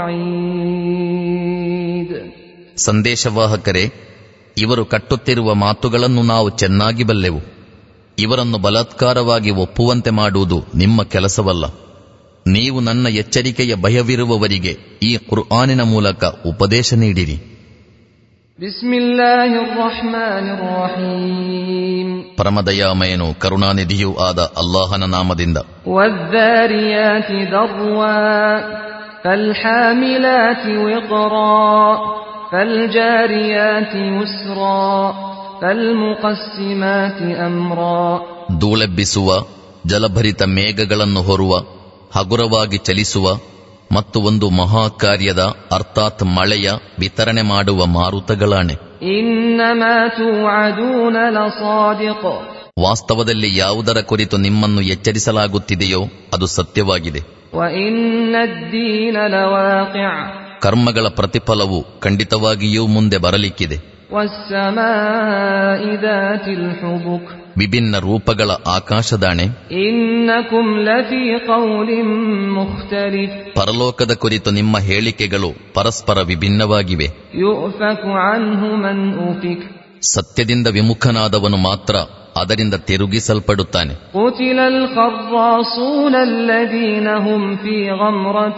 وعيد ಸಂದೇಶವಾಹಕರೇ ಇವರು ಕಟ್ಟುತ್ತಿರುವ ಮಾತುಗಳನ್ನು ನಾವು ಚೆನ್ನಾಗಿ ಬಲ್ಲೆವು ಇವರನ್ನು ಬಲಾತ್ಕಾರವಾಗಿ ಒಪ್ಪುವಂತೆ ಮಾಡುವುದು ನಿಮ್ಮ ಕೆಲಸವಲ್ಲ ನೀವು ನನ್ನ ಎಚ್ಚರಿಕೆಯ ಭಯವಿರುವವರಿಗೆ ಈ ಕುರ್ಆನಿನ ಮೂಲಕ ಉಪದೇಶ ನೀಡಿರಿ بسم الله الرحمن الرحيم ಪರಮದಯಾಮಯನು ಕರುಣಾನಿಧಿಯೂ ಆದ ಅಲ್ಲಾಹನ ನಾಮದಿಂದ والذاريات ذروا فالحاملات وقرا فالجاريات يسرا فالمقسمات أمرا ಧೂಳೆಬ್ಬಿಸುವ ಜಲಭರಿತ ಮೇಘಗಳನ್ನು ಹೊರುವ ಹಗುರವಾಗಿ ಚಲಿಸುವ ಮತ್ತು ಒಂದು ಮಹಾಕಾರ್ಯದ ಅರ್ಥಾತ್ ಮಳೆಯ ವಿತರಣೆ ಮಾಡುವ ಮಾರುತಗಳಾಣೆ إنما توعدون لصادق ವಾಸ್ತವದಲ್ಲಿ ಯಾವುದರ ಕುರಿತು ನಿಮ್ಮನ್ನು ಎಚ್ಚರಿಸಲಾಗುತ್ತಿದೆಯೋ ಅದು ಸತ್ಯವಾಗಿದೆ وإن الدين لواقع ಕರ್ಮಗಳ ಪ್ರತಿಫಲವು ಖಂಡಿತವಾಗಿಯೂ ಮುಂದೆ ಬರಲಿಕ್ಕಿದೆ والسماء ذات الحبك ವಿಭಿನ್ನ ರೂಪಗಳ ಆಕಾಶದಾಣೆ إنكم لفي قول مختلف ಪರಲೋಕದ ಕುರಿತು ನಿಮ್ಮ ಹೇಳಿಕೆಗಳು ಪರಸ್ಪರ ವಿಭಿನ್ನವಾಗಿವೆ يؤفك عنه من أفك ಸತ್ಯದಿಂದ ವಿಮುಖನಾದವನು ಮಾತ್ರ ಅದರಿಂದ ತಿರುಗಿಸಲ್ಪಡುತ್ತಾನೆ قتل الخراصون الذين هم في غمرة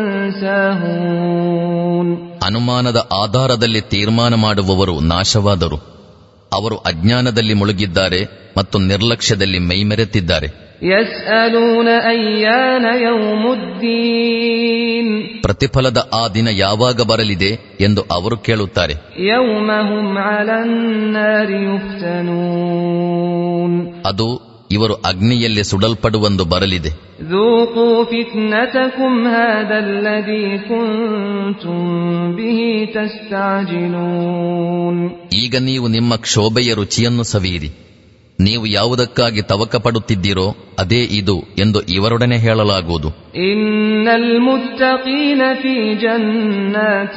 ساهون ಅನುಮಾನದ ಆಧಾರದಲ್ಲಿ ತೀರ್ಮಾನ ಮಾಡುವವರು ನಾಶವಾದರು ಅವರು ಅಜ್ಞಾನದಲ್ಲಿ ಮುಳುಗಿದ್ದಾರೆ ಮತ್ತು ನಿರ್ಲಕ್ಷ್ಯದಲ್ಲಿ ಮೈಮೆರೆತಿದ್ದಾರೆ يسألون أيان يوم الدين ಪ್ರತಿಫಲದ ಆ ದಿನ ಯಾವಾಗ ಬರಲಿದೆ ಎಂದು ಅವರು ಕೇಳುತ್ತಾರೆ يوم هم على النار يفتنون ಅದು ಇವರು ಅಗ್ನಿಯಲ್ಲಿ ಸುಡಲ್ಪಡುವಂದು ಬರಲಿದೆ ذوقوا فتنتكم هذا الذي كنتم به تستعجلون ಈಗ ನೀವು ನಿಮ್ಮ ಕ್ಷೋಭೆಯ ರುಚಿಯನ್ನು ಸವಿಯಿರಿ ನೀವು ಯಾವುದಕ್ಕಾಗಿ ತವಕ ಪಡುತ್ತಿದ್ದೀರೋ ಅದೇ ಇದು ಎಂದು ಇವರೊಡನೆ ಹೇಳಲಾಗುವುದು إن المتقين في جنات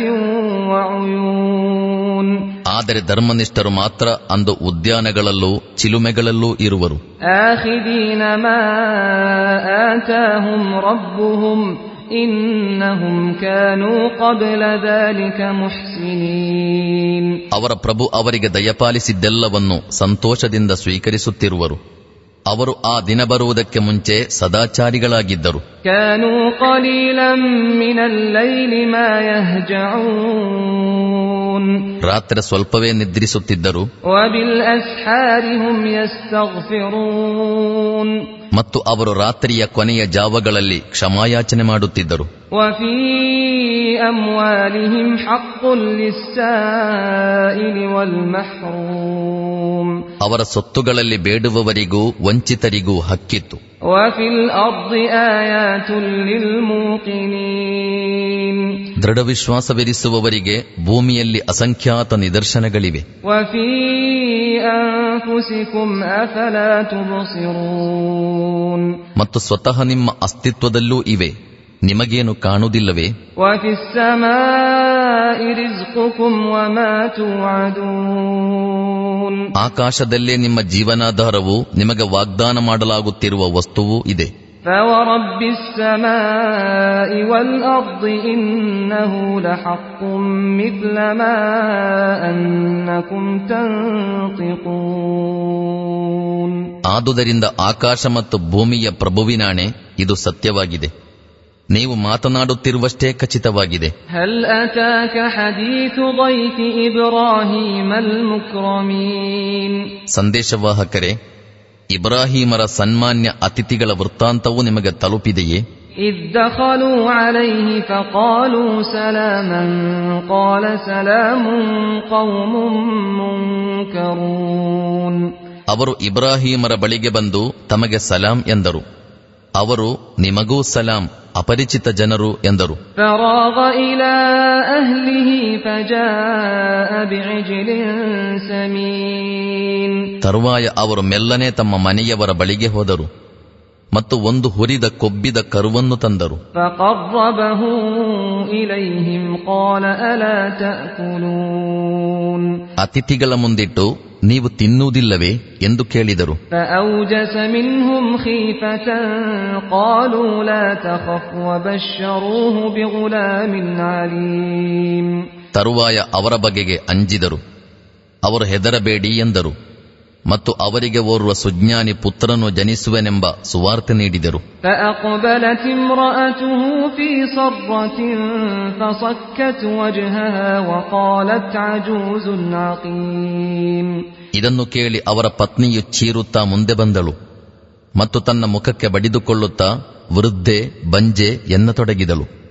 وعيون ಆದರೆ ಧರ್ಮನಿಷ್ಠರು ಮಾತ್ರ ಅಂದು ಉದ್ಯಾನಗಳಲ್ಲೂ ಚಿಲುಮೆಗಳಲ್ಲೂ ಇರುವರು آخذين ما آتاهم ربهم إنهم كانوا قبل ذلك محسنين ಅವರ ಪ್ರಭು ಅವರಿಗೆ ದಯಪಾಲಿಸಿದ್ದೆಲ್ಲವನ್ನು ಸಂತೋಷದಿಂದ ಸ್ವೀಕರಿಸುತ್ತಿರುವರು ಅವರು ಆ ದಿನ ಬರುವುದಕ್ಕೆ ಮುಂಚೆ ಸದಾಚಾರಿಗಳಾಗಿದ್ದರು كانوا قليلا من الليل ما يهجعون ರಾತ್ರಿ ಸ್ವಲ್ಪವೇ ನಿದ್ರಿಸುತ್ತಿದ್ದರು وبالأسحار هم يستغفرون ಮತ್ತು ಅವರು ರಾತ್ರಿಯ ಕೊನೆಯ ಜಾವಗಳಲ್ಲಿ ಕ್ಷಮಾಯಾಚನೆ ಮಾಡುತ್ತಿದ್ದರು وفي أموالهم حق للسائل والمحروم ಅವರ ಸೊತ್ತುಗಳಲ್ಲಿ ಬೇಡುವವರಿಗೂ ವಂಚಿತರಿಗೂ ಹಕ್ಕಿತ್ತು وفي الأرض آيات للموقنين ದೃಢವಿಶ್ವಾಸವಿರಿಸುವವರಿಗೆ ಭೂಮಿಯಲ್ಲಿ ಅಸಂಖ್ಯಾತ ನಿದರ್ಶನಗಳಿವೆ وفي أنفسكم أفلا تبصرون ಮತ್ತು ಸ್ವತಃ ನಿಮ್ಮ ಅಸ್ತಿತ್ವದಲ್ಲೂ ಇವೆ ನಿಮಗೇನು ಕಾಣುವುದಿಲ್ಲವೇ وفي السماء رزقكم وما توعدون ಆಕಾಶದಲ್ಲೇ ನಿಮ್ಮ ಜೀವನಾಧಾರವು ನಿಮಗೆ ವಾಗ್ದಾನ ಮಾಡಲಾಗುತ್ತಿರುವ ವಸ್ತುವೂ ಇದೆ فورب السماء والأرض إنه لحق مثل ما أنكم تنطقون ಆದುದರಿಂದ ಆಕಾಶ ಮತ್ತು ಭೂಮಿಯ ಪ್ರಭುವಿನಾಣೆ ಇದು ಸತ್ಯವಾಗಿದೆ ನೀವು ಮಾತನಾಡುತ್ತಿರುವಷ್ಟೇ ಖಚಿತವಾಗಿದೆ هل أتاك حديث ضيف إبراهيم المكرمين ಸಂದೇಶವಾಹಕರೇ ಇಬ್ರಾಹೀಮರ ಸನ್ಮಾನ್ಯ ಅತಿಥಿಗಳ ವೃತ್ತಾಂತವೂ ನಿಮಗೆ ತಲುಪಿದೆಯೇ إذ دخلوا عليه فقالوا سلاما قال سلام قوم منكرون ಅವರು ಇಬ್ರಾಹೀಮರ ಬಳಿಗೆ ಬಂದು ತಮಗೆ ಸಲಾಂ ಎಂದರು ಅವರು ನಿಮಗೂ ಸಲಾಂ ಅಪರಿಚಿತ ಜನರು ಎಂದರು فراغ إلى أهله فجاء بعجل سمين ತರುವಾಯ ಅವರು ಮೆಲ್ಲನೆ ತಮ್ಮ ಮನೆಯವರ ಬಳಿಗೆ ಹೋದರು ಮತ್ತು ಒಂದು ಹುರಿದ ಕೊಬ್ಬಿದ ಕರುವನ್ನು ತಂದರು فقربه إليهم قال ألا تأكلون ಅತಿಥಿಗಳ ಮುಂದಿಟ್ಟು ನೀವು ತಿನ್ನುವುದಿಲ್ಲವೇ ಎಂದು ಕೇಳಿದರು فأوجس منهم خيفة قالوا لا تخف وبشروه بغلام عليم ತರುವಾಯ ಅವರ ಬಗೆಗೆ ಅಂಜಿದರು ಅವರು ಹೆದರಬೇಡಿ ಎಂದರು ಮತ್ತು ಅವರಿಗೆ ಓರ್ವ ಸುಜ್ಞಾನಿ ಪುತ್ರನು ಜನಿಸುವೆನೆಂಬ ಸುವಾರ್ತೆ ನೀಡಿದರು فأقبلت امرأته في صرة فصكت وجهها وقالت عجوز عقيم ಇದನ್ನು ಕೇಳಿ ಅವರ ಪತ್ನಿಯು ಚೀರುತ್ತಾ ಮುಂದೆ ಬಂದಳು ಮತ್ತು ತನ್ನ ಮುಖಕ್ಕೆ ಬಡಿದುಕೊಳ್ಳುತ್ತಾ ವೃದ್ಧೆ ಬಂಜೆ ಎನ್ನತೊಡಗಿದಳು